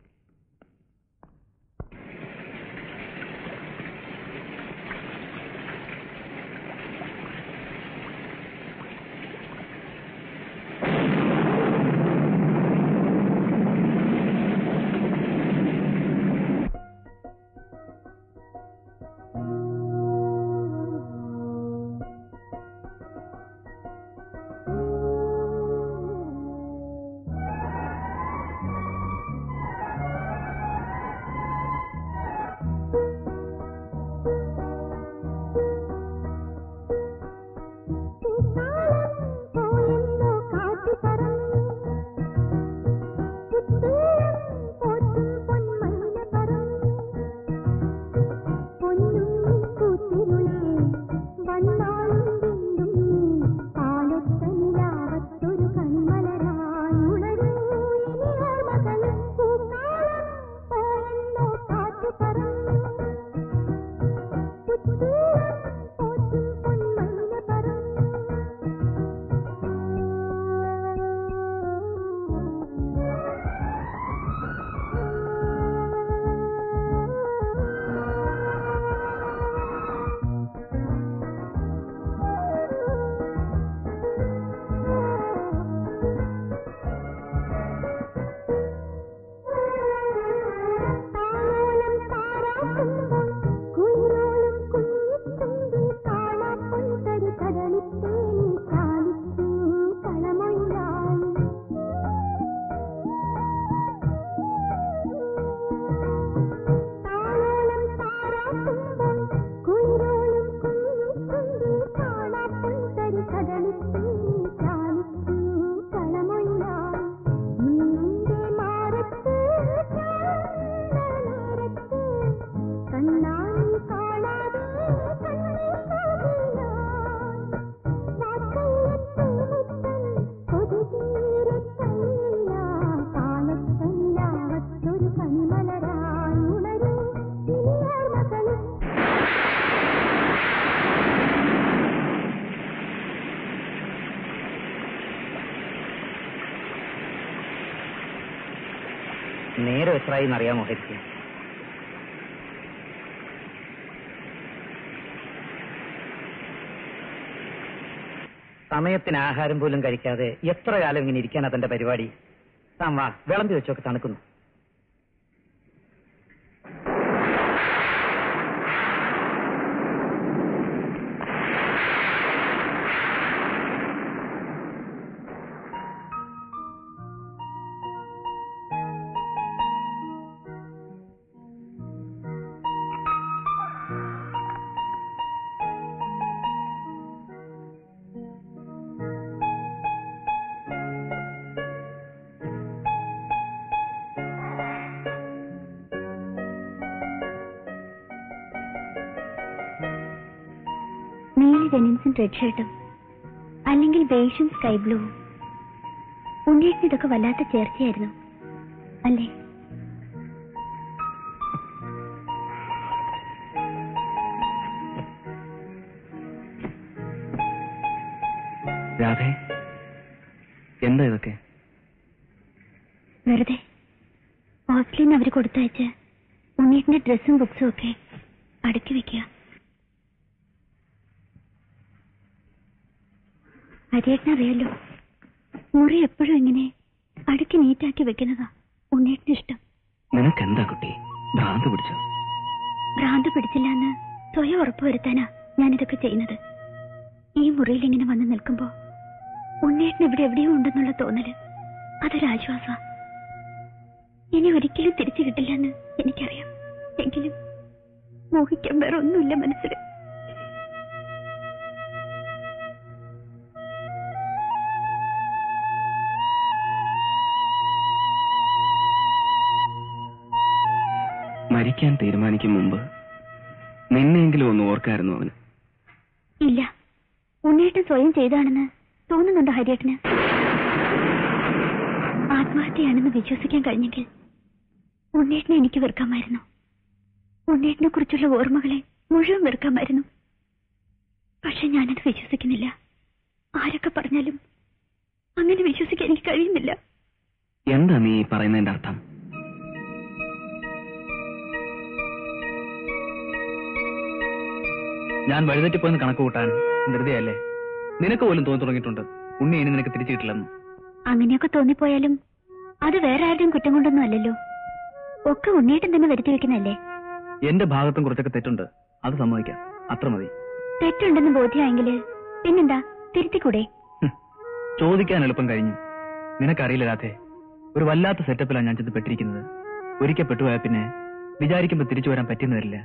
നേരം എത്രയായി എന്നറിയാമോ ഹരിക്ക് സമയത്തിന് ആഹാരം പോലും കഴിക്കാതെ എത്ര കാലം ഇങ്ങനെ ഇരിക്കാനാ തന്റെ പരിപാടി താൻ വാ വിളമ്പി വെച്ചൊക്കെ തണുക്കുന്നു നീല ഡെനിംസും റെഡ് ഷർട്ടും അല്ലെങ്കിൽ ബേഷും സ്കൈ ബ്ലൂവും ഉണ്ണിയേട്ടന് ഇതൊക്കെ വല്ലാത്ത ചേർച്ചയായിരുന്നു അല്ലേ രാധേ എന്താ ഇതൊക്കെ വെറുതെ ഹോസ്റ്റലിൽ നിന്ന് അവർ കൊടുത്തയച്ച് ഉണ്ണിയേട്ടന്റെ ഡ്രസ്സും ബുക്സും ഒക്കെ അടുക്കി വെക്കുക അരിയേട്ടനറിയാലോ മുറി എപ്പോഴും ഇങ്ങനെ അടുക്കി നീറ്റാക്കി വെക്കുന്നതാ ഉണ്ണിയേട്ടന് ഇഷ്ടം നിനക്ക് എന്താ കുട്ടി ഭ്രാന്ത് പിടിച്ചോ ഭ്രാന്ത് പിടിച്ചില്ല എന്ന് സ്വയം ഉറപ്പുവരുത്താനാ ഞാനിതൊക്കെ ചെയ്യുന്നത് ഈ മുറിയിൽ ഇങ്ങനെ വന്ന് നിൽക്കുമ്പോ ഉണ്ണേട്ടൻ ഇവിടെ എവിടെയോ ഉണ്ടെന്നുള്ള തോന്നല് അതൊരാശ്വാസ ഇനി ഒരിക്കലും തിരിച്ചു കിട്ടില്ലെന്ന് എനിക്കറിയാം എങ്കിലും മോഹിക്കാൻ വേറെ ഒന്നുമില്ല മനസ്സിൽ മരിക്കാൻ തീരുമാനിക്കും മുമ്പ് നിന്നെങ്കിലും ഒന്ന് ഓർക്കായിരുന്നു അവന് ഇല്ല ഉണ്ണേട്ടൻ സ്വയം ചെയ്താണെന്ന് തോന്നുന്നുണ്ടോ ഹരിയേട്ടന് ആത്മഹത്യയാണെന്ന് വിശ്വസിക്കാൻ കഴിഞ്ഞെങ്കിൽ ഉണ്ണേട്ടനെ എനിക്ക് വെറുക്കാമായിരുന്നു ഉണ്ണേട്ടനെ കുറിച്ചുള്ള ഓർമ്മകളെ മുഴുവൻ വെറുക്കാമായിരുന്നു പക്ഷെ ഞാനത് വിശ്വസിക്കുന്നില്ല ആരൊക്കെ പറഞ്ഞാലും അങ്ങനെ വിശ്വസിക്കാൻ എനിക്ക് കഴിയുന്നില്ല എന്താ നീ ഈ പറയുന്നതിന്റെ അർത്ഥം ഞാൻ വഴിതെറ്റിപ്പോയെന്ന് കണക്ക് കൂട്ടാൻ ധൃതിയല്ലേ നിനക്ക് പോലും തോന്നി തുടങ്ങിയിട്ടുണ്ട് ഉണ്ണി ഇനി നിനക്ക് തിരിച്ചു കിട്ടില്ലെന്ന് അങ്ങനെയൊക്കെ തോന്നിപ്പോയാലും അത് വേറെ ആരുടെയും കുറ്റം കൊണ്ടൊന്നും അല്ലല്ലോ ഒക്കെ ഉണ്ണേട്ടൻ തന്നെ വരുത്തി വെക്കുന്നല്ലേ എന്റെ ഭാഗത്തും കുറച്ചൊക്കെ തെറ്റുണ്ട് അത് സമ്മതിക്കാം അത്ര മതി തെറ്റുണ്ടെന്ന് ബോധ്യമായെങ്കില് പിന്നെന്താ തിരുത്തിക്കൂടെ ഹും. ചോദിക്കാൻ എളുപ്പം കഴിഞ്ഞു നിനക്കറിയില്ല രാധേ ഒരു വല്ലാത്ത സെറ്റപ്പിലാണ് ഞാൻ ചെന്ന് പെട്ടിരിക്കുന്നത് ഒരിക്കൽ പെട്ടുപോയാൽ പിന്നെ വിചാരിക്കുമ്പോൾ തിരിച്ചു വരാൻ പറ്റിയെന്ന് വരില്ല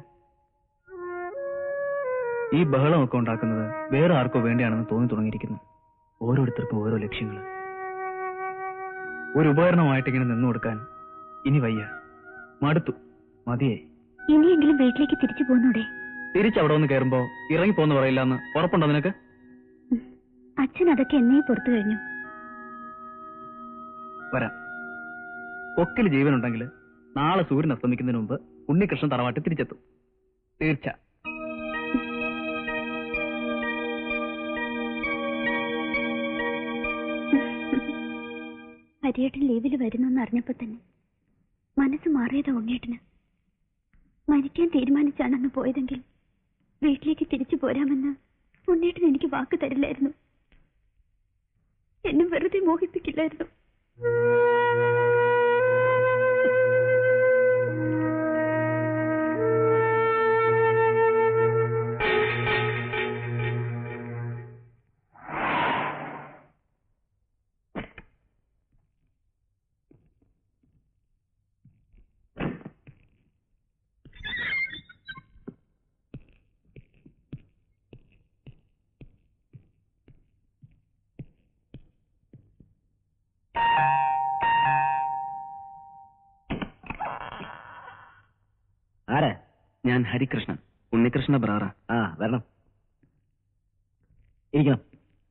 ഈ ബഹളമൊക്കെ ഉണ്ടാക്കുന്നത് വേറെ ആർക്കോ വേണ്ടിയാണെന്ന് തോന്നി തുടങ്ങിയിരിക്കുന്നു ഓരോരുത്തർക്കും ഓരോ ലക്ഷ്യങ്ങൾ ഒരു ഉപകരണമായിട്ട് ഇങ്ങനെ നിന്നു കൊടുക്കാൻ ഇനി വയ്യ മടുത്തു മതിയേ ഇനിയെങ്കിലും വീട്ടിലേക്ക് തിരിച്ചു പോന്നൂടെ തിരിച്ചവിടെ വന്ന് കയറുമ്പോ ഇറങ്ങിപ്പോന്ന് പറയില്ല എന്ന് ഉറപ്പുണ്ടോ നിനക്ക് അച്ഛൻ അതൊക്കെ എന്നേ പുറത്തു കഴിഞ്ഞു വരാം കൊക്കിൽ ജീവനുണ്ടെങ്കിൽ നാളെ സൂര്യൻ അസ്തമിക്കുന്നതിന് മുമ്പ് ഉണ്ണികൃഷ്ണൻ തറവാട്ടിൽ തിരിച്ചെത്തും തീർച്ച ഹരിയേട്ടൻ ലീവിൽ വരുന്നെന്ന് അറിഞ്ഞപ്പോ തന്നെ മനസ്സ് മാറിയതാ ഉണ്ണേട്ടന് മരിക്കാൻ തീരുമാനിച്ചാണെന്ന് പോയതെങ്കിൽ വീട്ടിലേക്ക് തിരിച്ചു പോരാമെന്ന് ഉണ്ണേട്ടൻ എനിക്ക് വാക്ക് തരില്ലായിരുന്നു എന്നെ വെറുതെ മോഹിപ്പിക്കില്ലായിരുന്നു ആരാ ഞാൻ ഹരികൃഷ്ണൻ ഉണ്ണികൃഷ്ണ ബ്രാറ ആ വരണം ഇരിക്കണം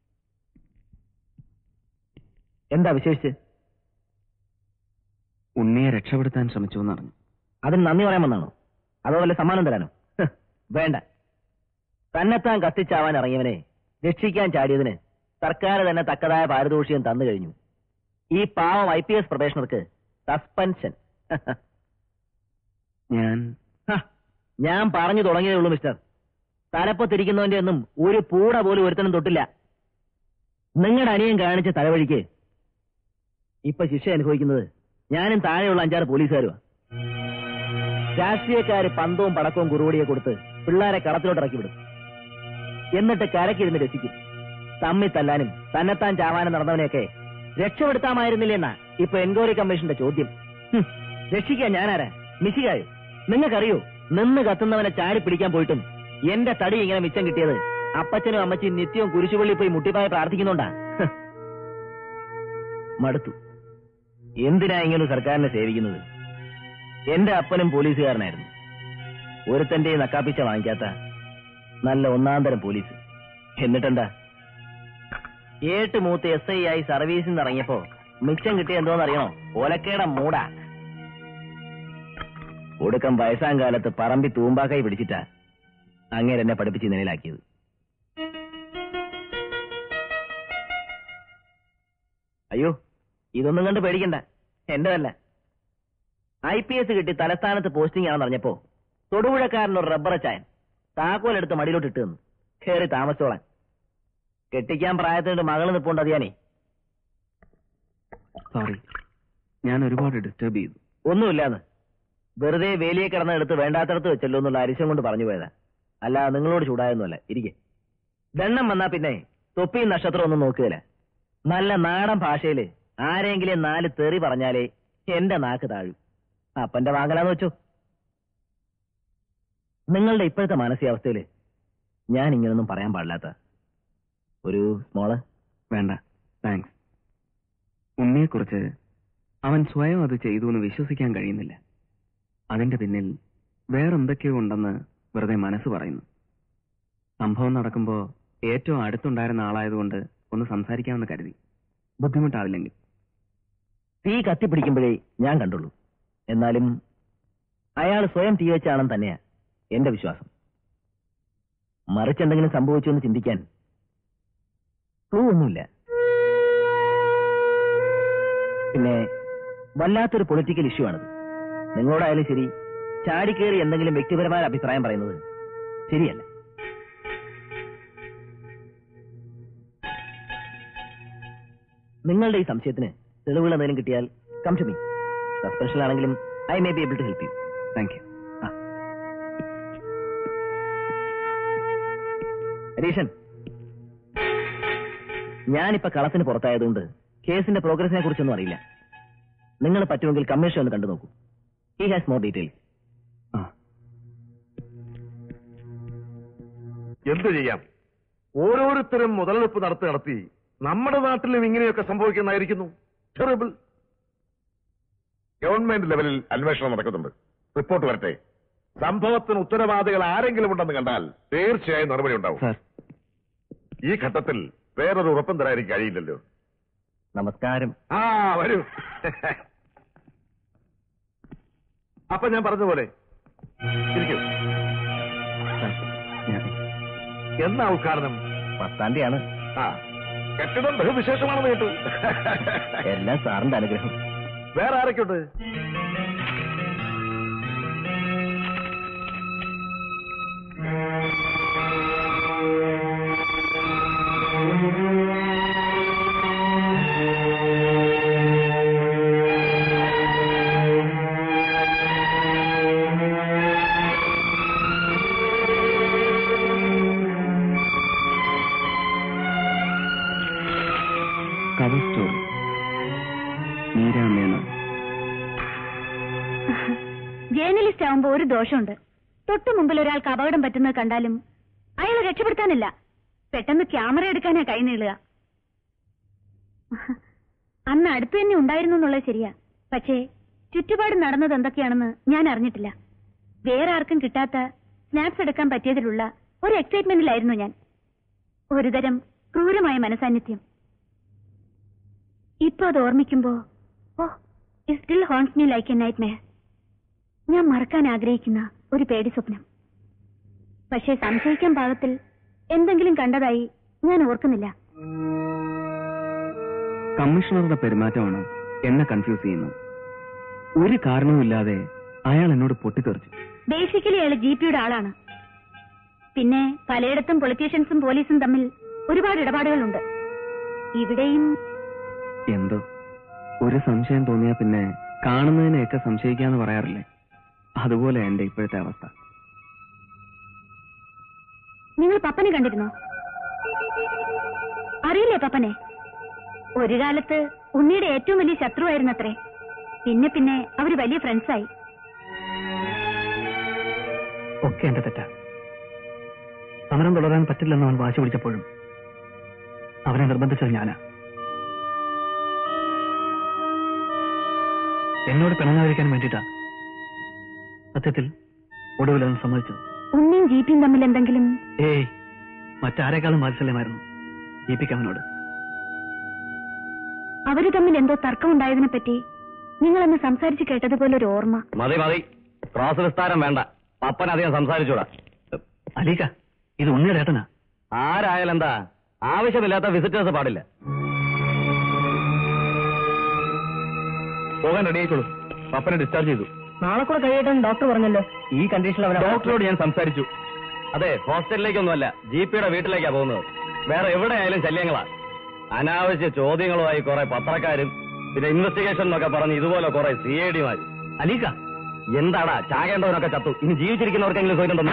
എന്താ വിശേഷിച്ച് ഉണ്ണിയെ രക്ഷപ്പെടുത്താൻ ശ്രമിച്ചു എന്നറിഞ്ഞു അതിന് നന്ദി പറയാൻ വന്നാണോ അതോ വല്ല സമ്മാനം തരാനോ ഹ്, വേണ്ട തന്നെത്താൻ കത്തിച്ചാവാൻ ഇറങ്ങിയവനെ രക്ഷിക്കാൻ ചാടിയതിന് സർക്കാർ തന്നെ തക്കതായ പാരിതോഷികം തന്നു കഴിഞ്ഞു ഈ പാവം ഐ പി എസ് പ്രൊബേഷണർക്ക് സസ്പെൻഷൻ ഞാൻ ഹ, ഞാൻ പറഞ്ഞു തുടങ്ങിയതേ ഉള്ളൂ മിസ്റ്റർ തലപ്പത്തിരിക്കുന്നവന്റെ ഒന്നും ഒരു പൂട പോലും ഒരുത്തനും തൊട്ടില്ല നിങ്ങളുടെ അനിയൻ കാണിച്ച തലവഴിക്ക് ഇപ്പൊ ശിക്ഷ അനുഭവിക്കുന്നത് ഞാനും താഴെയുള്ള അഞ്ചാറ് പോലീസുകാരുമാ രാഷ്ട്രീയക്കാര് പന്തവും പടക്കവും കുറുവടിയെ കൊടുത്ത് പിള്ളേരെ കടത്തിലോട്ട് ഇറക്കി വിടും എന്നിട്ട് കരക്കിരുന്ന് രസിക്കും തമ്മി തല്ലാനും തന്നെത്താൻ ചാവാനും നടന്നവനെയൊക്കെ രക്ഷപ്പെടുത്താമായിരുന്നില്ലെന്നാ ഇപ്പൊ എൻക്വയറി കമ്മീഷന്റെ ചോദ്യം ഹും, രക്ഷിക്കാൻ ഞാനാരാ മിശികായോ നിങ്ങൾക്കറിയോ നിന്ന് കത്തുന്നവനെ ചാടി പിടിക്കാൻ പോയിട്ടും എന്റെ തടി ഇങ്ങനെ മിച്ചം കിട്ടിയത് അപ്പച്ചനും അമ്മച്ചിയും നിത്യവും കുരിശുപള്ളി പോയി മുട്ടിപ്പായ പ്രാർത്ഥിക്കുന്നുണ്ടാ ഹ്. മടുത്തു എന്തിനാ ഇങ്ങനെ ഒരു സർക്കാരിനെ സേവിക്കുന്നത് എന്റെ അപ്പനും പോലീസുകാരനായിരുന്നു ഒരുത്തന്റെ നക്കാപ്പിച്ച വാങ്ങിക്കാത്ത നല്ല ഒന്നാം തരം പോലീസ് എന്നിട്ടെന്താ ഏട്ട് മൂത്ത് എസ് ഐ ആയി സർവീസിൽ നിന്ന് ഇറങ്ങിയപ്പോ മിച്ചം കിട്ടിയ എന്തോന്നറിയണോ ഓലക്കേട മൂടാ ഒടുക്കം വയസ്സാം കാലത്ത് പറമ്പി തൂമ്പാക്കായി പിടിച്ചിട്ടാ അങ്ങേര് എന്നെ പഠിപ്പിച്ച് നിലയിലാക്കിയത് അയ്യോ ഇതൊന്നും കണ്ട് പേടിക്കണ്ട എന്റെതല്ല ഐ പി എസ് കിട്ടി തലസ്ഥാനത്ത് പോസ്റ്റിംഗ് ആണെന്ന് അറിഞ്ഞപ്പോ തൊടുപുഴക്കാരൻ ഒരു റബ്ബർ ചായൻ താക്കോലെടുത്ത് മടിയിലോട്ട് ഇട്ട് തന്നു കയറി താമസിച്ചോളാൻ കെട്ടിക്കാൻ പ്രായത്തിനൊരു മകള് നിപ്പുണ്ട് അതിയാനേ സോറി ഞാൻ ഒരുപാട് ഡിസ്റ്റർബ് ചെയ്തു ഒന്നുമില്ലാന്ന് വെറുതെ വേലിയെ കിടന്നെടുത്ത് വേണ്ടാത്തടത്ത് വെച്ചല്ലോ എന്നുള്ള അരിശം കൊണ്ട് പറഞ്ഞു പോയതാ അല്ല നിങ്ങളോട് ചൂടായൊന്നുമല്ല ഇരിക്കെ ദണ്ണം വന്നാ പിന്നെ തൊപ്പിയും നക്ഷത്രം ഒന്നും നോക്കുകയില്ല നല്ല നാടൻ ഭാഷയില് ആരെങ്കിലും നാല് തെറി പറഞ്ഞാലേ എന്റെ നാക്ക് താഴും അപ്പന്റെ വാങ്ങലാന്ന് വെച്ചു നിങ്ങളുടെ ഇപ്പോഴത്തെ മാനസികാവസ്ഥയിൽ ഞാൻ ഇങ്ങനൊന്നും പറയാൻ പാടില്ലാത്ത ഒരു സ്മോള് വേണ്ട താങ്ക്സ് ഉണ്ണിയെക്കുറിച്ച് അവൻ സ്വയം അത് ചെയ്തു എന്ന് വിശ്വസിക്കാൻ കഴിയുന്നില്ല അതിന്റെ പിന്നിൽ വേറെന്തൊക്കെയോ ഉണ്ടെന്ന് വെറുതെ മനസ്സ് പറയുന്നു സംഭവം നടക്കുമ്പോ ഏറ്റവും അടുത്തുണ്ടായിരുന്ന ആളായതുകൊണ്ട് ഒന്ന് സംസാരിക്കാമെന്ന് കരുതി ബുദ്ധിമുട്ടാവില്ലെങ്കിൽ തീ കത്തിപ്പിടിക്കുമ്പോഴേ ഞാൻ കണ്ടുള്ളൂ എന്നാലും അയാൾ സ്വയം തീ വെച്ചാണെന്ന് തന്നെയാ എന്റെ വിശ്വാസം മറിച്ചെന്തെങ്കിലും സംഭവിച്ചു എന്ന് ചിന്തിക്കാൻ ക്ലൂ ഒന്നുമില്ല പിന്നെ വല്ലാത്തൊരു പൊളിറ്റിക്കൽ ഇഷ്യൂ ആണത് നിങ്ങളോടായാലും ശരി ചാടിക്കേറി എന്തെങ്കിലും വ്യക്തിപരമായ അഭിപ്രായം പറയുന്നത് ശരിയല്ല നിങ്ങളുടെ ഈ സംശയത്തിന് തെളിവുകൾ എന്തെങ്കിലും കിട്ടിയാൽ കം ടു മീ സസ്പെൻഷനിലാണെങ്കിലും I may be able to help you thank you Hareeshan ഞാനിപ്പോ കളത്തിന് പുറത്തായതുകൊണ്ട് കേസിന്റെ പ്രോഗ്രസിനെ കുറിച്ചൊന്നും അറിയില്ല നിങ്ങൾ പറ്റുമെങ്കിൽ കമ്മീഷൻ ഒന്ന് കണ്ടു നോക്കൂ ഹി ഹാസ് മോർ ഡീറ്റെയിൽസ് ആ എന്തു ചെയ്യാം ഓരോരുത്തരും മുതലെടുപ്പ് നടത്തി നടത്തി നമ്മുടെ നാട്ടിലും ഇങ്ങനെയൊക്കെ സംഭവിക്കുന്നതായിരിക്കുന്നു ടെറിബിൾ ഗവൺമെന്റ് ലെവലിൽ അന്വേഷണം നടക്കുന്നുണ്ട് റിപ്പോർട്ട് വരട്ടെ സംഭവത്തിന് ഉത്തരവാദികൾ ആരെങ്കിലും ഉണ്ടെന്ന് കണ്ടാൽ തീർച്ചയായും നടപടി ഉണ്ടാവും സാർ ഈ ഘട്ടത്തിൽ വേറൊരു ഉറപ്പും തരാൻ എനിക്ക് കഴിയില്ലല്ലോ നമസ്കാരം ആ വരൂ അപ്പൊ ഞാൻ പറഞ്ഞതുപോലെ ഇരിക്കൂ ഞാൻ എന്നാ ഉദ്ഘാടനം പത്താം തീയതിയാണ് ആ കെട്ടിടം ബഹുവിശേഷമാണെന്ന് കേട്ടു എല്ലാം സാറിന്റെ അനുഗ്രഹം വേറെ ആരൊക്കെയുണ്ട് കവർ സ്റ്റോറി നീരാമേന ജേർണലിസ്റ്റ് ആവുമ്പോ ഒരു ദോഷമുണ്ട് തൊട്ടു മുമ്പിൽ ഒരാൾക്ക് അപകടം പറ്റുന്നത് കണ്ടാലും അയാളെ രക്ഷപ്പെടുത്താനില്ല പെട്ടെന്ന് ക്യാമറ എടുക്കാനാ കൈ നീളുക അന്ന് അടുത്ത് തന്നെ ഉണ്ടായിരുന്നു എന്നുള്ളത് ശരിയാ പക്ഷേ ചുറ്റുപാട് നടന്നത് എന്തൊക്കെയാണെന്ന് ഞാൻ അറിഞ്ഞിട്ടില്ല വേറെ ആർക്കും കിട്ടാത്ത സ്നാപ്സ് എടുക്കാൻ പറ്റിയതിലുള്ള ഒരു എക്സൈറ്റ്മെന്റിലായിരുന്നു ഞാൻ ഒരുതരം ക്രൂരമായ മനസാന്നിധ്യം ഇപ്പൊ അത് ഓർമ്മിക്കുമ്പോ oh it still haunts me like a nightmare ഞാൻ മറക്കാൻ ആഗ്രഹിക്കുന്ന ഒരു പേടി സ്വപ്നം പക്ഷേ സംശയിക്കാൻ പാകത്തിൽ എന്തെങ്കിലും കണ്ടതായി ഞാൻ ഓർക്കുന്നില്ല കമ്മീഷണറുടെ പെരുമാറ്റമാണ് എന്നെ കൺഫ്യൂസ് ചെയ്യുന്നത് ഒരു കാരണവുമില്ലാതെ അയാൾ എന്നോട് പൊട്ടിത്തെറിച്ചു ബേസിക്കലി അയാൾ ജി പിയുടെ ആളാണ് പിന്നെ പലയിടത്തും പൊളിറ്റീഷ്യൻസും പോലീസും തമ്മിൽ ഒരുപാട് ഇടപാടുകളുണ്ട് ഇവിടെയും എന്തോ ഒരു സംശയം തോന്നിയാ പിന്നെ കാണുന്നതിനെയൊക്കെ സംശയിക്കാന്ന് പറയാറില്ലേ അതുപോലെ എന്റെ ഇപ്പോഴത്തെ അവസ്ഥ നിങ്ങൾ പപ്പനെ കണ്ടിരുന്നോ അറിയില്ലേ പപ്പനെ ഒരു കാലത്ത് ഉണ്ണിയുടെ ഏറ്റവും വലിയ ശത്രുവായിരുന്നത്രേ പിന്നെ പിന്നെ അവര് വലിയ ഫ്രണ്ട്സായി ഒക്കെ എന്റെ തെറ്റാ സമരം തുടരാൻ പറ്റില്ലെന്ന് അവൻ വാശി പിടിച്ചപ്പോഴും അവനെ നിർബന്ധിച്ചത് ഞാനാ എന്നോട് പിണങ്ങാതിരിക്കാൻ വേണ്ടിയിട്ടാ സത്യത്തിൽ ഒടുവിൽ അവൻ സമ്മതിച്ചത് ഉണ്ണിയും ജീപ്പിയും തമ്മിൽ എന്തെങ്കിലും ഏയ് മറ്റാരേക്കാളും വാത്സല്യമായിരുന്നു ദീപിക അവനോട് അവര് തമ്മിൽ എന്തോ തർക്കമുണ്ടായതിനെ പറ്റി നിങ്ങളന്ന് സംസാരിച്ചു കേട്ടതുപോലെ ഒരു ഓർമ്മ മതി മതി ക്രോസ് വിസ്താരം വേണ്ട പപ്പൻ അധികം സംസാരിച്ചൂടാ അലീക്ക ഇത് ഉണ്ണിയുടെ ഏട്ടനാ ആരായാലും എന്താ ആവശ്യമില്ലാത്ത വിസിറ്റേഴ്സ് പാടില്ല പോകാൻ റെഡി ആയിക്കോളൂ പപ്പനെ ഡിസ്ചാർജ് ചെയ്തു നാളെ കൂടെ കഴിയട്ടെന്ന് ഡോക്ടർ പറഞ്ഞല്ലോ ഈ കണ്ടീഷനിൽ അവനെ ഡോക്ടറോട് ഞാൻ സംസാരിച്ചു അതെ ഹോസ്റ്റലിലേക്കൊന്നുമല്ല ജി പിയുടെ വീട്ടിലേക്കാ പോകുന്നത് വേറെ എവിടെയായാലും ശല്യങ്ങളാ അനാവശ്യ ചോദ്യങ്ങളുമായി കുറെ പത്രക്കാരും പിന്നെ ഇൻവെസ്റ്റിഗേഷൻ എന്നൊക്കെ പറഞ്ഞ് ഇതുപോലെ കുറെ സി ഐ ഡിമാര് അലീക്ക എന്താടാ ചാകേണ്ടവനൊക്കെ ചത്തു ഇനി ജീവിച്ചിരിക്കുന്നവർക്കെങ്കിലും സ്വയം തന്നു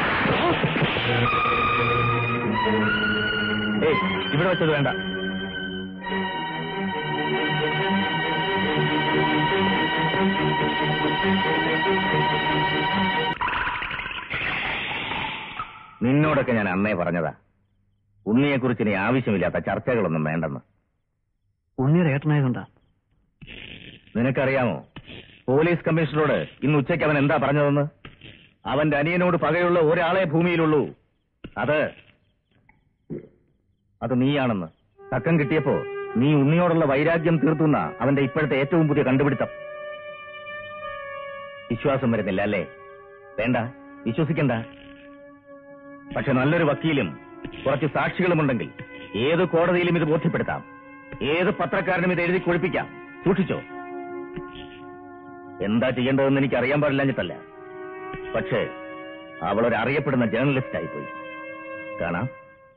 ഏയ് ഇവിടെ വെച്ചത് വേണ്ട നിന്നോടൊക്കെ ഞാൻ അന്നേ പറഞ്ഞതാ ഉണ്ണിയെക്കുറിച്ച് ഇനി ആവശ്യമില്ലാത്ത ചർച്ചകളൊന്നും വേണ്ടെന്ന് ഉണ്ണിയുടെ ഏട്ടനായതുകൊണ്ടാ നിനക്കറിയാമോ പോലീസ് കമ്മീഷണറോട് ഇന്ന് ഉച്ചയ്ക്ക് അവൻ എന്താ പറഞ്ഞതെന്ന് അവന്റെ അനിയനോട് പകയുള്ള ഒരാളെ ഭൂമിയിലുള്ളൂ അത് അത് നീയാണെന്ന് തക്കം കിട്ടിയപ്പോ നീ ഉണ്ണിയോടുള്ള വൈരാഗ്യം തീർത്തുന്ന അവന്റെ ഇപ്പോഴത്തെ ഏറ്റവും പുതിയ കണ്ടുപിടുത്തം വിശ്വാസം വരുന്നില്ല അല്ലേ വേണ്ട വിശ്വസിക്കണ്ട പക്ഷെ നല്ലൊരു വക്കീലും കുറച്ച് സാക്ഷികളുമുണ്ടെങ്കിൽ ഏത് കോടതിയിലും ഇത് ബോധ്യപ്പെടുത്താം ഏത് പത്രക്കാരനും ഇത് എഴുതി കുഴിപ്പിക്കാം സൂക്ഷിച്ചോ എന്താ ചെയ്യേണ്ടതെന്ന് എനിക്ക് അറിയാൻ പാടില്ലാഞ്ഞിട്ടല്ല പക്ഷേ അവൾ ഒരു അറിയപ്പെടുന്ന ജേർണലിസ്റ്റ് ആയിപ്പോയി കാണാം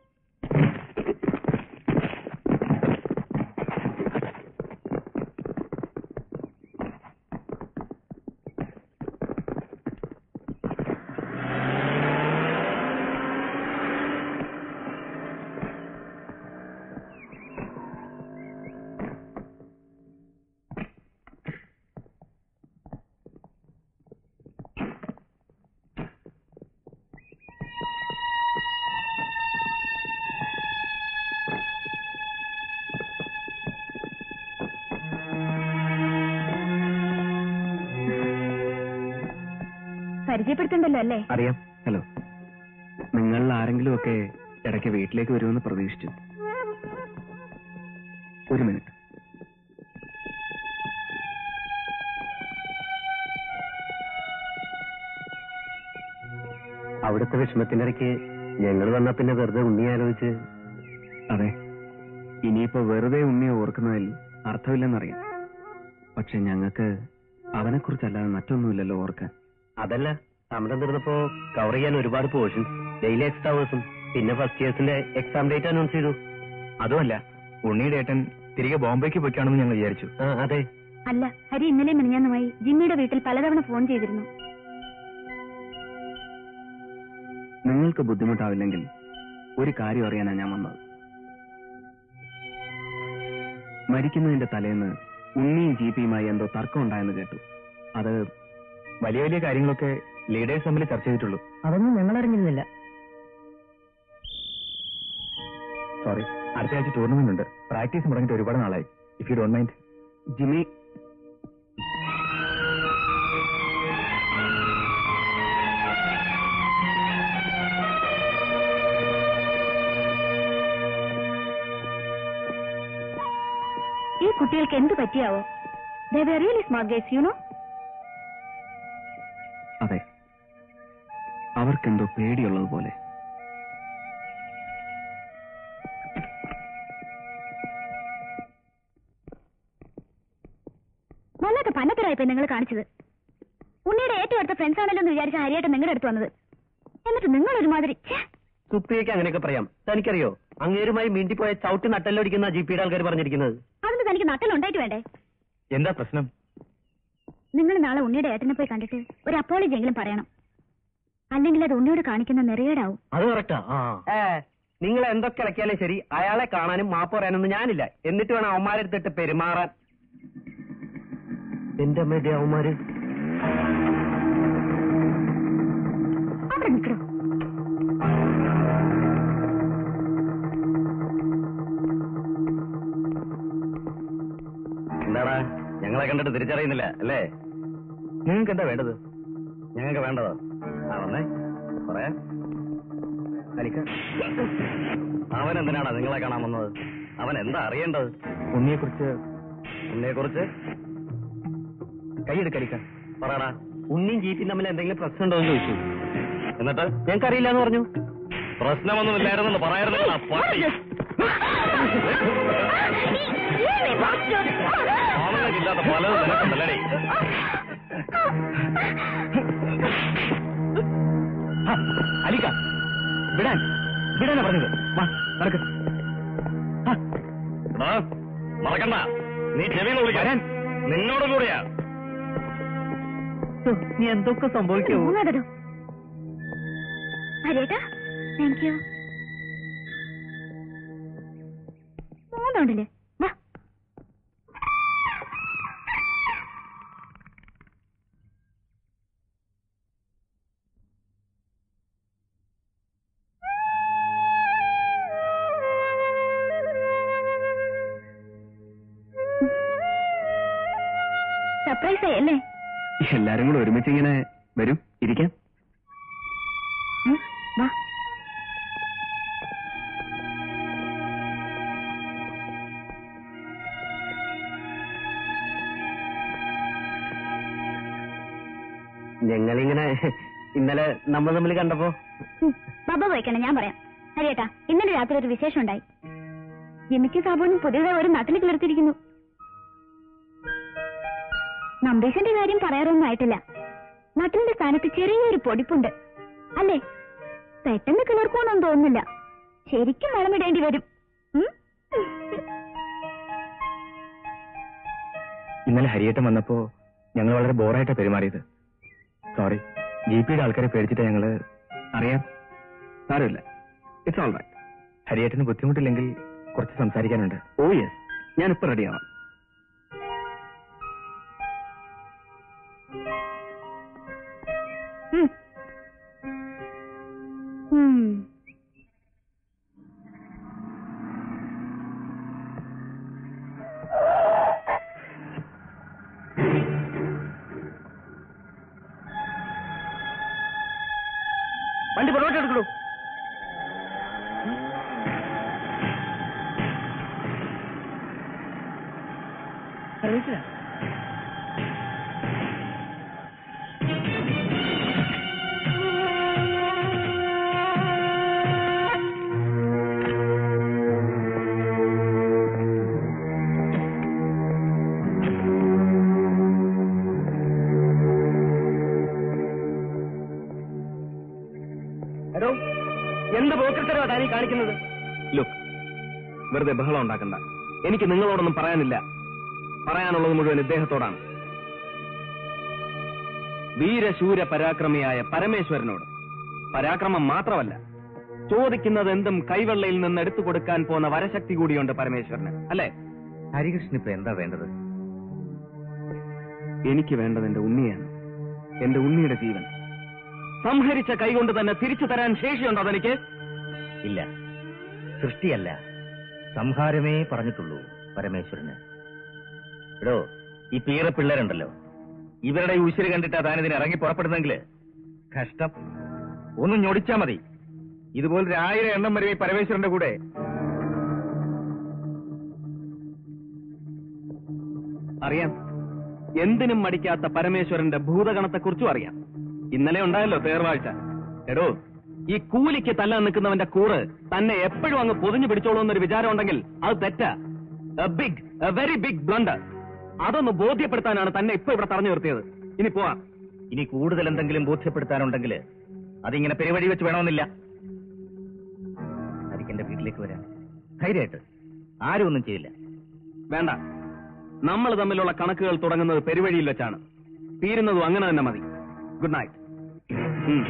പരിചയപ്പെടുത്തണ്ടല്ലോ അല്ലേ അറിയാം ഹലോ നിങ്ങൾ ആരെങ്കിലും ഒക്കെ ഇടയ്ക്ക് വീട്ടിലേക്ക് വരുമെന്ന് പ്രതീക്ഷിച്ചു ഒരു മിനിറ്റ് അവിടുത്തെ വിഷമത്തിനിടയ്ക്ക് ഞങ്ങൾ വന്നാ പിന്നെ വെറുതെ ഉണ്ണി ആലോചിച്ച് അതെ ഇനിയിപ്പോ വെറുതെ ഉണ്ണിയെ ഓർക്കുന്നതിൽ അർത്ഥമില്ലെന്നറിയാം പക്ഷെ ഞങ്ങൾക്ക് അവനെക്കുറിച്ചല്ലാതെ മറ്റൊന്നുമില്ലല്ലോ ഓർക്കാൻ അതല്ല സമരം തീർന്നപ്പോ കവർ ചെയ്യാൻ ഒരുപാട് പോർഷൻസ് ഡെയിലി എക്സ്ട്രാ അവേഴ്സും പിന്നെ ഫസ്റ്റ് ഇയേഴ്സിന്റെ എക്സാം ഡേറ്റ് അനൗൺസ് ചെയ്തു അതുമല്ല ഉണ്ണിയുടെ ഏട്ടൻ തിരികെ ബോംബെക്ക് പോയിക്കാണെന്ന് ഞങ്ങൾ വിചാരിച്ചു ആ അതെ അല്ല ഹരി ഇന്നലെ മിനിഞ്ഞാന്നുമായി ജിമ്മിയുടെ വീട്ടിൽ പലതവണ ഫോൺ ചെയ്തിരുന്നു നിങ്ങൾക്ക് ബുദ്ധിമുട്ടാവില്ലെങ്കിൽ ഒരു കാര്യം അറിയാനാണ് ഞാൻ വന്നത് മരിക്കുന്നതിന്റെ തലേന്ന് ഉണ്ണിയും ജീപ്പിയുമായി എന്തോ തർക്കം ഉണ്ടായെന്ന് കേട്ടു അത് വലിയ വലിയ കാര്യങ്ങളൊക്കെ ലീഡേഴ്സ് തമ്മിൽ ചർച്ച ചെയ്തിട്ടുള്ളൂ അതൊന്നും ഞങ്ങൾ അറിഞ്ഞിരുന്നില്ല സോറി അടുത്ത ആഴ്ച ടൂർണമെന്റ് ഉണ്ട് പ്രാക്ടീസ് മുടങ്ങിയിട്ട് ഒരുപാട് നാളായി if you don't mind Jimmy ഈ കുട്ടികൾക്ക് എന്ത് പറ്റിയാവോ they were really smart guys you know അതെ അവർക്കെന്തോ പേടിയുള്ളത് പോലെ വല്ലാത്ത പന്നത്തരായിപ്പോ നിങ്ങൾ കാണിച്ചത് ഉണ്ണിയുടെ ഏറ്റവും അടുത്ത ഫ്രണ്ട്സ് ആണല്ലോ എന്ന് വിചാരിച്ച ഹരിയായിട്ട് നിങ്ങളുടെ അടുത്ത് വന്നത് എന്നിട്ട് നിങ്ങൾ ഒരുമാതിരി ഛേ, സുപ്രിയക്ക് അങ്ങനെയൊക്കെ പറയാം തനിക്കറിയോ അങ്ങേരുമായി മിണ്ടിപ്പോയ ചവിട്ടി നട്ടല്ലൊടിക്കുന്ന ജി പിയുടെ ആൾക്കാർ പറഞ്ഞിരിക്കുന്നത് അതിന് തനിക്ക് നട്ടലുണ്ടായിട്ട് വേണ്ടേ എന്താ പ്രശ്നം നിങ്ങൾ നാളെ ഉണ്ണിയുടെ ഏട്ടനെ പോയി കണ്ടിട്ട് ഒരു അപ്പോളജി എങ്കിലും പറയണം അല്ലെങ്കിൽ അത് ഉണ്ണിയോട് കാണിക്കുന്ന നെറിയേടാവും അത് കറക്റ്റാ ഏ നിങ്ങൾ എന്തൊക്കെ ഇളക്കിയാലും ശരി അയാളെ കാണാനും മാപ്പ് പറയാനൊന്നും ഞാനില്ല എന്നിട്ട് വേണം അവന്മാരെടുത്തിട്ട് പെരുമാറാൻ എന്റെ അമ്മയുടെ അവന്മാര് അവിടെ നിൽക്കണോ എന്താടാ ഞങ്ങളെ കണ്ടിട്ട് തിരിച്ചറിയുന്നില്ല അല്ലേ നിങ്ങൾക്ക് എന്താ വേണ്ടത് ഞങ്ങൾക്ക് വേണ്ടതോ ആ വന്നേ പറയാ അവൻ എന്തിനാണ് നിങ്ങളെ കാണാൻ വന്നത് അവൻ എന്താ അറിയേണ്ടത് ഉണ്ണിയെ കുറിച്ച് ഉണ്ണിയെ കുറിച്ച് കൈയെടുക്കരിക്ക പറയടാ ഉണ്ണിയും ജീപ്പും തമ്മിൽ എന്തെങ്കിലും പ്രശ്നമുണ്ടോ എന്ന് ചോദിച്ചു എന്നിട്ട് ഞങ്ങൾക്കറിയില്ല എന്ന് പറഞ്ഞു പ്രശ്നമൊന്നും ഇല്ലായിരുന്നെന്ന് പറയായിരുന്നില്ല പാട്ടി ആണുങ്ങൾക്കില്ലാത്ത പലതും നിനക്കുണ്ടല്ലേ അലിക്ക വിടാൻ വിടാനാ പറഞ്ഞത് വാ നടക്ക് എടാ, മറക്കണ്ട നീ ചെവിയിൽ വിളിക്കാൻ നിന്നോട് കൂടിയാ നീ എന്തൊക്കെ സംഭവിക്കൂ മൂന്നാടോ ഹരിയേട്ടാ താങ്ക് യു മൂന്നുണ്ടല്ലേ വാ ദിവസമായി അല്ലേ എല്ലാരും കൂടെ ഒരുമിച്ച് ഇങ്ങനെ വരും ഇരിക്കാം ഉം, വാ ഞങ്ങളിങ്ങനെ ഇന്നലെ നമ്മൾ തമ്മിൽ കണ്ടപ്പോ ഉം, ബാബ പോയിക്കണേ ഞാൻ പറയാം ഹരിയേട്ടാ ഇന്നലെ രാത്രി ഒരു വിശേഷം ഉണ്ടായി ജിമിക്ക് സാബുവിനും പുതിയതായി ഒരു നട്ടിൽ കിളിർത്തിരിക്കുന്നു നമ്പീശന്റെ കാര്യം പറയാറൊന്നും ആയിട്ടില്ല നട്ടിലിന്റെ സ്ഥാനത്ത് ചെറിയൊരു പൊടിപ്പുണ്ട് അല്ലേ പെട്ടെന്ന് കിളിർക്കുമെന്നൊന്നും തോന്നുന്നില്ല ശരിക്കും വളമിടേണ്ടി വരും ഉം? ഇന്നലെ ഹരിയേട്ടൻ വന്നപ്പോ ഞങ്ങൾ വളരെ ബോറായിട്ടാ പെരുമാറിയത് സോറി ജി പിയുടെ ആൾക്കാരെ പേടിച്ചിട്ട് ഞങ്ങള് അറിയാം സാരമില്ല ഇറ്റ്സ് ഓൾ റൈറ്റ് ഹരിയേട്ടന് ബുദ്ധിമുട്ടില്ലെങ്കിൽ കുറച്ച് സംസാരിക്കാനുണ്ട് ഓ യെസ് ഞാനിപ്പോ റെഡിയാവാം ഉം. ഉം. വണ്ടി പുറകോട്ട് എടുക്കണു എടോ എന്ത് പോക്കത്തരവാ താനീ കാണിക്കുന്നത് ലുക്ക് വെറുതെ ബഹളം ഉണ്ടാക്കണ്ട എനിക്ക് നിങ്ങളോടൊന്നും പറയാനില്ല പറയാനുള്ളത് മുഴുവൻ ഇദ്ദേഹത്തോടാണ് വീരശൂര പരാക്രമിയായ പരമേശ്വരനോട് പരാക്രമം മാത്രമല്ല ചോദിക്കുന്നത് എന്തും കൈവെള്ളയിൽ നിന്ന് എടുത്തു കൊടുക്കാൻ പോന്ന വരശക്തി കൂടിയുണ്ട് പരമേശ്വരന് അല്ലേ ഹരികൃഷ്ണൻ ഇപ്പൊ എന്താ വേണ്ടത് എനിക്ക് വേണ്ടത് എന്റെ ഉണ്ണിയാണ് എന്റെ ഉണ്ണിയുടെ ജീവൻ സംഹരിച്ച കൈകൊണ്ട് തന്നെ തിരിച്ചു തരാൻ ശേഷിയുണ്ടോ അതെനിക്ക് ഇല്ല സൃഷ്ടിയല്ല സംഹാരമേ പറഞ്ഞിട്ടുള്ളൂ പരമേശ്വരന് എടോ ഈ പീറ പിള്ളേരുണ്ടല്ലോ ഇവരുടെ ഈ ഉശിര് കണ്ടിട്ടാ താനിതിന് ഇറങ്ങി പുറപ്പെടുന്നെങ്കിൽ കഷ്ടം ഒന്ന് ഞൊടിച്ചാ മതി ഇതുപോലൊരു ആയിരം എണ്ണം വരും ഈ പരമേശ്വരന്റെ കൂടെ അറിയാം എന്തിനും മടിക്കാത്ത പരമേശ്വരന്റെ ഭൂതഗണത്തെക്കുറിച്ചും അറിയാം ഇന്നലെ ഉണ്ടായല്ലോ തേർവാഴ്ച എടോ ഈ കൂലിക്ക് തല്ലാൻ നിൽക്കുന്നവന്റെ കൂറ് തന്നെ എപ്പോഴും അങ്ങ് പൊതിഞ്ഞു പിടിച്ചോളൂ എന്നൊരു വിചാരം ഉണ്ടെങ്കിൽ അത് തെറ്റാ a big a very big blunder അതൊന്ന് ബോധ്യപ്പെടുത്താനാണ് തന്നെ ഇപ്പൊ ഇവിടെ തറഞ്ഞു നിർത്തിയത് ഇനി പോവാം ഇനി കൂടുതൽ എന്തെങ്കിലും ബോധ്യപ്പെടുത്താനുണ്ടെങ്കിൽ അതിങ്ങനെ പെരുവഴി വെച്ച് വേണമെന്നില്ല ഹരിക്കന്റെ വീട്ടിലേക്ക് വരാം ധൈര്യമായിട്ട് ആരും ഒന്നും ചെയ്യില്ല വേണ്ട നമ്മൾ തമ്മിലുള്ള കണക്കുകൾ തുടങ്ങുന്നത് പെരുവഴിയിൽ വെച്ചാണ് തീരുന്നതും അങ്ങനെ തന്നെ മതി ഗുഡ് നൈറ്റ് ഉം.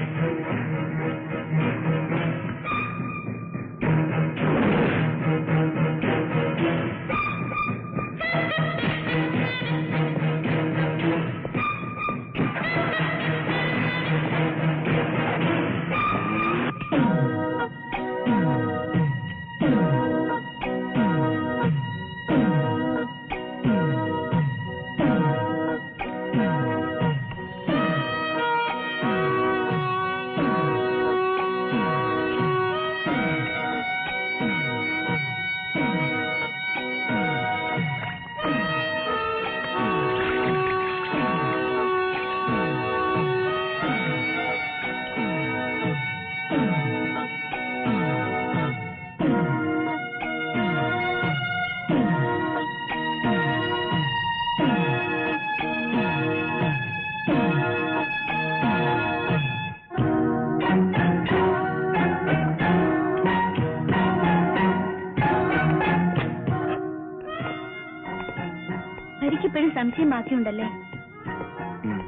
എനിക്കിപ്പോഴും സംശയം ബാക്കിയുണ്ടല്ലേ ഉം.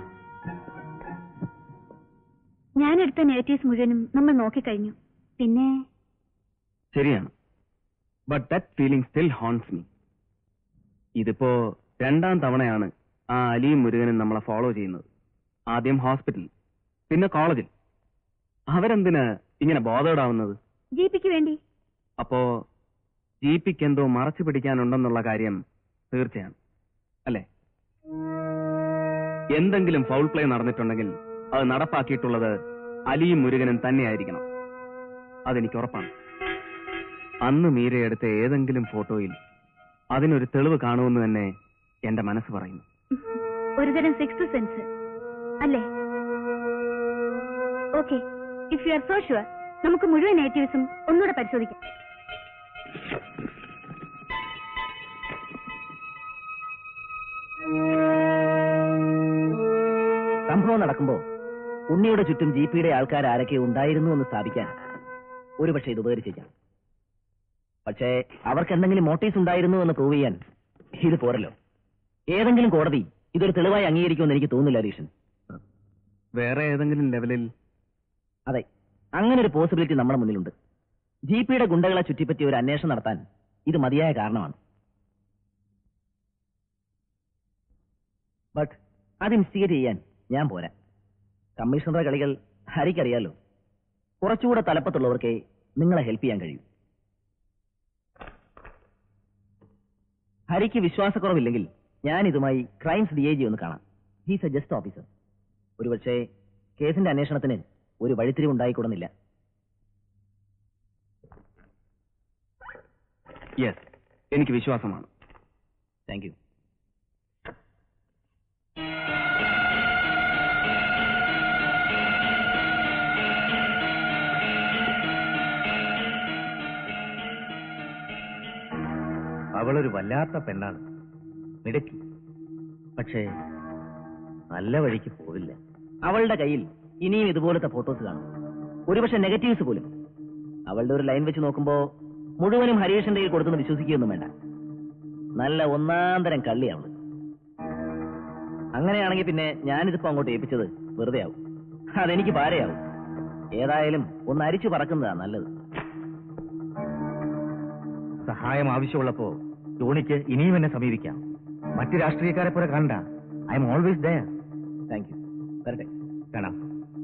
ഞാനെടുത്ത നെഗറ്റീവ്സ് മുഴുവനും നമ്മൾ നോക്കിക്കഴിഞ്ഞു പിന്നെ ശരിയാണ് but that feeling still haunts me ഇതിപ്പോ രണ്ടാം തവണയാണ് ആ അലിയും മുരുകനും നമ്മളെ ഫോളോ ചെയ്യുന്നത് ആദ്യം ഹോസ്പിറ്റൽ പിന്നെ കോളേജിൽ അവരെന്തിന് ഇങ്ങനെ ബോധേഡാവുന്നത് ജി പിക്ക് വേണ്ടി അപ്പോ ജി പിക്ക് എന്തോ മറച്ചു പിടിക്കാനുണ്ടെന്നുള്ള കാര്യം തീർച്ചയാണ് അല്ലേ എന്തെങ്കിലും ഫൗൾ പ്ലേ നടന്നിട്ടുണ്ടെങ്കിൽ അത് നടപ്പാക്കിയിട്ടുള്ളത് അലിയും മുരുകനും തന്നെയായിരിക്കണം അതെനിക്ക് ഉറപ്പാണ് അന്ന് മീരയെടുത്ത ഏതെങ്കിലും ഫോട്ടോയിൽ അതിനൊരു തെളിവ് കാണുമെന്ന് തന്നെ എന്റെ മനസ്സ് പറയുന്നു ഒരുതരം സിക്സ് സെൻസ് അല്ലേ okay if you are so sure നമുക്ക് മുഴുവൻ നേറ്റീവ്സും ഒന്നുകൂടെ പരിശോധിക്കാം സംഭവം നടക്കുമ്പോ ഉണ്ണിയുടെ ചുറ്റും ജി പിയുടെ ആൾക്കാർ ആരൊക്കെ ഉണ്ടായിരുന്നു എന്ന് സ്ഥാപിക്കാൻ ഒരുപക്ഷെ ഇത് ഉപകരിച്ചേക്കാം പക്ഷേ അവർക്ക് എന്തെങ്കിലും മോട്ടീവ്സ് ഉണ്ടായിരുന്നു എന്ന് പ്രൂവ് ചെയ്യാൻ ഇത് പോരല്ലോ ഏതെങ്കിലും കോടതി ഇതൊരു തെളിവായി അംഗീകരിക്കുമെന്ന് എനിക്ക് തോന്നുന്നില്ല ഹരീഷൻ വേറെ ഏതെങ്കിലും ലെവലിൽ അതെ അങ്ങനെ ഒരു പോസിബിലിറ്റി നമ്മുടെ മുന്നിലുണ്ട് ജി പിയുടെ ഗുണ്ടകളെ ചുറ്റിപ്പറ്റി ഒരു അന്വേഷണം നടത്താൻ ഇത് മതിയായ കാരണമാണ് ബട്ട് അത് ഇൻസ്റ്റിഗേറ്റ് ചെയ്യാൻ ഞാൻ പോരാ കമ്മീഷണറുടെ കളികൾ ഹരിക്കറിയാലോ കുറച്ചുകൂടെ തലപ്പത്തുള്ളവർക്ക് നിങ്ങളെ ഹെൽപ്പ് ചെയ്യാൻ കഴിയും ഹരിക്ക് വിശ്വാസക്കുറവില്ലെങ്കിൽ ഞാൻ ഇതുമായി ക്രൈംസ് ഡി ഐ ജി ഒന്ന് കാണാം ഹീസ് എ ജസ്റ്റ് ഓഫീസർ ഒരുപക്ഷെ കേസിന്റെ അന്വേഷണത്തിന് ഒരു വഴിത്തിരിവ് ഉണ്ടായിക്കൂടുന്നില്ല യെസ് എനിക്ക് വിശ്വാസമാണ് താങ്ക് യു അവളൊരു വല്ലാത്ത പെണ്ണാണ് മിടുക്കി പക്ഷേ നല്ല വഴിക്ക് പോവില്ല അവളുടെ കയ്യിൽ ഇനിയും ഇതുപോലത്തെ ഫോട്ടോസ് കാണും ഒരുപക്ഷെ നെഗറ്റീവ്സ് പോലും അവളുടെ ഒരു ലൈൻ വെച്ച് നോക്കുമ്പോ മുഴുവനും ഹരീഷിന്റെ കയ്യിൽ കൊടുത്തെന്ന് വിശ്വസിക്കുകയൊന്നും വേണ്ട നല്ല ഒന്നാം തരം കള്ളിയാണ് അങ്ങനെയാണെങ്കിൽ പിന്നെ ഞാനിതിപ്പോ അങ്ങോട്ട് ഏൽപ്പിച്ചത് വെറുതെ ആവും അതെനിക്ക് പാരയാവും ഏതായാലും ഒന്ന് അരിച്ചു പറക്കുന്നതാ നല്ലത് സഹായം ആവശ്യമുള്ളപ്പോ ടോണിക്ക് ഇനിയും എന്നെ സമീപിക്കാം മറ്റു രാഷ്ട്രീയക്കാരെ പോലെ കാണണ്ട I'm always there thank you വരട്ടെ കാണാം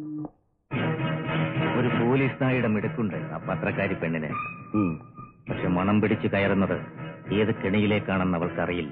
ഒരു പോലീസ് നായുടെ മിടുക്കുണ്ട് ആ പത്രക്കാരി പെണ്ണിന് പക്ഷെ മണം പിടിച്ച് കയറുന്നത് ഏത് കെണിയിലേക്കാണെന്ന് അവൾക്കറിയില്ല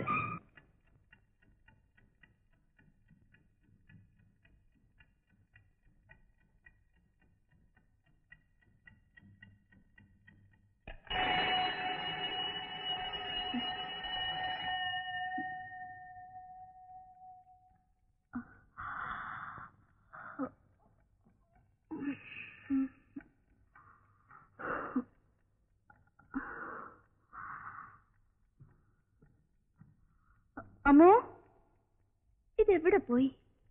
അമ്മോ ഇതെവിടെ പോയി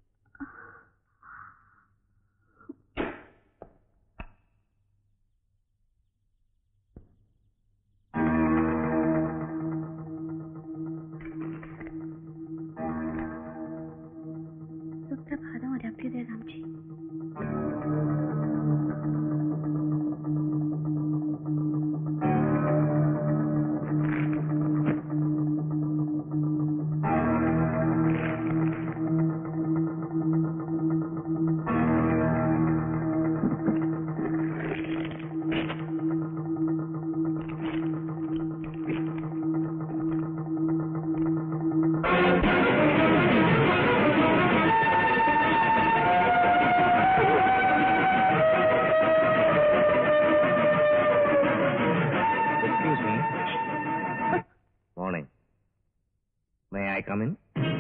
സുപ്രഭാതം ഒരു അഭ്യുദയകാംക്ഷി excuse me morning may I come in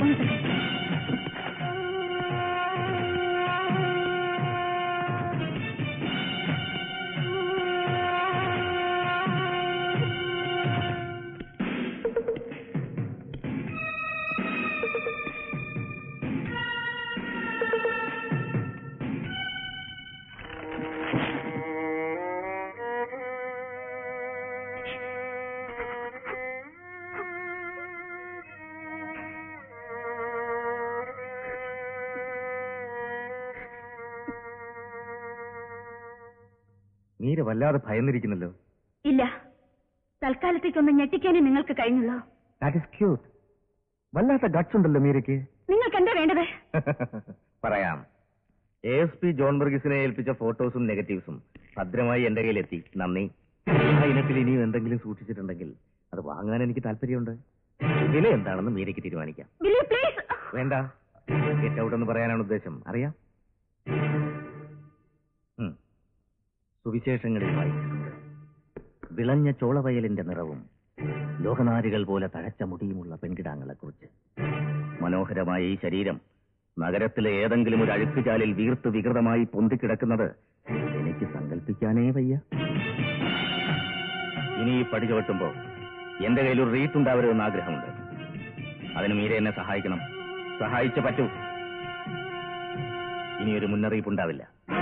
Meera വല്ലാതെ ഭയന്നിരിക്കുന്നല്ലോ ഇല്ല തൽക്കാലത്തേക്കൊന്ന് ഞെട്ടിക്കാനേ നിങ്ങൾക്ക് കഴിഞ്ഞുള്ളൂ ദാറ്റ് ഇസ് ക്യൂട്ട് വല്ലാത്ത ഗട്സ് ഉണ്ടല്ലോ മീരയ്ക്ക് നിങ്ങൾക്ക് എന്താ വേണ്ടത് പറയാം എ എസ് പി ജോൺ ബർഗീസിനെ ഏൽപ്പിച്ച ഫോട്ടോസും നെഗറ്റീവ്സും ഭദ്രമായി എന്റെ കയ്യിലെത്തി നന്ദി ആ ഇനത്തിൽ ഇനിയും എന്തെങ്കിലും സൂക്ഷിച്ചിട്ടുണ്ടെങ്കിൽ അത് വാങ്ങാൻ എനിക്ക് താല്പര്യമുണ്ട് വില എന്താണെന്ന് മീരയ്ക്ക് തീരുമാനിക്കാം വില്ലി പ്ലീസ് വേണ്ട ഗെറ്റ് ഔട്ട് എന്ന് പറയാനാണ് ഉദ്ദേശം അറിയാം ഉം. സുവിശേഷങ്ങളിൽ വായിച്ചിട്ടുണ്ട് വിളഞ്ഞ ചോളവയലിന്റെ നിറവും ലോകനാരികൾ പോലെ തഴച്ച മുടിയുമുള്ള പെൺകിടാങ്ങളെ കുറിച്ച് മനോഹരമായ ഈ ശരീരം നഗരത്തിലെ ഏതെങ്കിലും ഒരു അഴുക്കുചാലിൽ വീർത്ത് വികൃതമായി പൊന്തിക്കിടക്കുന്നത് എനിക്ക് സങ്കല്പിക്കാനേ വയ്യ ഇനി ഈ പടി ചുവട്ടുമ്പോ എന്റെ കയ്യിൽ ഒരു റീത്ത് ഉണ്ടാവരുതെന്ന് ആഗ്രഹമുണ്ട് അതിന് മീരെ എന്നെ സഹായിക്കണം സഹായിച്ചേ പറ്റൂ ഇനി ഒരു മുന്നറിയിപ്പ് ഉണ്ടാവില്ല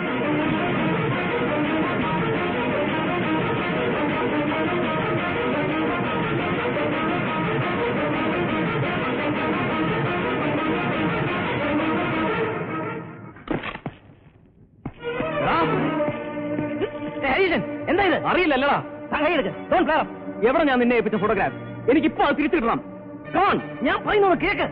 എന്താ ഇത് അറിയില്ലല്ലടാ എവിടെ ഞാൻ നിന്നെ ഏൽപ്പിച്ച ഫോട്ടോഗ്രാഫ് എനിക്കിപ്പോ അത് തിരിച്ചിടണം കോൺ ഞാൻ പറയുന്നത് കേക്ക്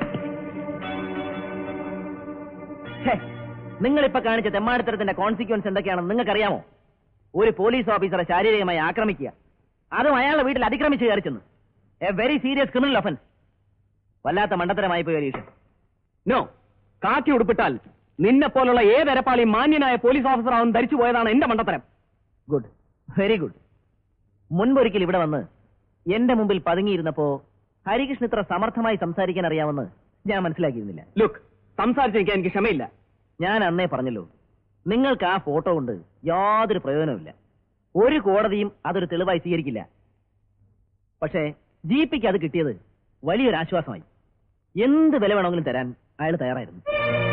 നിങ്ങളിപ്പോ കാണിച്ച തെമ്മാടിത്തരത്തിന്റെ കോൺസിക്വൻസ് എന്തൊക്കെയാണെന്ന് നിങ്ങൾക്കറിയാമോ ഒരു പോലീസ് ഓഫീസറെ ശാരീരികമായി ആക്രമിക്കുക അതും അയാളുടെ വീട്ടിൽ അതിക്രമിച്ച് കയറിച്ചെന്ന് a very serious criminal offence വല്ലാത്ത മണ്ടത്തരമായി പോയി ഹരീഷ് നോ കാക്കി ഉടുപ്പിട്ടാൽ നിന്നെ പോലുള്ള ഏതരപ്പാളി മാന്യനായ പോലീസ് ഓഫീസർ ആവും ധരിച്ചു പോയതാണ് എന്റെ മണ്ടത്തരം ഗുഡ് വെരി ഗുഡ് മുൻപൊരിക്കൽ ഇവിടെ വന്ന് എന്റെ മുമ്പിൽ പതുങ്ങിയിരുന്നപ്പോ ഹരികൃഷ്ണൻ ഇത്ര സമർത്ഥമായി സംസാരിക്കാൻ അറിയാമെന്ന് ഞാൻ മനസ്സിലാക്കിയിരുന്നില്ല ലുക്ക് സംസാരിച്ചിരിക്കാൻ എനിക്ക് ക്ഷമയില്ല ഞാൻ അന്നേ പറഞ്ഞല്ലോ നിങ്ങൾക്ക് ആ ഫോട്ടോ കൊണ്ട് യാതൊരു പ്രയോജനവുമില്ല ഒരു കോടതിയും അതൊരു തെളിവായി സ്വീകരിക്കില്ല പക്ഷേ ജി പിക്ക് അത് കിട്ടിയത് വലിയൊരു ആശ്വാസമായി എന്ത് വില വേണമെങ്കിലും തരാൻ അയാൾ തയ്യാറായിരുന്നു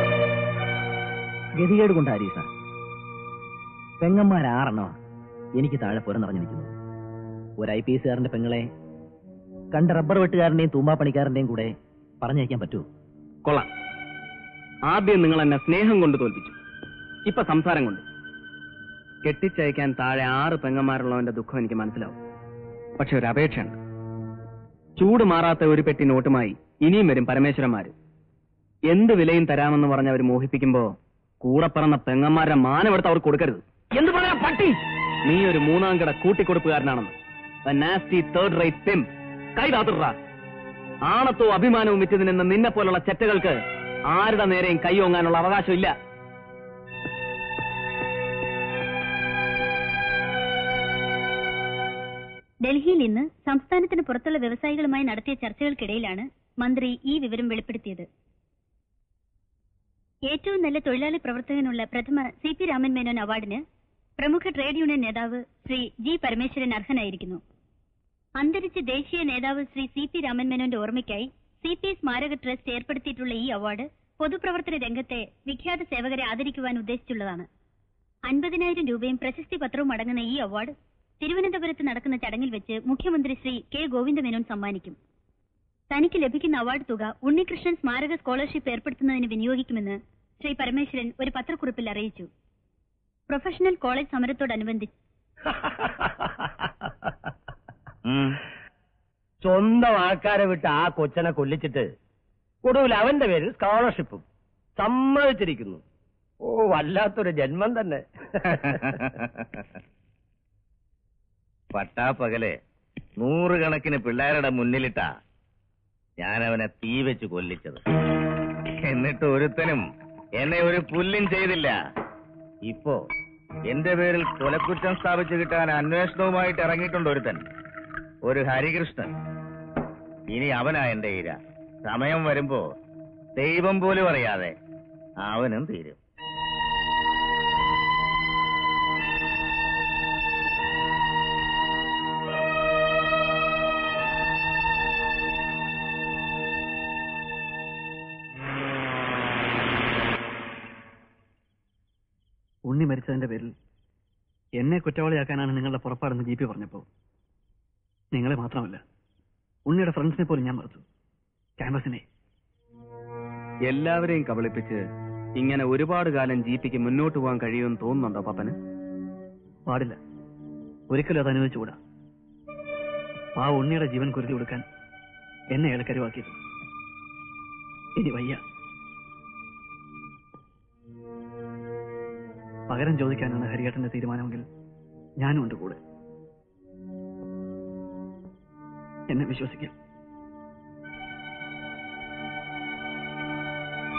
ഗതികേട് കൊണ്ട് ഹരീഷ പെങ്ങന്മാരാറെണ്ണമാ എനിക്ക് താഴെ പുരം നിറഞ്ഞിരിക്കുന്നു ഒരു ഐ പി എസുകാരന്റെ പെങ്ങളെ കണ്ട റബ്ബർ വെട്ടുകാരന്റെയും തൂമ്പാപ്പണിക്കാരന്റെയും കൂടെ പറഞ്ഞയക്കാൻ പറ്റുമോ കൊള്ളാം ആദ്യം നിങ്ങൾ എന്നെ സ്നേഹം കൊണ്ട് തോൽപ്പിച്ചു ഇപ്പൊ സംസാരം കൊണ്ട് കെട്ടിച്ചയക്കാൻ താഴെ ആറ് പെങ്ങന്മാരുള്ളവന്റെ ദുഃഖം എനിക്ക് മനസ്സിലാവും പക്ഷെ ഒരു അപേക്ഷയുണ്ട് ചൂട് മാറാത്ത ഒരു പെട്ടി നോട്ടുമായി ഇനിയും വരും പരമേശ്വരന്മാര് എന്ത് വിലയും തരാമെന്ന് പറഞ്ഞ് അവർ മോഹിപ്പിക്കുമ്പോ കൂടെ പറന്ന പെങ്ങന്മാരുടെ മാനമെടുത്ത് അവർ കൊടുക്കരുത് എന്ത് പറയാ പട്ടി നീ ഒരു മൂന്നാം കട കൂട്ടിക്കൊടുപ്പുകാരനാണെന്ന് നാസ്റ്റി തേർഡ് റേറ്റ് പിം കൈ താത്തുറ ആണത്തോ അഭിമാനവും വിറ്റ് നിന്ന നിന്നെ പോലുള്ള ചെറ്റകൾക്ക് ആരുടെ നേരെയും കൈയോങ്ങാനുള്ള അവകാശമില്ല ഡൽഹിയിൽ ഇന്ന് സംസ്ഥാനത്തിന് പുറത്തുള്ള വ്യവസായികളുമായി നടത്തിയ ചർച്ചകൾക്കിടയിലാണ് മന്ത്രി ഈ വിവരം വെളിപ്പെടുത്തിയത് ഏറ്റവും നല്ല തൊഴിലാളി പ്രവർത്തകനുള്ള പ്രഥമ സി പി രാമൻ മേനോൻ അവാർഡിന് പ്രമുഖ ട്രേഡ് യൂണിയൻ നേതാവ് ശ്രീ ജി പരമേശ്വരൻ അർഹനായിരിക്കുന്നു അന്തരിച്ച ദേശീയ നേതാവ് ശ്രീ സി പി രാമൻ മേനോന്റെ ഓർമ്മയ്ക്കായി സി പി സ്മാരക ട്രസ്റ്റ് ഏർപ്പെടുത്തിയിട്ടുള്ള ഈ അവാർഡ് പൊതുപ്രവർത്തന രംഗത്തെ വിഖ്യാത സേവകരെ ആദരിക്കുവാൻ ഉദ്ദേശിച്ചുള്ളതാണ് അൻപതിനായിരം രൂപയും പ്രശസ്തി പത്രവും അടങ്ങുന്ന ഈ അവാർഡ് തിരുവനന്തപുരത്ത് നടക്കുന്ന ചടങ്ങിൽ വെച്ച് മുഖ്യമന്ത്രി ശ്രീ കെ ഗോവിന്ദമേനോൻ സമ്മാനിക്കും തനിക്ക് ലഭിക്കുന്ന അവാർഡ് തുക ഉണ്ണികൃഷ്ണൻ സ്മാരക സ്കോളർഷിപ്പ് ഏർപ്പെടുത്തുന്നതിന് വിനിയോഗിക്കുമെന്ന് ശ്രീ പരമേശ്വരൻ ഒരു പത്രക്കുറിപ്പിൽ അറിയിച്ചു പ്രൊഫഷണൽ കോളേജ് സമരത്തോടനുബന്ധിച്ച് ഉം. സ്വന്തം ആൾക്കാരെ വിട്ട് ആ കൊച്ചനെ കൊല്ലിച്ചിട്ട് ഒടുവിൽ അവന്റെ പേരിൽ സ്കോളർഷിപ്പും സമ്മതിച്ചിരിക്കുന്നു ഓ വല്ലാത്തൊരു ജന്മം തന്നെ പട്ടാപ്പകല് നൂറുകണക്കിന് പിള്ളേരുടെ മുന്നിലിട്ടാ ഞാൻ അവനെ തീ വെച്ച് കൊല്ലിച്ചത് എന്നിട്ട് ഒരുത്തനും എന്നെ ഒരു പുല്ലും ചെയ്തില്ല ഇപ്പോ എന്റെ പേരിൽ കൊലക്കുറ്റം സ്ഥാപിച്ചു കിട്ടാൻ അന്വേഷണവുമായിട്ട് ഇറങ്ങിയിട്ടുണ്ട് ഒരുത്തൻ ഒരു ഹരികൃഷ്ണൻ ഇനി അവനാ എന്റെ ഇര സമയം വരുമ്പോ ദൈവം പോലും അറിയാതെ അവനും തീരും ഉണ്ണി മരിച്ചതിന്റെ പേരിൽ എന്നെ കുറ്റവാളിയാക്കാനാണ് നിങ്ങളുടെ പുറപ്പാടെന്ന് ജി പി പറഞ്ഞപ്പോ നിങ്ങളെ മാത്രമല്ല ഉണ്ണിയുടെ ഫ്രണ്ട്സിനെ പോലും ഞാൻ മറച്ചു ക്യാമ്പസിനെ എല്ലാവരെയും കബളിപ്പിച്ച് ഇങ്ങനെ ഒരുപാട് കാലം ജി പിക്ക് മുന്നോട്ട് പോകാൻ കഴിയുമെന്ന് തോന്നുന്നുണ്ടോ പപ്പന് പാടില്ല ഒരിക്കലും അത് അനുവദിച്ചുകൂടാ ആ ഉണ്ണിയുടെ ജീവൻ കുരുതി കൊടുക്കാൻ എന്നെ അയാൾ കരുവാക്കിയത് ഇനി വയ്യ പകരം ചോദിക്കാനാണ് ഹരിയേട്ടന്റെ തീരുമാനമെങ്കിൽ ഞാനും ഉണ്ട് കൂടെ എന്നെ വിശ്വസിക്കാം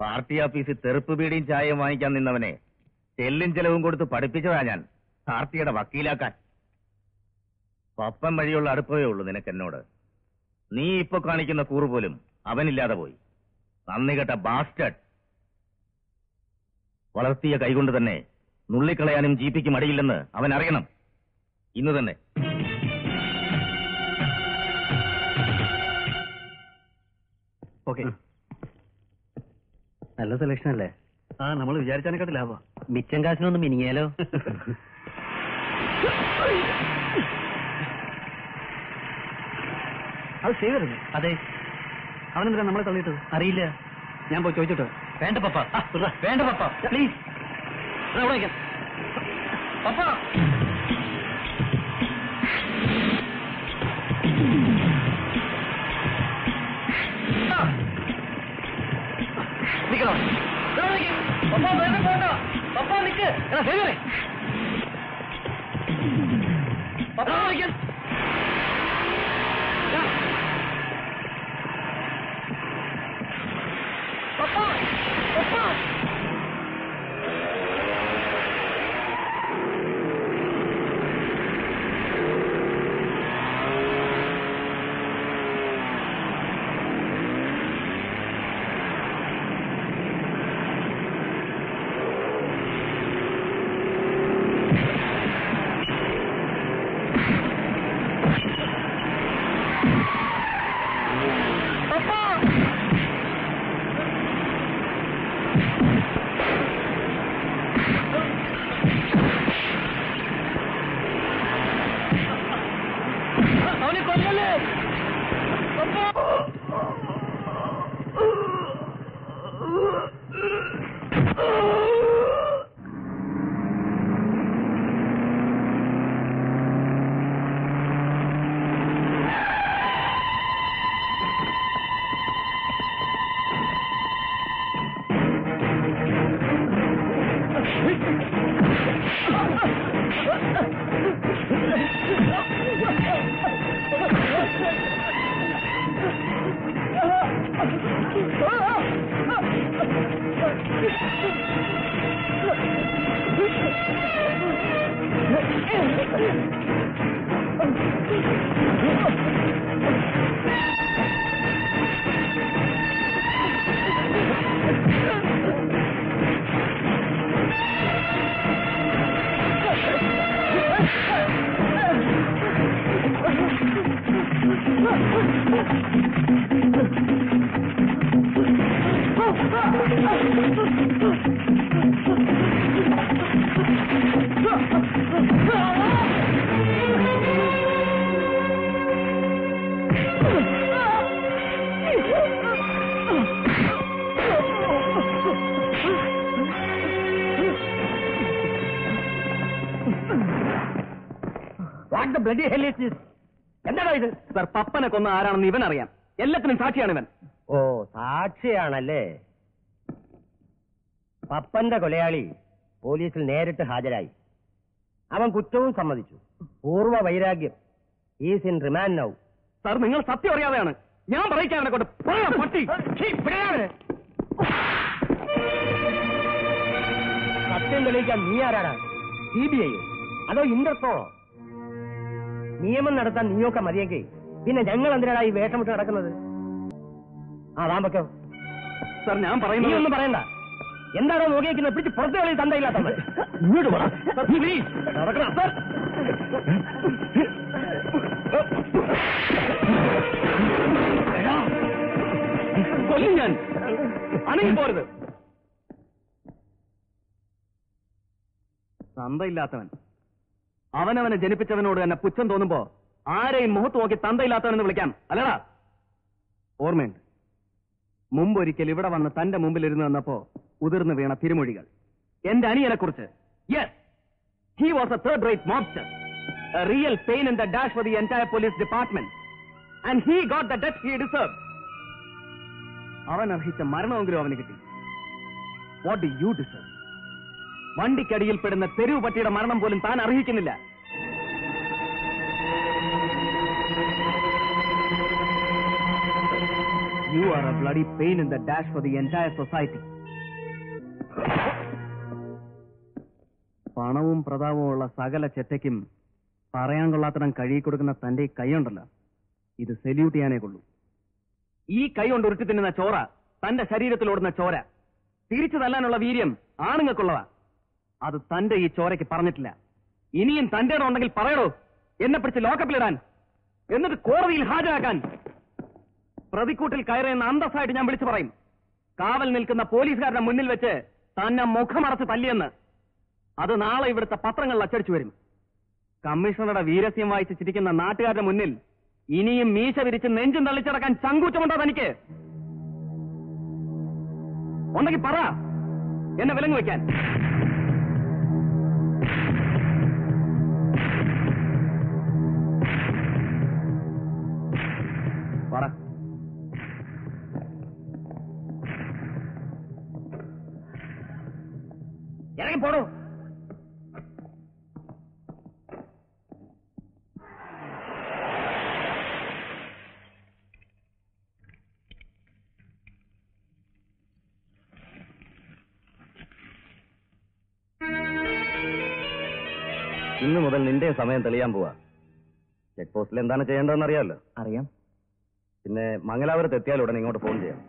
പാർട്ടി ഓഫീസിൽ തെറുപ്പ് ബീഡിയും ചായയും വാങ്ങിക്കാൻ നിന്നവനെ ചെല്ലും ചെലവും കൊടുത്ത് പഠിപ്പിച്ചതാ ഞാൻ പാർട്ടിയുടെ വക്കീലാക്കാൻ പപ്പൻ വഴിയുള്ള അടുപ്പമേ ഉള്ളൂ നിനക്ക് എന്നോട് നീ ഇപ്പൊ കാണിക്കുന്ന കൂറ് പോലും അവനില്ലാതെ പോയി നന്ദി കെട്ട ബാസ്റ്റഡ് വളർത്തിയ കൈകൊണ്ട് തന്നെ നുള്ളിക്കളയാനും ജീപ്പിക്ക് മടിയില്ലെന്ന് അവൻ അറിയണം ഇന്ന് തന്നെ ഓക്കെ നല്ല സെലക്ഷൻ അല്ലേ ആ നമ്മൾ വിചാരിച്ചതിനെക്കാട്ട് ലാഭ മിച്ചം കാശിനൊന്നും മിനിങ്ങിയാലോ അത് ചെയ്തിരുന്നു അതെ അവനെന്തിനാ നമ്മളെ തള്ളിയിട്ടത് അറിയില്ല ഞാൻ പോയി ചോദിച്ചിട്ടോ വേണ്ട പപ്പ വേണ്ട പപ്പ പ്ലീസ് പപ്പ നിക്കണോ പപ്പ വേണ്ട വേണ്ട പപ്പ നിക്ക് എടാ സേവരെ പപ്പ നിൽക്കാൻ പപ്പ പപ്പ അവനെ കൊല്ലല്ലേ what the bloody hell is this എന്താണോ ഇത് സർ പപ്പനെ കൊന്ന ആരാണെന്ന് ഇവൻ അറിയാം എല്ലാത്തിനും സാക്ഷിയാണ് ഇവൻ ഓ സാക്ഷിയാണല്ലേ പപ്പന്റെ കൊലയാളി പോലീസിൽ നേരിട്ട് ഹാജരായി അവൻ കുറ്റവും സമ്മതിച്ചു പൂർവ്വ വൈരാഗ്യം is in remand now sir നിങ്ങൾ സത്യം അറിയാതെയാണ് ഞാൻ പറയിക്കാൻ അവനെ കൊണ്ട് പോടാ, പട്ടി ഛീ, വിടാതെ. സത്യം തെളിയിക്കാൻ നീ ആരാണ് സി ബി ഐ അതോ ഇന്റർപോളോ നിയമം നടത്താൻ നീയൊക്കെ മതിയെങ്കിൽ പിന്നെ ഞങ്ങൾ എന്തിനാണ് ഈ വേഷമിട്ട് നടക്കുന്നത് ആ വാമ്പക്കോ സർ ഞാൻ നീ പറയുന്നത് ഒന്നും പറയണ്ട എന്താണോ നോക്കിയിരിക്കുന്നത് പിടിച്ച് പുറത്തെ കളി തന്തയില്ലാത്തവൻ ഇങ്ങോട്ട് വാ. Sir, please. നടക്കണം സർ കൊല്ലും ഞാൻ അണങ്ങി പോരുത് തന്തയില്ലാത്തവൻ അവനവനെ ജനിപ്പിച്ചവനോട് തന്നെ പുച്ഛം തോന്നുമ്പോ ആരെയും മുഖത്ത് നോക്കി തന്തയില്ലാത്തവനെന്ന് വിളിക്കാം അല്ലടാ ഓർമ്മയുണ്ട് മുമ്പൊരിക്കൽ ഇവിടെ വന്ന് തന്റെ മുമ്പിൽ ഇരുന്ന് വന്നപ്പോ ഉതിർന്നു വീണ തിരുമൊഴികൾ എന്റെ അനിയനെ കുറിച്ച് yes he was a third rate mobster a real pain in the dash for the entire police department and he got the death he deserve അവൻ അർഹിച്ച മരണമെങ്കിലും അവന് കിട്ടി വാട്ട് ഡു യു ഡിസേർവ് വണ്ടിക്കടിയിൽപ്പെടുന്ന തെരുവ് പട്ടിയുടെ മരണം പോലും താൻ അർഹിക്കുന്നില്ല you are a bloody pain in the dash for the entire society പണവും പ്രതാപവും ഉള്ള സകല ചെറ്റയ്ക്കും പറയാൻ കൊള്ളാത്തടം കഴുകി കൊടുക്കുന്ന തന്റെ ഈ കൈയുണ്ടല്ലോ ഇത് സെല്യൂട്ട് ചെയ്യാനേ കൊള്ളൂ ഈ കൈ കൊണ്ട് ഉരുട്ടി തിന്നുന്ന ചോര തന്റെ ശരീരത്തിലോടുന്ന ചോര തിരിച്ചു തല്ലാനുള്ള വീര്യം ആണുങ്ങൾക്കുള്ളതാ അത് തന്റെ ഈ ചോരയ്ക്ക് പറഞ്ഞിട്ടില്ല ഇനിയും തന്റെ ഇടം ഉണ്ടെങ്കിൽ പറയടോ എന്നെ പിടിച്ച് ലോക്കപ്പിലിടാൻ എന്നിട്ട് കോടതിയിൽ ഹാജരാക്കാൻ പ്രതിക്കൂട്ടിൽ കയറിയെന്ന് അന്തസ്സായിട്ട് ഞാൻ വിളിച്ചു പറയും കാവൽ നിൽക്കുന്ന പോലീസുകാരുടെ മുന്നിൽ വെച്ച് തന്നെ മുഖമടച്ച് തല്ലിയെന്ന് അത് നാളെ ഇവിടുത്തെ പത്രങ്ങളിൽ അച്ചടിച്ചു വരും കമ്മീഷണറുടെ വീരസ്യം വായിച്ച് ചിരിക്കുന്ന നാട്ടുകാരുടെ മുന്നിൽ ഇനിയും മീശ വിരിച്ച് നെഞ്ചും തള്ളിച്ചടക്കാൻ ചങ്കൂറ്റമുണ്ടോ തനിക്ക് ഉണ്ടെങ്കിൽ പറ എന്നെ വിലങ്ങ് വെക്കാൻ പറ ഇറങ്ങി പോടൂ ഇന്ന് മുതൽ നിന്റെ സമയം തെളിയാൻ പോവാ ചെക്ക് പോസ്റ്റിൽ എന്താണ് ചെയ്യേണ്ടതെന്ന് അറിയാമല്ലോ അറിയാം പിന്നെ മംഗലാപുരത്ത് എത്തിയാൽ ഉടനെ ഇങ്ങോട്ട് ഫോൺ ചെയ്യാം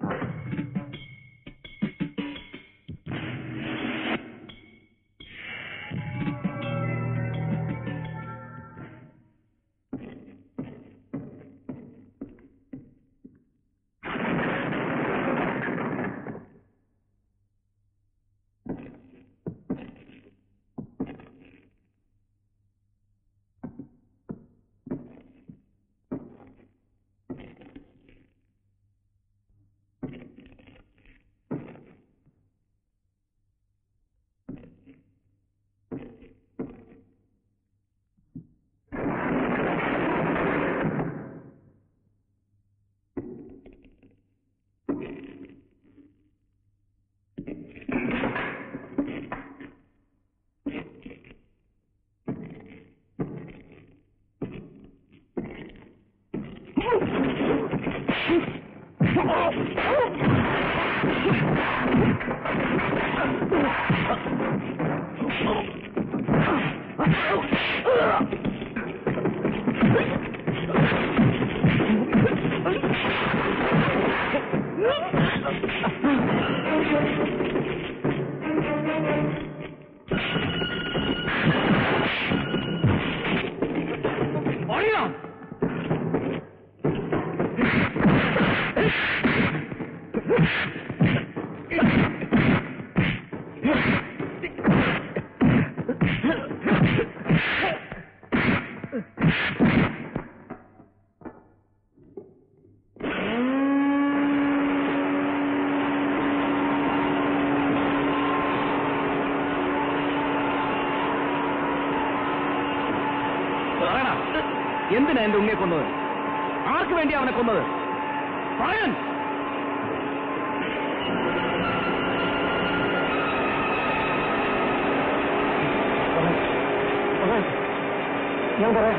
പറയടാ എന്തിനാ എന്റെ ഉണ്ണിയെ കൊന്നത് ആർക്ക് വേണ്ടി അവനെ കൊന്നത് പറയാൻ ഞാൻ പറയാം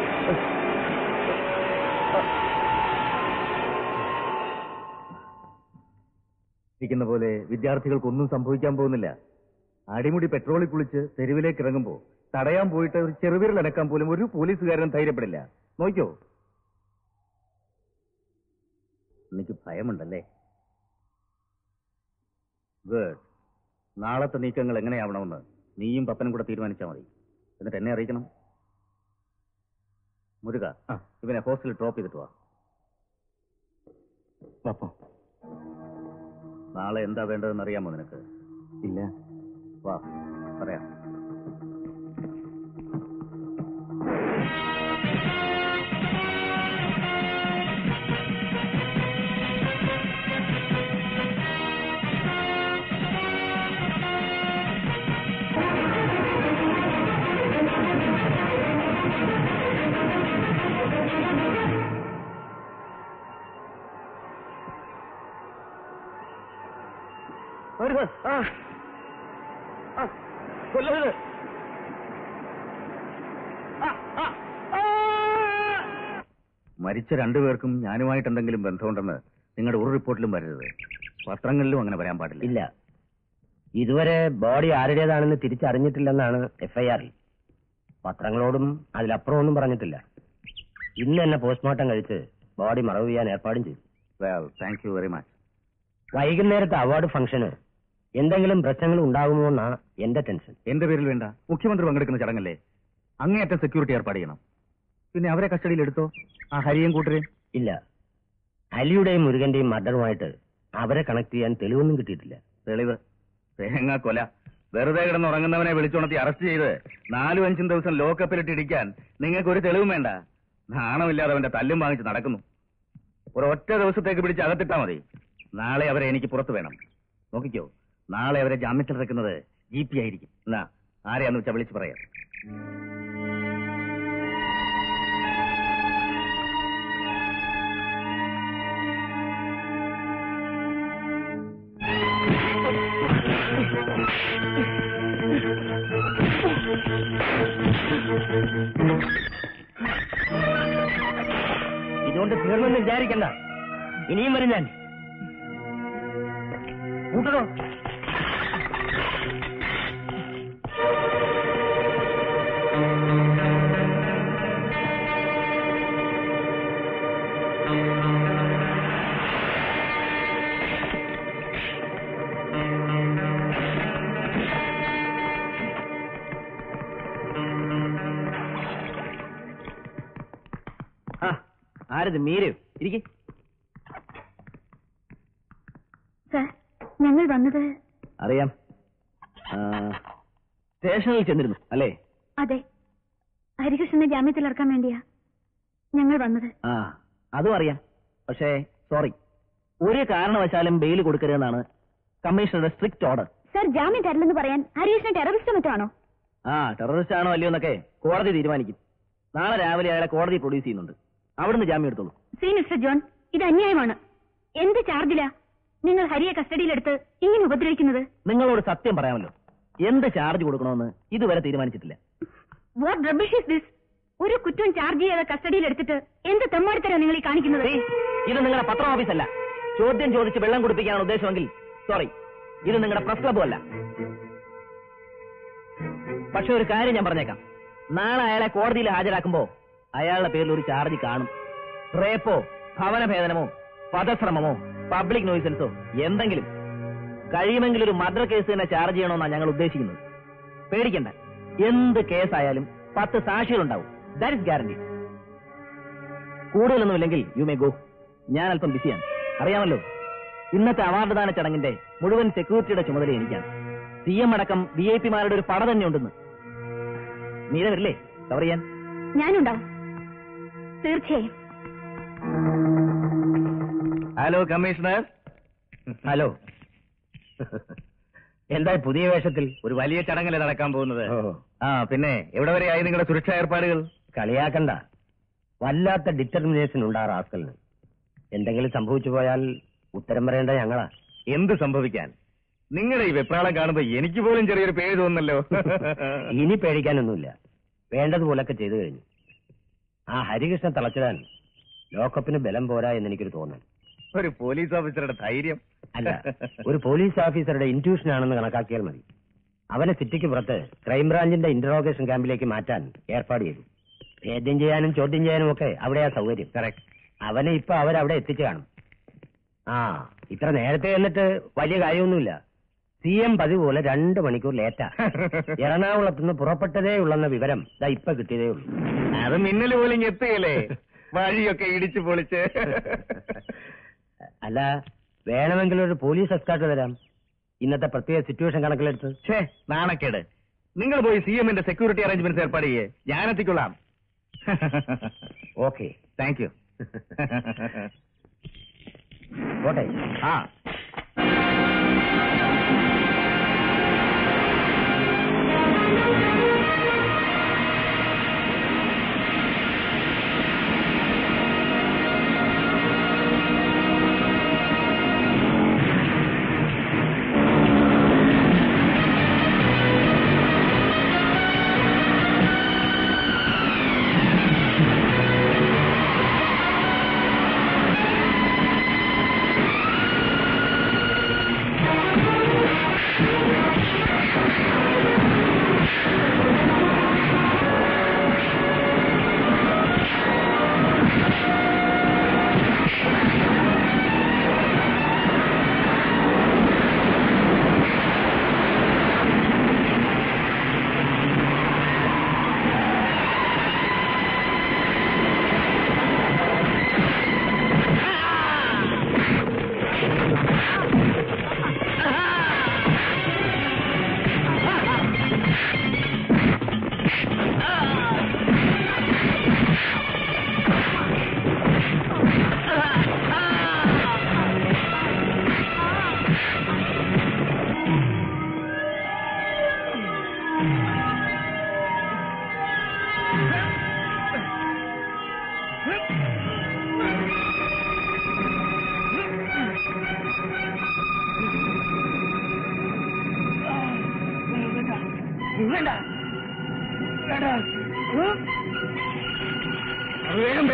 ഇരിക്കുന്ന പോലെ വിദ്യാർത്ഥികൾക്കൊന്നും സംഭവിക്കാൻ പോകുന്നില്ല അടിമുടി പെട്രോളിൽ കുളിച്ച് തെരുവിലേക്ക് ഇറങ്ങുമ്പോ തടയാൻ പോയിട്ട് ഒരു ചെറുവിരൽ അനക്കാൻ പോലും ഒരു പോലീസുകാരൻ ധൈര്യപ്പെടില്ല നോക്കിയോ എനിക്ക് ഭയമുണ്ടല്ലേ ഗുഡ് നാളത്തെ നീക്കങ്ങൾ എങ്ങനെയാവണമെന്ന് നീയും പപ്പനും കൂടെ തീരുമാനിച്ചാൽ മതി എന്നിട്ട് എന്നെ അറിയിക്കണം മുരുക ഇവനെ ഹോസ്റ്റലിൽ ഡ്രോപ്പ് ചെയ്തിട്ട് വാ പപ്പ നാളെ എന്താ വേണ്ടതെന്ന് അറിയാമോ നിനക്ക് ഇല്ല വാ പറയാം വരുത് ആ ആ കൊല്ലരുത് ആ ആ ആ മരിച്ച രണ്ടുപേർക്കും ഞാനുമായിട്ട് എന്തെങ്കിലും ബന്ധമുണ്ടെന്ന് നിങ്ങളുടെ ഒരു റിപ്പോർട്ടിലും വരരുത് പത്രങ്ങളിലും അങ്ങനെ വരാൻ പാടില്ല ഇല്ല ഇതുവരെ ബോഡി ആരുടേതാണെന്ന് തിരിച്ചറിഞ്ഞിട്ടില്ലെന്നാണ് എഫ്ഐആറിൽ പത്രങ്ങളോടും അതിലപ്പുറം ഒന്നും പറഞ്ഞിട്ടില്ല ഇന്ന് തന്നെ പോസ്റ്റ്മോർട്ടം കഴിച്ച് ബോഡി മറവ് ചെയ്യാൻ ഏർപ്പാടും ചെയ്തു well thank you very much വൈകുന്നേരത്തെ അവാർഡ് ഫംഗ്ഷന് എന്തെങ്കിലും പ്രശ്നങ്ങൾ ഉണ്ടാകുമോ എന്നാ എന്റെ ടെൻഷൻ എന്റെ പേരിൽ വേണ്ട മുഖ്യമന്ത്രി പങ്കെടുക്കുന്ന ചടങ്ങല്ലേ അങ്ങേയറ്റം സെക്യൂരിറ്റി ഏർപ്പാട് ചെയ്യണം പിന്നെ അവരെ കസ്റ്റഡിയിൽ എടുത്തോ ആ ഹരിയും കൂട്ടരെ ഇല്ല അലിയുടെയും മുരുകന്റെയും മർഡറുമായിട്ട് അവരെ കണക്ട് ചെയ്യാൻ തെളിവൊന്നും കിട്ടിയിട്ടില്ല തെളിവ് തേങ്ങ കൊല വെറുതെ കിടന്ന് ഉറങ്ങുന്നവനെ വിളിച്ചുണർത്തി അറസ്റ്റ് ചെയ്ത് നാലും അഞ്ചും ദിവസം ലോക്കപ്പിലിട്ട് ഇടിക്കാൻ നിങ്ങൾക്ക് ഒരു തെളിവും വേണ്ട നാണമില്ലാതെ അവന്റെ തല്ലും വാങ്ങിച്ച് നടക്കുന്നു ഒരു ഒറ്റ ദിവസത്തേക്ക് പിടിച്ച് അകത്തിട്ടാ മതി നാളെ അവരെ എനിക്ക് പുറത്തു വേണം നോക്കിക്കോ നാളെ അവരെ ജാമ്യത്തിൽ ഇറക്കുന്നത് ജി പി ആയിരിക്കും എന്നാ ആരെയാന്ന് വെച്ചാ വിളിച്ചു പറയാം ഇതുകൊണ്ട് തീർന്നെന്ന് വിചാരിക്കണ്ട ഇനിയും വരും ഞാൻ കൂട്ടണോ ആരത് മീര് ഇരിക്കെ സർ ഞങ്ങൾ വന്നത് അറിയാം ആ, സ്റ്റേഷനിൽ ചെന്നിരുന്നു അല്ലേ അതെ ഹരികൃഷ്ണനെ ജാമ്യത്തിൽ ഇറക്കാൻ വേണ്ടിയാ ഞങ്ങൾ വന്നത് ആ അതും അറിയാം പക്ഷേ സോറി ഒരു കാരണവശാലും ബെയിൽ കൊടുക്കരുതെന്നാണ് കമ്മീഷണറുടെ സ്ട്രിക്റ്റ് ഓർഡർ സർ ജാമ്യം തരില്ലെന്ന് പറയാൻ ഹരികൃഷ്ണൻ ടെററിസ്റ്റ് മറ്റാണോ ആ ടെററിസ്റ്റ് ആണോ അല്ലയോ എന്നൊക്കെ കോടതി തീരുമാനിക്കും നാളെ രാവിലെ അയാളെ കോടതി പ്രൊഡ്യൂസ് ചെയ്യുന്നുണ്ട് അവിടുന്ന് ജാമ്യം എടുത്തോളൂ സി മിസ്റ്റർ ജോൺ ഇത് അന്യായമാണ് എന്ത് ചാർജിലാ നിങ്ങൾ ഹരിയെ കസ്റ്റഡിയിലെടുത്ത് ഇങ്ങനെ ഉപദ്രവിക്കുന്നത് നിങ്ങളോട് സത്യം പറയാമല്ലോ എന്ത് ചാർജ് കൊടുക്കണമെന്ന് ഇതുവരെ തീരുമാനിച്ചിട്ടില്ല വാട്ട് റബിഷ് ഇസ് ദിസ് ഒരു കുറ്റവും ചാർജ് ചെയ്യാതെ കസ്റ്റഡിയിൽ എടുത്തിട്ട് എന്ത് തെമ്മാടിത്തരാ നിങ്ങൾ ഈ കാണിക്കുന്നത് See, ഇത് നിങ്ങളുടെ പത്രം ഓഫീസല്ല ചോദ്യം ചോദിച്ച് വെള്ളം കുടിപ്പിക്കാനാണ് ഉദ്ദേശമെങ്കിൽ സോറി ഇത് നിങ്ങളുടെ പ്രസ് ക്ലബും അല്ല പക്ഷെ ഒരു കാര്യം ഞാൻ പറഞ്ഞേക്കാം നാളെ അയാളെ കോടതിയിൽ ഹാജരാക്കുമ്പോ അയാളുടെ പേരിൽ ഒരു ചാർജ് കാണും റേപ്പോ ഭവനഭേദനമോ വധശ്രമമോ പബ്ലിക് നോയിസൻസോ എന്തെങ്കിലും കഴിയുമെങ്കിൽ ഒരു മർഡർ കേസ് തന്നെ ചാർജ് ചെയ്യണമെന്നാണ് ഞങ്ങൾ ഉദ്ദേശിക്കുന്നത് പേടിക്കണ്ട എന്ത് കേസായാലും പത്ത് സാക്ഷികളുണ്ടാവും ദാറ്റ് ഇസ് ഗ്യാരണ്ടി കൂടുതലൊന്നുമില്ലെങ്കിൽ യു മേ ഗോ ഞാൻ അല്പം ബിസിയാണ് അറിയാമല്ലോ ഇന്നത്തെ അവാർഡ് ദാന ചടങ്ങിന്റെ മുഴുവൻ സെക്യൂരിറ്റിയുടെ ചുമതല എനിക്കാണ് സി എം അടക്കം വി ഐ പിമാരുടെ ഒരു പട തന്നെ ഉണ്ടെന്ന് മീര വരില്ലേ കവർ ചെയ്യാൻ ഞാനുണ്ടാവും തീർച്ചയായും ഹലോ കമ്മീഷണർ ഹലോ എന്താ പുതിയ വേഷത്തിൽ ഒരു വലിയ ചടങ്ങല്ലേ നടക്കാൻ പോകുന്നത് ഓ. ആ പിന്നെ എവിടെ വരെയായി നിങ്ങളുടെ സുരക്ഷാ ഏർപ്പാടുകൾ കളിയാക്കണ്ട വല്ലാത്ത ഡിറ്റർമിനേഷൻ ഉണ്ട് ആ റാസ്കലിന് എന്തെങ്കിലും സംഭവിച്ചു പോയാൽ ഉത്തരം പറയേണ്ട ഞങ്ങളാ എന്ത് സംഭവിക്കാൻ നിങ്ങളുടെ ഈ വെപ്രാളം കാണുമ്പോ എനിക്ക് പോലും ചെറിയൊരു പേര് തോന്നുന്നല്ലോ ഇനി പേടിക്കാനൊന്നുമില്ല വേണ്ടതുപോലൊക്കെ ചെയ്തു കഴിഞ്ഞു ആ ഹരികൃഷ്ണൻ തളച്ചിടാൻ ലോക്കപ്പിന് ബലം പോരാ എന്ന് എനിക്കൊരു തോന്നൽ ഒരു പോലീസ് ഓഫീസറുടെ ധൈര്യം അല്ല ഒരു പോലീസ് ഓഫീസറുടെ ഇൻറ്റ്യൂഷൻ ആണെന്ന് കണക്കാക്കിയാൽ മതി അവനെ സിറ്റിക്ക് പുറത്ത് ക്രൈംബ്രാഞ്ചിന്റെ ഇന്ററോഗേഷൻ ക്യാമ്പിലേക്ക് മാറ്റാൻ ഏർപ്പാട് ചെയ്തു ചോദ്യം ചെയ്യാനും ചോദ്യം ചെയ്യാനും ഒക്കെ അവിടെയാ സൗകര്യം കറക്റ്റ് അവനെ ഇപ്പൊ അവരവിടെ എത്തിച്ചു കാണും ആ ഇത്ര നേരത്തെ എന്നിട്ട് വലിയ കാര്യമൊന്നുമില്ല സി എം പതിവ് പോലെ രണ്ട് മണിക്കൂർ ലേറ്റാ എറണാകുളത്തുനിന്ന് പുറപ്പെട്ടതേ ഉള്ളെന്ന വിവരം ദാ ഇപ്പൊ കിട്ടിയതേ ഉള്ളൂ അത് മിന്നൽ പോലും ഇങ്ങ് എത്തുകയല്ലേ വഴിയൊക്കെ ഇടിച്ചു പൊളിച്ച് അല്ല വേണമെങ്കിൽ ഒരു പോലീസ് എസ്കാർട്ട് തരാം ഇന്നത്തെ പ്രത്യേക സിറ്റുവേഷൻ കണക്കിലെടുത്ത് ഛേ നാണക്കേട് നിങ്ങൾ പോയി സി എമ്മിന്റെ സെക്യൂരിറ്റി അറേഞ്ച്മെന്റ്സ് ഏർപ്പാട് ചെയ്യേ ഞാൻ എത്തിക്കൊള്ളാം ഓക്കെ താങ്ക് യു പോട്ടെ ആ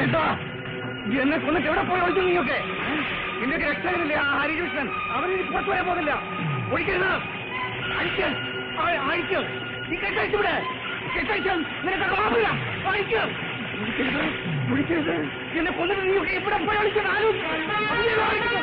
വിട്ടോ എന്നെ കൊന്നിട്ട് എവിടെ പോയി ഒളിച്ചു നീയൊക്കെ നിന്റെ രക്ഷകനില്ലേ ആ ഹരികൃഷ്ണൻ അവന് പുറത്തു വരാൻ പോകുന്നില്ല ഒഴിക്കരുത് അഴിക്ക് ആ- അഴിക്ക് നീ കെട്ടഴിച്ചുവിടെ കെട്ടഴിച്ച് നിനക്ക് കാണില്ല അഴിക്ക് ഒഴിക്കരുത് ഒഴിക്കരുത് എന്നെ കൊന്നിട്ട് നീയൊക്കെ എവിടെ പോയി ഒളിച്ചത് ആരും അഴിക്കരുത്.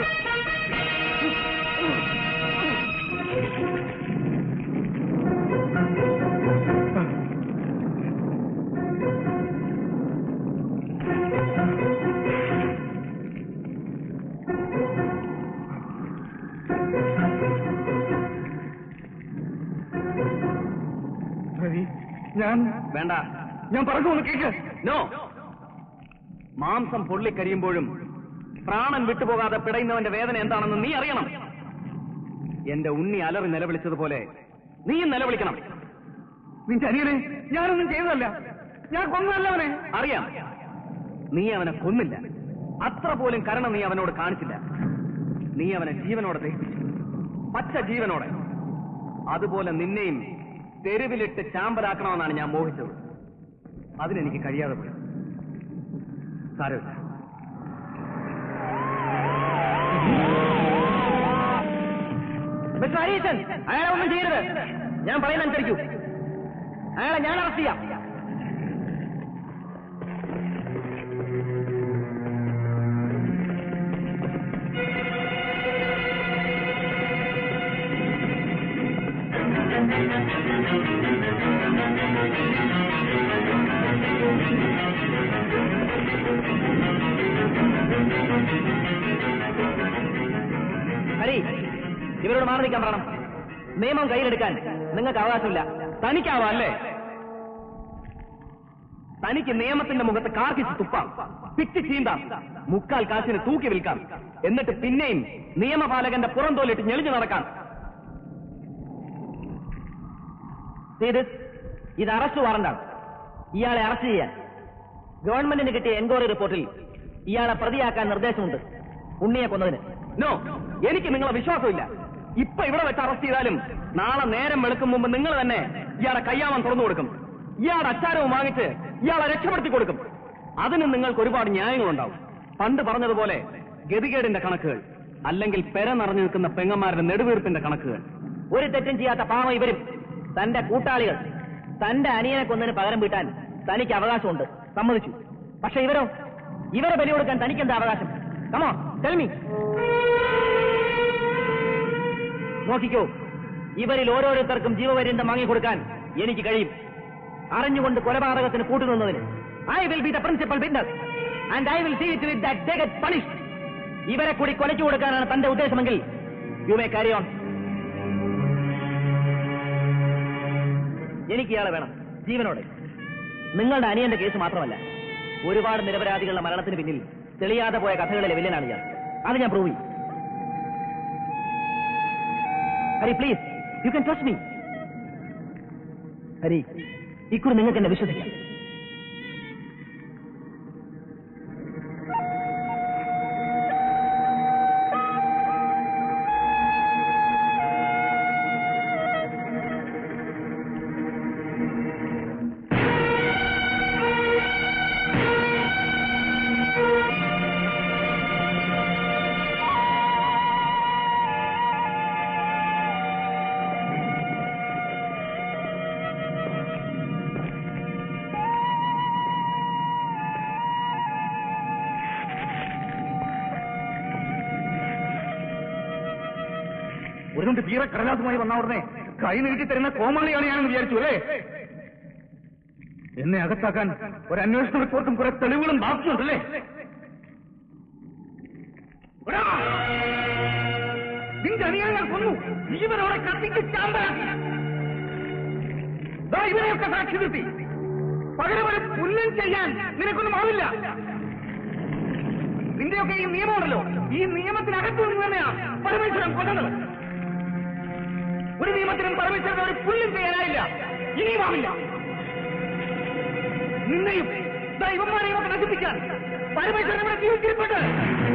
ഞാൻ വേണ്ട ഞാൻ പറഞ്ഞു ഒന്ന് കേക്ക് നോ മാംസം പൊള്ളിക്കരിയുമ്പോഴും പ്രാണൻ വിട്ടുപോകാതെ പിടയുന്നവന്റെ വേദന എന്താണെന്ന് നീ അറിയണം എന്റെ ഉണ്ണി അലറി നിലവിളിച്ചതുപോലെ നീയും നിലവിളിക്കണം നിന്റെ അനിയനെ ഞാനൊന്നും ചെയ്തതല്ല ഞാൻ കൊന്നതല്ല അവനെ അറിയാം നീ അവനെ കൊന്നില്ല അത്ര പോലും കരുണ നീ അവനോട് കാണിച്ചില്ല നീ അവനെ ജീവനോടെ ദഹിപ്പിച്ചു പച്ച ജീവനോടെ അതുപോലെ നിന്നെയും തെരുവിലിട്ട് ചാമ്പലാക്കണമെന്നാണ് ഞാൻ മോഹിച്ചത് അതിനെനിക്ക് കഴിയാതെ പോയി സാരമില്ല മിസ്റ്റർ ഹരീശൻ അയാളെ ഒന്നും ചെയ്യരുത് ഞാൻ പറയുന്ന അനുസരിക്കൂ അയാളെ ഞാൻ അറസ്റ്റ് ചെയ്യാം ഹരി ഇവരോട് മാറി നിൽക്കാൻ പറയണം നിയമം കയ്യിലെടുക്കാൻ നിങ്ങൾക്ക് അവകാശമില്ല തനിക്കാവാ അല്ലേ തനിക്ക് നിയമത്തിന്റെ മുഖത്ത് കാർക്കിച്ച് തുപ്പാം പിച്ച് ചീന്താം മുക്കാൽ കാശിന് തൂക്കി വിൽക്കാം എന്നിട്ട് പിന്നെയും നിയമപാലകന്റെ പുറന്തോലിട്ട് ഞെളിഞ്ഞു നടക്കാം ഇത് ഇത് അറസ്റ്റ് വാറണ്ടാണ് ഇയാളെ അറസ്റ്റ് ചെയ്യാൻ ഗവൺമെന്റിന് കിട്ടിയ എൻക്വയറി റിപ്പോർട്ടിൽ ഇയാളെ പ്രതിയാക്കാൻ നിർദ്ദേശമുണ്ട് ഉണ്ണിയെ കൊന്നതിന് നോ എനിക്ക് നിങ്ങളെ വിശ്വാസമില്ല ഇപ്പൊ ഇവിടെ വെച്ച് അറസ്റ്റ് ചെയ്താലും നാളെ നേരം വെളുക്കും മുമ്പ് നിങ്ങൾ തന്നെ ഇയാളെ കയ്യാമം തുറന്നു കൊടുക്കും ഇയാളുടെ അച്ചാരവും വാങ്ങിച്ച് ഇയാളെ രക്ഷപ്പെടുത്തി കൊടുക്കും അതിന് നിങ്ങൾക്ക് ഒരുപാട് ന്യായങ്ങളുണ്ടാവും പണ്ട് പറഞ്ഞതുപോലെ ഗതികേടിന്റെ കണക്കുകൾ അല്ലെങ്കിൽ പെര നിറഞ്ഞു നിൽക്കുന്ന പെങ്ങന്മാരുടെ നെടുവീർപ്പിന്റെ കണക്കുകൾ ഒരു തെറ്റും ചെയ്യാത്ത പാവം ഇവരും തന്റെ കൂട്ടാളികൾ തന്റെ അനിയനെ കൊന്നതിന് പകരം വീട്ടാൻ തനിക്ക് അവകാശമുണ്ട് സമ്മതിച്ചു പക്ഷെ ഇവരോ ഇവരെ ബലി കൊടുക്കാൻ തനിക്കെന്താ അവകാശം കമോ ടെൽമി നോക്കിക്കോ ഇവരിൽ ഓരോരുത്തർക്കും ജീവപര്യന്തം വാങ്ങിക്കൊടുക്കാൻ എനിക്ക് കഴിയും അറിഞ്ഞുകൊണ്ട് കൊലപാതകത്തിന് കൂട്ടുനിന്നതിന് I will be the principal witness and I will see it with that they get punished ഇവരെ കൂടി കൊലച്ചു കൊടുക്കാനാണ് തന്റെ ഉദ്ദേശമെങ്കിൽ യു മേ കാരി ഓൺ എനിക്ക് ഇയാളെ വേണം ജീവനോടെ നിങ്ങളുടെ അനിയന്റെ കേസ് മാത്രമല്ല ഒരുപാട് നിരപരാധികളുടെ മരണത്തിന് പിന്നിൽ തെളിയാതെ പോയ കഥകളിലെ വില്ലനാണ് ഇയാൾ അത് ഞാൻ പ്രൂവ് ചെയ്യും Hari please you can trust me Hari ഇക്കുറി നിങ്ങൾക്ക് എന്നെ വിശ്വസിക്കാം ഒരു രണ്ട് തീരെ കടലാസുമായി വന്ന ഉടനെ കൈ നീട്ടി തരുന്ന കോമാളിയാണ് ഞാനെന്ന് വിചാരിച്ചു അല്ലേ എന്നെ അകത്താക്കാൻ ഒരു അന്വേഷണ റിപ്പോർട്ടും കുറെ തെളിവുകളും ബാക്കിയുണ്ടല്ലേ എടാ! നിന്റെ അനിയനെ ഞാൻ കൊന്നു ജീവനോടെ കത്തിക്ക് ചാമ്പലാക്കി ദാ ഇവരെയൊക്കെ സാക്ഷി നിർത്തി പകരം ഒരു പുല്ലും ചെയ്യാൻ നിനക്കൊന്നും ആവില്ല നിന്റെയൊക്കെ ഈ നിയമമുണ്ടല്ലോ ഈ നിയമത്തിനകത്തു നിന്ന് തന്നെയാണ് പരമേശ്വരൻ കൊന്നത് ഒരു നിയമത്തിനും പരമേശ്വരൻ ഒരു പുല്ലും ചെയ്യാനായില്ല ഇനിയും ആവില്ല നിന്നെയും ദൈവന്മാരെയും ഒക്കെ നശിപ്പിക്കാൻ പരമേശ്വരൻ ഇവിടെ ജീവിച്ചിരിപ്പുണ്ട്